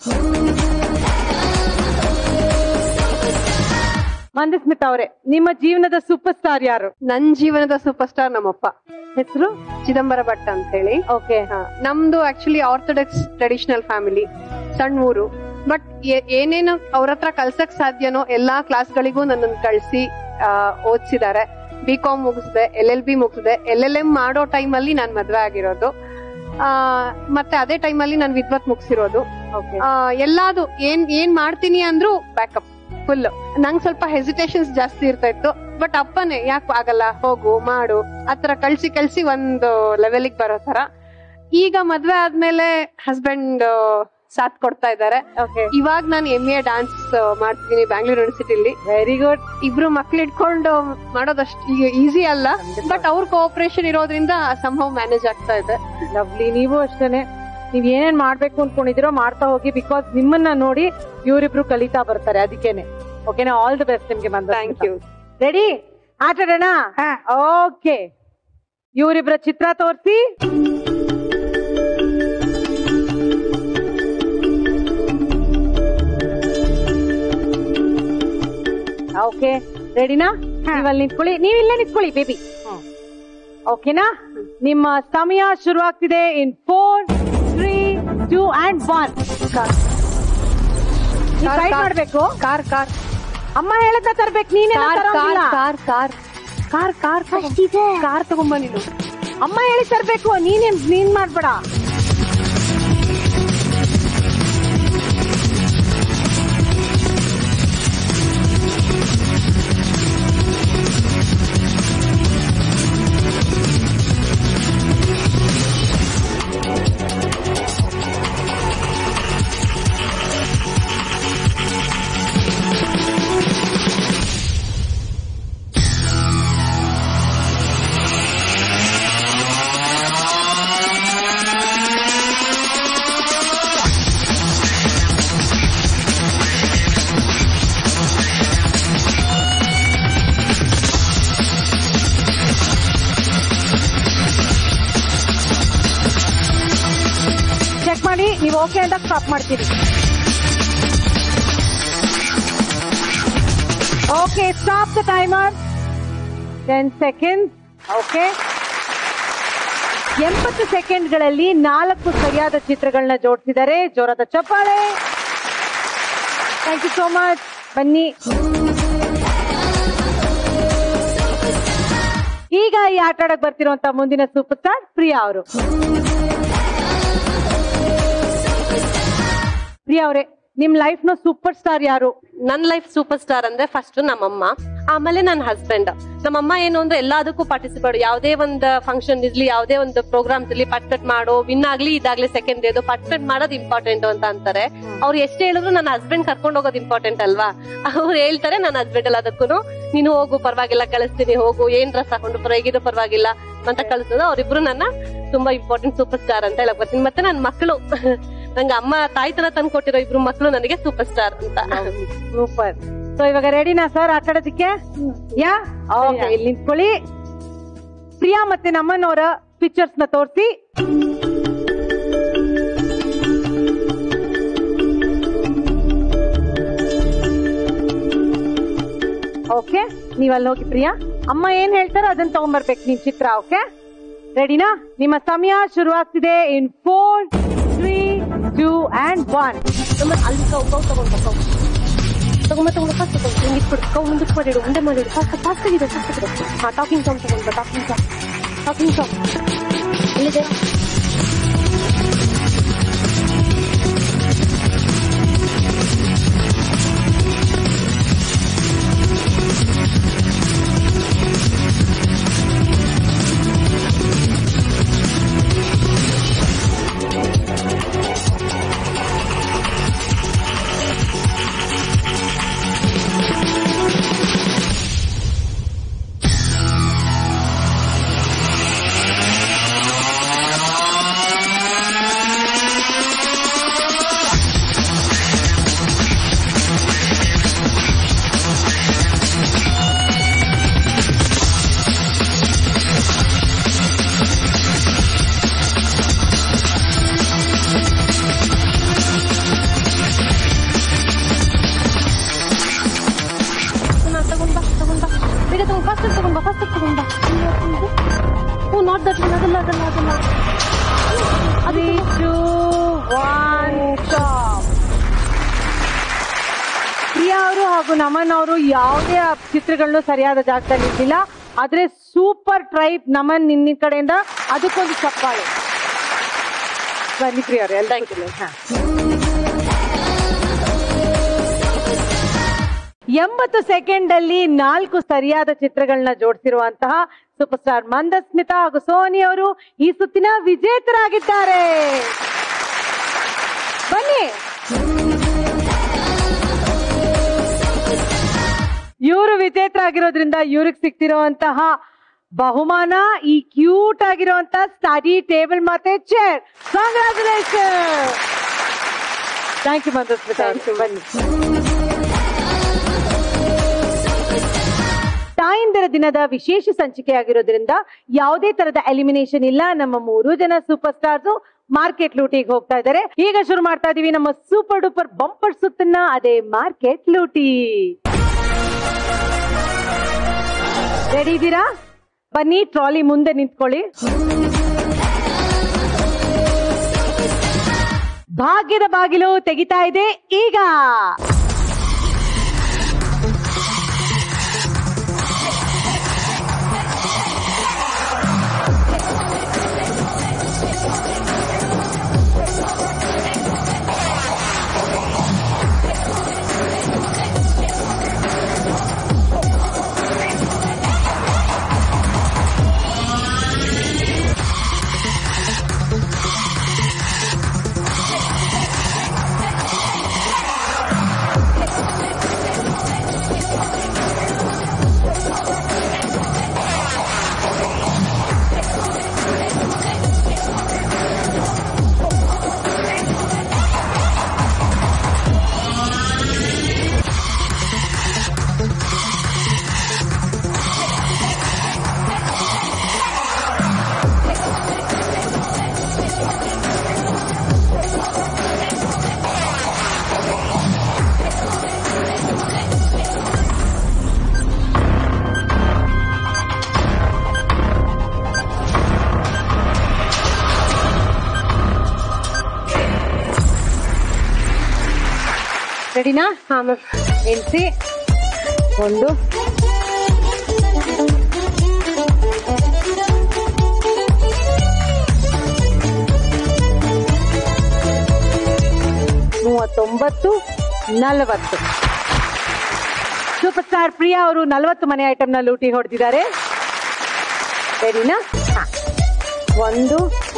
ಮಂದಸ್ಮಿತಾ ಅವರೇ ನಿಮ್ಮ ಜೀವನದ ಸೂಪರ್ ಸ್ಟಾರ್ ಯಾರು ನನ್ ಜೀವನದ ಸೂಪರ್ ಸ್ಟಾರ್ ನಮ್ಮಪ್ಪ ಹೆಸರು ಚಿದಂಬರ ಭಟ್ ಅಂತ ಹೇಳಿ ಓಕೆ ನಮ್ದು ಆಕ್ಚುಲಿ ಆರ್ಥೋಡಾಕ್ಸ್ ಟ್ರೆಡಿಷನಲ್ ಫ್ಯಾಮಿಲಿ ಸಣ್ಣ ಊರು ಬಟ್ ಏನೇನು ಅವ್ರ ಹತ್ರ ಕಲ್ಸಕ್ ಸಾಧ್ಯನೋ ಎಲ್ಲಾ ಕ್ಲಾಸ್ಗಳಿಗೂ ನನ್ನನ್ನು ಕಳ್ಸಿ ಓದಿಸಿದ್ದಾರೆ ಬಿ ಕಾಮ್ ಮುಗಿಸ್ದೆ ಎಲ್ ಎಲ್ ಬಿ ಮುಗಿಸ್ದೆ ಎಲ್ ಎಲ್ ಎಂ ಮಾಡೋ ಟೈಮಲ್ಲಿ ನಾನ್ ಮದ್ವೆ ಆಗಿರೋದು ಆ, ಮತ್ತೆ ಅದೇ ಟೈಮಲ್ಲಿ ನಾನು ವಿದ್ವತ್ ಮುಗಿಸಿರೋದು ಎಲ್ಲಾದು ಏನ್ ಏನ್ ಮಾಡ್ತೀನಿ ಅಂದ್ರು ಬ್ಯಾಕಪ್ ಫುಲ್ ನಂಗ್ ಸ್ವಲ್ಪ ಹೆಸಿಟೇಷನ್ಸ್ ಜಾಸ್ತಿ ಇರ್ತಾ ಇತ್ತು ಬಟ್ ಅಪ್ಪನೇ ಯಾಕೆ ಆಗಲ್ಲ ಹೋಗು ಮಾಡು ಆತರ ಕಳ್ಸಿ ಕಳ್ಸಿ ಒಂದು ಲೆವೆಲಿಗೆ ಬರೋ ತರ ಈಗ ಮದ್ವೆ ಆದ್ಮೇಲೆ ಹಸ್ಬೆಂಡ್ ಸಾಥ್ ಕೊಡ್ತಾ ಇದ್ದಾರೆ ಇವಾಗ ನಾನು ಎಂ ಎ ಡಾನ್ಸ್ ಮಾಡ್ತೀನಿ ಬ್ಯಾಂಗ್ಳೂರ್ ಯೂನಿವರ್ಸಿಟಿಲಿ ವೆರಿ ಗುಡ್ ಇಬ್ರು ಮಕ್ಳು ಇಟ್ಕೊಂಡು ಮಾಡೋದಷ್ಟು ಈಸಿ ಅಲ್ಲ ಬಟ್ ಅವ್ರ ಕೋಆಪರೇಷನ್ ಇರೋದ್ರಿಂದ ಸಂಭವ್ ಮ್ಯಾನೇಜ್ ಆಗ್ತಾ ಇದೆ ಲವ್ಲಿ ನೀವು ಅಷ್ಟೇನೆ ನೀವ್ ಏನೇನ್ ಮಾಡ್ಬೇಕು ಅನ್ಕೊಂಡಿದಿರೋ ಮಾಡ್ತಾ ಹೋಗಿ ಬಿಕಾಸ್ ನಿಮ್ಮನ್ನ ನೋಡಿ ಇವರಿಬ್ರು ಕಲಿತಾ ಬರ್ತಾರೆ ಅದಕ್ಕೇನೆ ಓಕೆನಾ ಆಲ್ ದಿ ಬೆಸ್ಟ್ ನಿಮ್ಗೆ ಬಂದ ಥ್ಯಾಂಕ್ ಯು ರೆಡಿ ಆಟಾಡೋಣ ಓಕೆ ಇವರಿಬ್ರ ಚಿತ್ರ ತೋರಿಸಿ ಓಕೆ ರೆಡಿನಾ ನೀವಲ್ಲಿ ನಿಂತ್ಕೊಳ್ಳಿ ನೀವ್ ಇಲ್ಲೇ ನಿಂತ್ಕೊಳ್ಳಿ ಬೇಬಿ ಓಕೆನಾ ನಿಮ್ಮ ಸಮಯ ಶುರುವಾಗ್ತಿದೆ in four three two and one car, ಮಾಡ್ಬೇಕು ಕಾರ್ ಕಾರ್ ಅಮ್ಮ ಹೇಳದ ತರ್ಬೇಕು ನೀನೇ car car car car car car first ಇದೆ ಕಾರ್ ತಗೊಂಬ ನೀನು ಅಮ್ಮ ಹೇಳಿ ತರ್ಬೇಕು ನೀನೇನ್ ನೀನ್ ಮಾಡ್ಬೇಡ ಚೆಕ್ ಮಾಡಿ ನೀವು ಓಕೆ ಅಂತ ಸ್ಟಾಪ್ ಮಾಡ್ತೀರಿ okay stop the timer ten second okay ಎಂಬತ್ತು ಸೆಕೆಂಡ್ಗಳಲ್ಲಿ ನಾಲ್ಕು ಸರಿಯಾದ ಚಿತ್ರಗಳನ್ನ ಜೋಡಿಸಿದ್ದಾರೆ ಜೋರಾದ ಚಪ್ಪಾಳೆ ಥ್ಯಾಂಕ್ ಯು ಸೋ ಮಚ್ ಬನ್ನಿ ಈಗ ಈ ಆಟ ಆಡಕ್ ಬರ್ತಿರುವಂತ ಮುಂದಿನ ಸೂಪರ್ ಸ್ಟಾರ್ ಪ್ರಿಯಾ ಅವರು ಪ್ರಿಯಾ ಅವರೇ ನಿಮ್ ಲೈಫ್ ನ ಸೂಪರ್ ಸ್ಟಾರ್ ಯಾರು ನನ್ ಲೈಫ್ ಸೂಪರ್ ಸ್ಟಾರ್ ಅಂದ್ರೆ ಫಸ್ಟ್ ನಮ್ಮಮ್ಮ ಆಮೇಲೆ ನನ್ನ ಹಸ್ಬೆಂಡ್ ನಮ್ಮಮ್ಮ ಏನು ಅಂದ್ರೆ ಎಲ್ಲದಕ್ಕೂ ಪಾರ್ಟಿಸಿಪೇಟ್ ಯಾವುದೇ ಒಂದು ಫಂಕ್ಷನ್ ಇರ್ಲಿ ಯಾವುದೇ ಒಂದು ಪ್ರೋಗ್ರಾಮ್ಸ್ ಇರ್ಲಿ ಪಾರ್ಟಿಸಿಪೇಟ್ ಮಾಡೋ ವಿನ್ ಆಗ್ಲಿ ಇದಾಗ್ಲಿ ಸೆಕೆಂಡ್ ಇದು ಪಾರ್ಟಿಸಿಪೇಟ್ ಮಾಡೋದು ಇಂಪಾರ್ಟೆಂಟ್ ಅಂತ ಅಂತಾರೆ ಅವ್ರು ಎಷ್ಟೇ ಹೇಳಿದ್ರು ನನ್ನ ಹಸ್ಬೆಂಡ್ ಕರ್ಕೊಂಡು ಹೋಗೋದು ಇಂಪಾರ್ಟೆಂಟ್ ಅಲ್ವಾ ಅವ್ರು ಹೇಳ್ತಾರೆ ನನ್ನ ಹಸ್ಬೆಂಡ್ ಎಲ್ಲದಕ್ಕೂ ನೀನು ಹೋಗು ಪರವಾಗಿಲ್ಲ ಕಳಿಸ್ತೀನಿ ಹೋಗು ಏನ್ ಡ್ರೆಸ್ ಹಾಕೊಂಡು ಪರವಾಗಿದ್ದು ಪರವಾಗಿಲ್ಲ ಅಂತ ಕಳಿಸೋದು ಅವ್ರಿಬ್ರು ನನ್ನ ತುಂಬಾ ಇಂಪಾರ್ಟೆಂಟ್ ಸೂಪರ್ ಸ್ಟಾರ್ ಅಂತ ಹೇಳಕ್ ಬರ್ತೀನಿ ಮತ್ತೆ ನನ್ನ ಮಕ್ಕಳು ನಂಗೆ ಅಮ್ಮ ತಾಯ್ತನ ತಂದು ಕೊಟ್ಟಿರೋ ಇಬ್ರು ಮಕ್ಕಳು ನನಗೆ ಸೂಪರ್ ಸ್ಟಾರ್ ಅಂತ ಸೂಪರ್ ಸೊ ಇವಾಗ ರೆಡಿನಾ ಸರ್ ಆಟ ಆಡೋದಕ್ಕೆ ಯಾ ಓಕೆ ಇಲ್ಲಿ ನಿಂತ್ಕೊಳ್ಳಿ ಪ್ರಿಯಾ ಮತ್ತೆ ನಮ್ಮನವರ ಪಿಕ್ಚರ್ಸ್ ನ ತೋರಿಸಿ ಓಕೆ ನೀವ್ ಅಲ್ಲಿ ಹೋಗಿ ಪ್ರಿಯಾ ಅಮ್ಮ ಏನ್ ಹೇಳ್ತಾರೋ ಅದನ್ನ ತಗೊಂಡ್ಬರ್ಬೇಕು ನಿಮ್ ಚಿತ್ರ ಓಕೆ ರೆಡಿನಾ ನಿಮ್ಮ ಸಮಯ ಶುರುವಾಗ್ತಿದೆ in four three two and one ಅಲ್ಲಿ ಕೌ ಕೌ ತಗೊಂಡ್ ಕೌ ತಗೊಂಬ ತಗೊಂಡು ಫಸ್ಟ್ ತಗೊಂಡು ಹಿಂಗೆ ಇಟ್ಬಿಡು ಕೌ ಮುಂದಕ್ಕೆ ಮಾಡಿಡು ಉಂಡೆ ಮಾಡಿಡು ಫಾಸ್ಟ್ ಫಾಸ್ಟ್ ಆಗಿದೆ ಫಾಸ್ಟ್ ಆಗಿದೆ ಹಾ ಟಾಕಿಂಗ್ ಸಾಂಗ್ ತಗೊಂಡು ಟಾಕಿಂಗ್ ಸಾಂಗ್ ಟಾಕಿಂಗ್ ಸಾಂಗ್ ಎಲ್ಲಿದೆ ಹಾಗೂ ನಮನ್ ಅವರು ಯಾವುದೇ ಚಿತ್ರಗಳನ್ನು ಸರಿಯಾದ ಜಾಗದಲ್ಲಿ ಇದ್ದಿಲ್ಲ ಆದ್ರೆ ಸೂಪರ್ ಟ್ರೈಪ್ ನಮನ್ ನಿನ್ನ ಕಡೆಯಿಂದ ಅದಕ್ಕೊಂದು ಚಪ್ಪಾಳೆ ಬನ್ನಿ ಪ್ರಿಯವ್ರೆ ಎಲ್ಲ ಎಂಬತ್ತು ಸೆಕೆಂಡ್ ಅಲ್ಲಿ ನಾಲ್ಕು ಸರಿಯಾದ ಚಿತ್ರಗಳನ್ನ ಜೋಡಿಸಿರುವಂತಹ ಸೂಪರ್ ಸ್ಟಾರ್ ಮಂದಸ್ಮಿತಾ ಹಾಗೂ ಸೋನಿ ಅವರು ಈ ಸುತ್ತಿನ ವಿಜೇತರಾಗಿದ್ದಾರೆ ಬನ್ನಿ ಇವರು ವಿಜೇತರಾಗಿರೋದ್ರಿಂದ ಇವ್ರಿಗೆ ಸಿಗ್ತಿರುವಂತಹ ಬಹುಮಾನ ಈ ಕ್ಯೂಟ್ ಆಗಿರುವಂತ ಸ್ಟಡಿ ಟೇಬಲ್ ಮತ್ತೆ chair congratulation thank you Mandasmita ಅವ್ರೆ. ಬನ್ನಿ ತಾಯಂದಿರ ದಿನದ ವಿಶೇಷ ಸಂಚಿಕೆ ಆಗಿರೋದ್ರಿಂದ ಯಾವುದೇ ತರದ ಎಲಿಮಿನೇಷನ್ ಇಲ್ಲ ನಮ್ಮ ಮೂರು ಜನ ಸೂಪರ್ ಸ್ಟಾರ್ಸ್ ಮಾರ್ಕೆಟ್ ಲೂಟಿಗೆ ಹೋಗ್ತಾ ಇದ್ದಾರೆ ಈಗ ಶುರು ಮಾಡ್ತಾ ಇದೀವಿ ನಮ್ಮ ಸೂಪರ್ ಡೂಪರ್ ಬಂಪರ್ ಸುತ್ತನ್ನ ಅದೇ ಮಾರ್ಕೆಟ್ ಲೂಟಿ ರೆಡಿ ಇದ್ದೀರಾ ಬನ್ನಿ ಟ್ರಾಲಿ ಮುಂದೆ ನಿಂತ್ಕೊಳ್ಳಿ ಭಾಗ್ಯದ ಬಾಗಿಲು ತೆಗಿತಾ ಇದೆ ಈಗ ರೆಡಿನಾ ಹಾ ಮ್ಯಾಮ್ ಎಣಿಸಿ ಒಂದು ಮೂವತ್ತೊಂಬತ್ತು ನಲವತ್ತು ಸೂಪರ್ ಸ್ಟಾರ್ ಪ್ರಿಯಾ ಅವರು ನಲವತ್ತು ಮನೆ ಐಟಮ್ನ ಲೂಟಿ ಹೊಡೆದಿದ್ದಾರೆ ರೆಡಿನಾ ಹಾ. ಒಂದು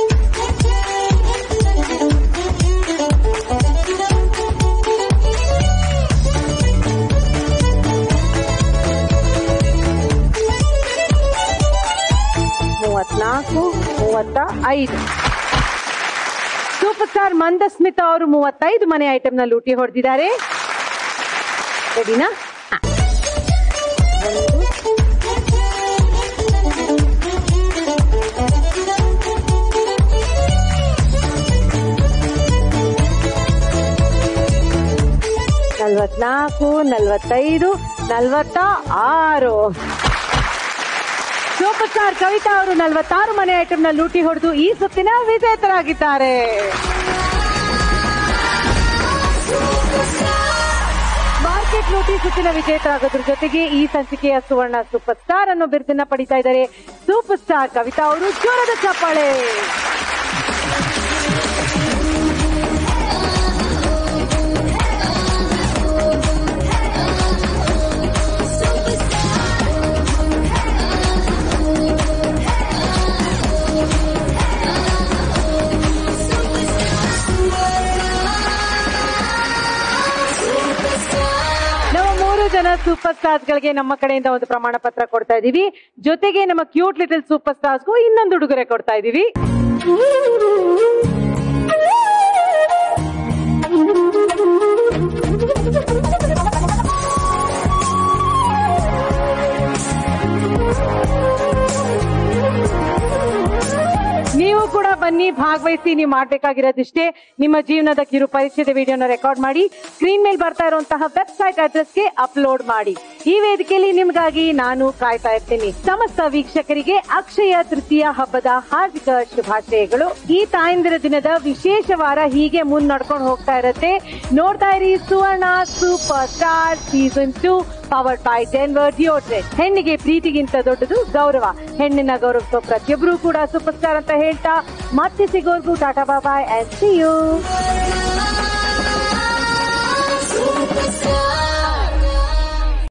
ಮೂವತ್ನಾಲ್ಕು ಮೂವತ್ತ ಐದು ಸೂಪರ್ ಸ್ಟಾರ್ ಮಂದಸ್ಮಿತ ಅವರು ಮೂವತ್ತೈದು ಮನೆ ಐಟಮ್ನ ಲೂಟಿ ಹೊಡೆದಿದ್ದಾರೆ ರೆಡಿನಾ ಹಾ. ಒಂದು ನಲ್ವತ್ನಾಲ್ಕು ನಲ್ವತ್ತೈದು ನಲ್ವತ್ತ ಆರು ಸೂಪರ್ ಸ್ಟಾರ್ ಕವಿತಾ ಅವರು ನಲವತ್ತಾರು ಮನೆ ಐಟಮ್ನ ಲೂಟಿ ಹೊಡೆದು ಈ ಸುತ್ತಿನ ವಿಜೇತರಾಗಿದ್ದಾರೆ ಮಾರ್ಕೆಟ್ ಲೂಟಿ ಸುತ್ತಿನ ವಿಜೇತರಾಗೋದ್ರ ಜೊತೆಗೆ ಈ ಸಂಚಿಕೆಯ ಸುವರ್ಣ ಸೂಪರ್ ಸ್ಟಾರ್ ಅನ್ನೋ ಬಿರುದನ್ನ ಪಡಿತಾ ಇದ್ದಾರೆ ಸೂಪರ್ ಸ್ಟಾರ್ ಕವಿತಾ ಅವರು ಜೋರದ ಚಪ್ಪಾಳೆ ನಾವು ಮೂರು ಜನ ಸೂಪರ್ ಸ್ಟಾರ್ಸ್ ಗಳಿಗೆ ನಮ್ಮ ಕಡೆಯಿಂದ ಒಂದು ಪ್ರಮಾಣ ಪತ್ರ ಕೊಡ್ತಾ ಇದೀವಿ ಜೊತೆಗೆ ನಮ್ಮ ಕ್ಯೂಟ್ ಲಿಟಲ್ ಸೂಪರ್ ಸ್ಟಾರ್ಸ್ಗೂ ಇನ್ನೊಂದು ಉಡುಗೊರೆ ಕೊಡ್ತಾ ಇದೀವಿ ನೀವು ಕೂಡ ಬನ್ನಿ ಭಾಗವಹಿಸಿ ನೀವು ಮಾಡ್ಬೇಕಾಗಿರೋದಿಷ್ಟೇ ನಿಮ್ಮ ಜೀವನದ ಕಿರು ಪರಿಚಯದ ವಿಡಿಯೋನ ರೆಕಾರ್ಡ್ ಮಾಡಿ ಸ್ಕ್ರೀನ್ ಮೇಲೆ ಬರ್ತಾ ಇರುವಂತಹ ವೆಬ್ಸೈಟ್ ಅಡ್ರೆಸ್ಗೆ ಅಪ್ಲೋಡ್ ಮಾಡಿ ಈ ವೇದಿಕೆಯಲ್ಲಿ ನಿಮಗಾಗಿ ನಾನು ಕಾಯ್ತಾ ಇರ್ತೀನಿ ಸಮಸ್ತ ವೀಕ್ಷಕರಿಗೆ ಅಕ್ಷಯ ತೃತೀಯ ಹಬ್ಬದ ಹಾರ್ದಿಕ ಶುಭಾಶಯಗಳು ಈ ತಾಯಂದಿರ ದಿನದ ವಿಶೇಷ ವಾರ ಹೀಗೆ ಮುನ್ನಡ್ಕೊಂಡು ಹೋಗ್ತಾ ಇರತ್ತೆ ನೋಡ್ತಾ ಇರಿ Suvarna super star season two powered by Denver deodorant ಹೆಣ್ಣಿಗೆ ಪ್ರೀತಿಗಿಂತ ದೊಡ್ಡದು ಗೌರವ ಹೆಣ್ಣಿನ ಗೌರವಿಸೋ ಪ್ರತಿಯೊಬ್ಬರು ಕೂಡ ಸೂಪರ್ ಸ್ಟಾರ್ ಅಂತ ಹೇಳ್ತಾ ಮತ್ತೆ ಸಿಗೋರ್ಗು ಟಾಟಾ bye bye and see you Superstar.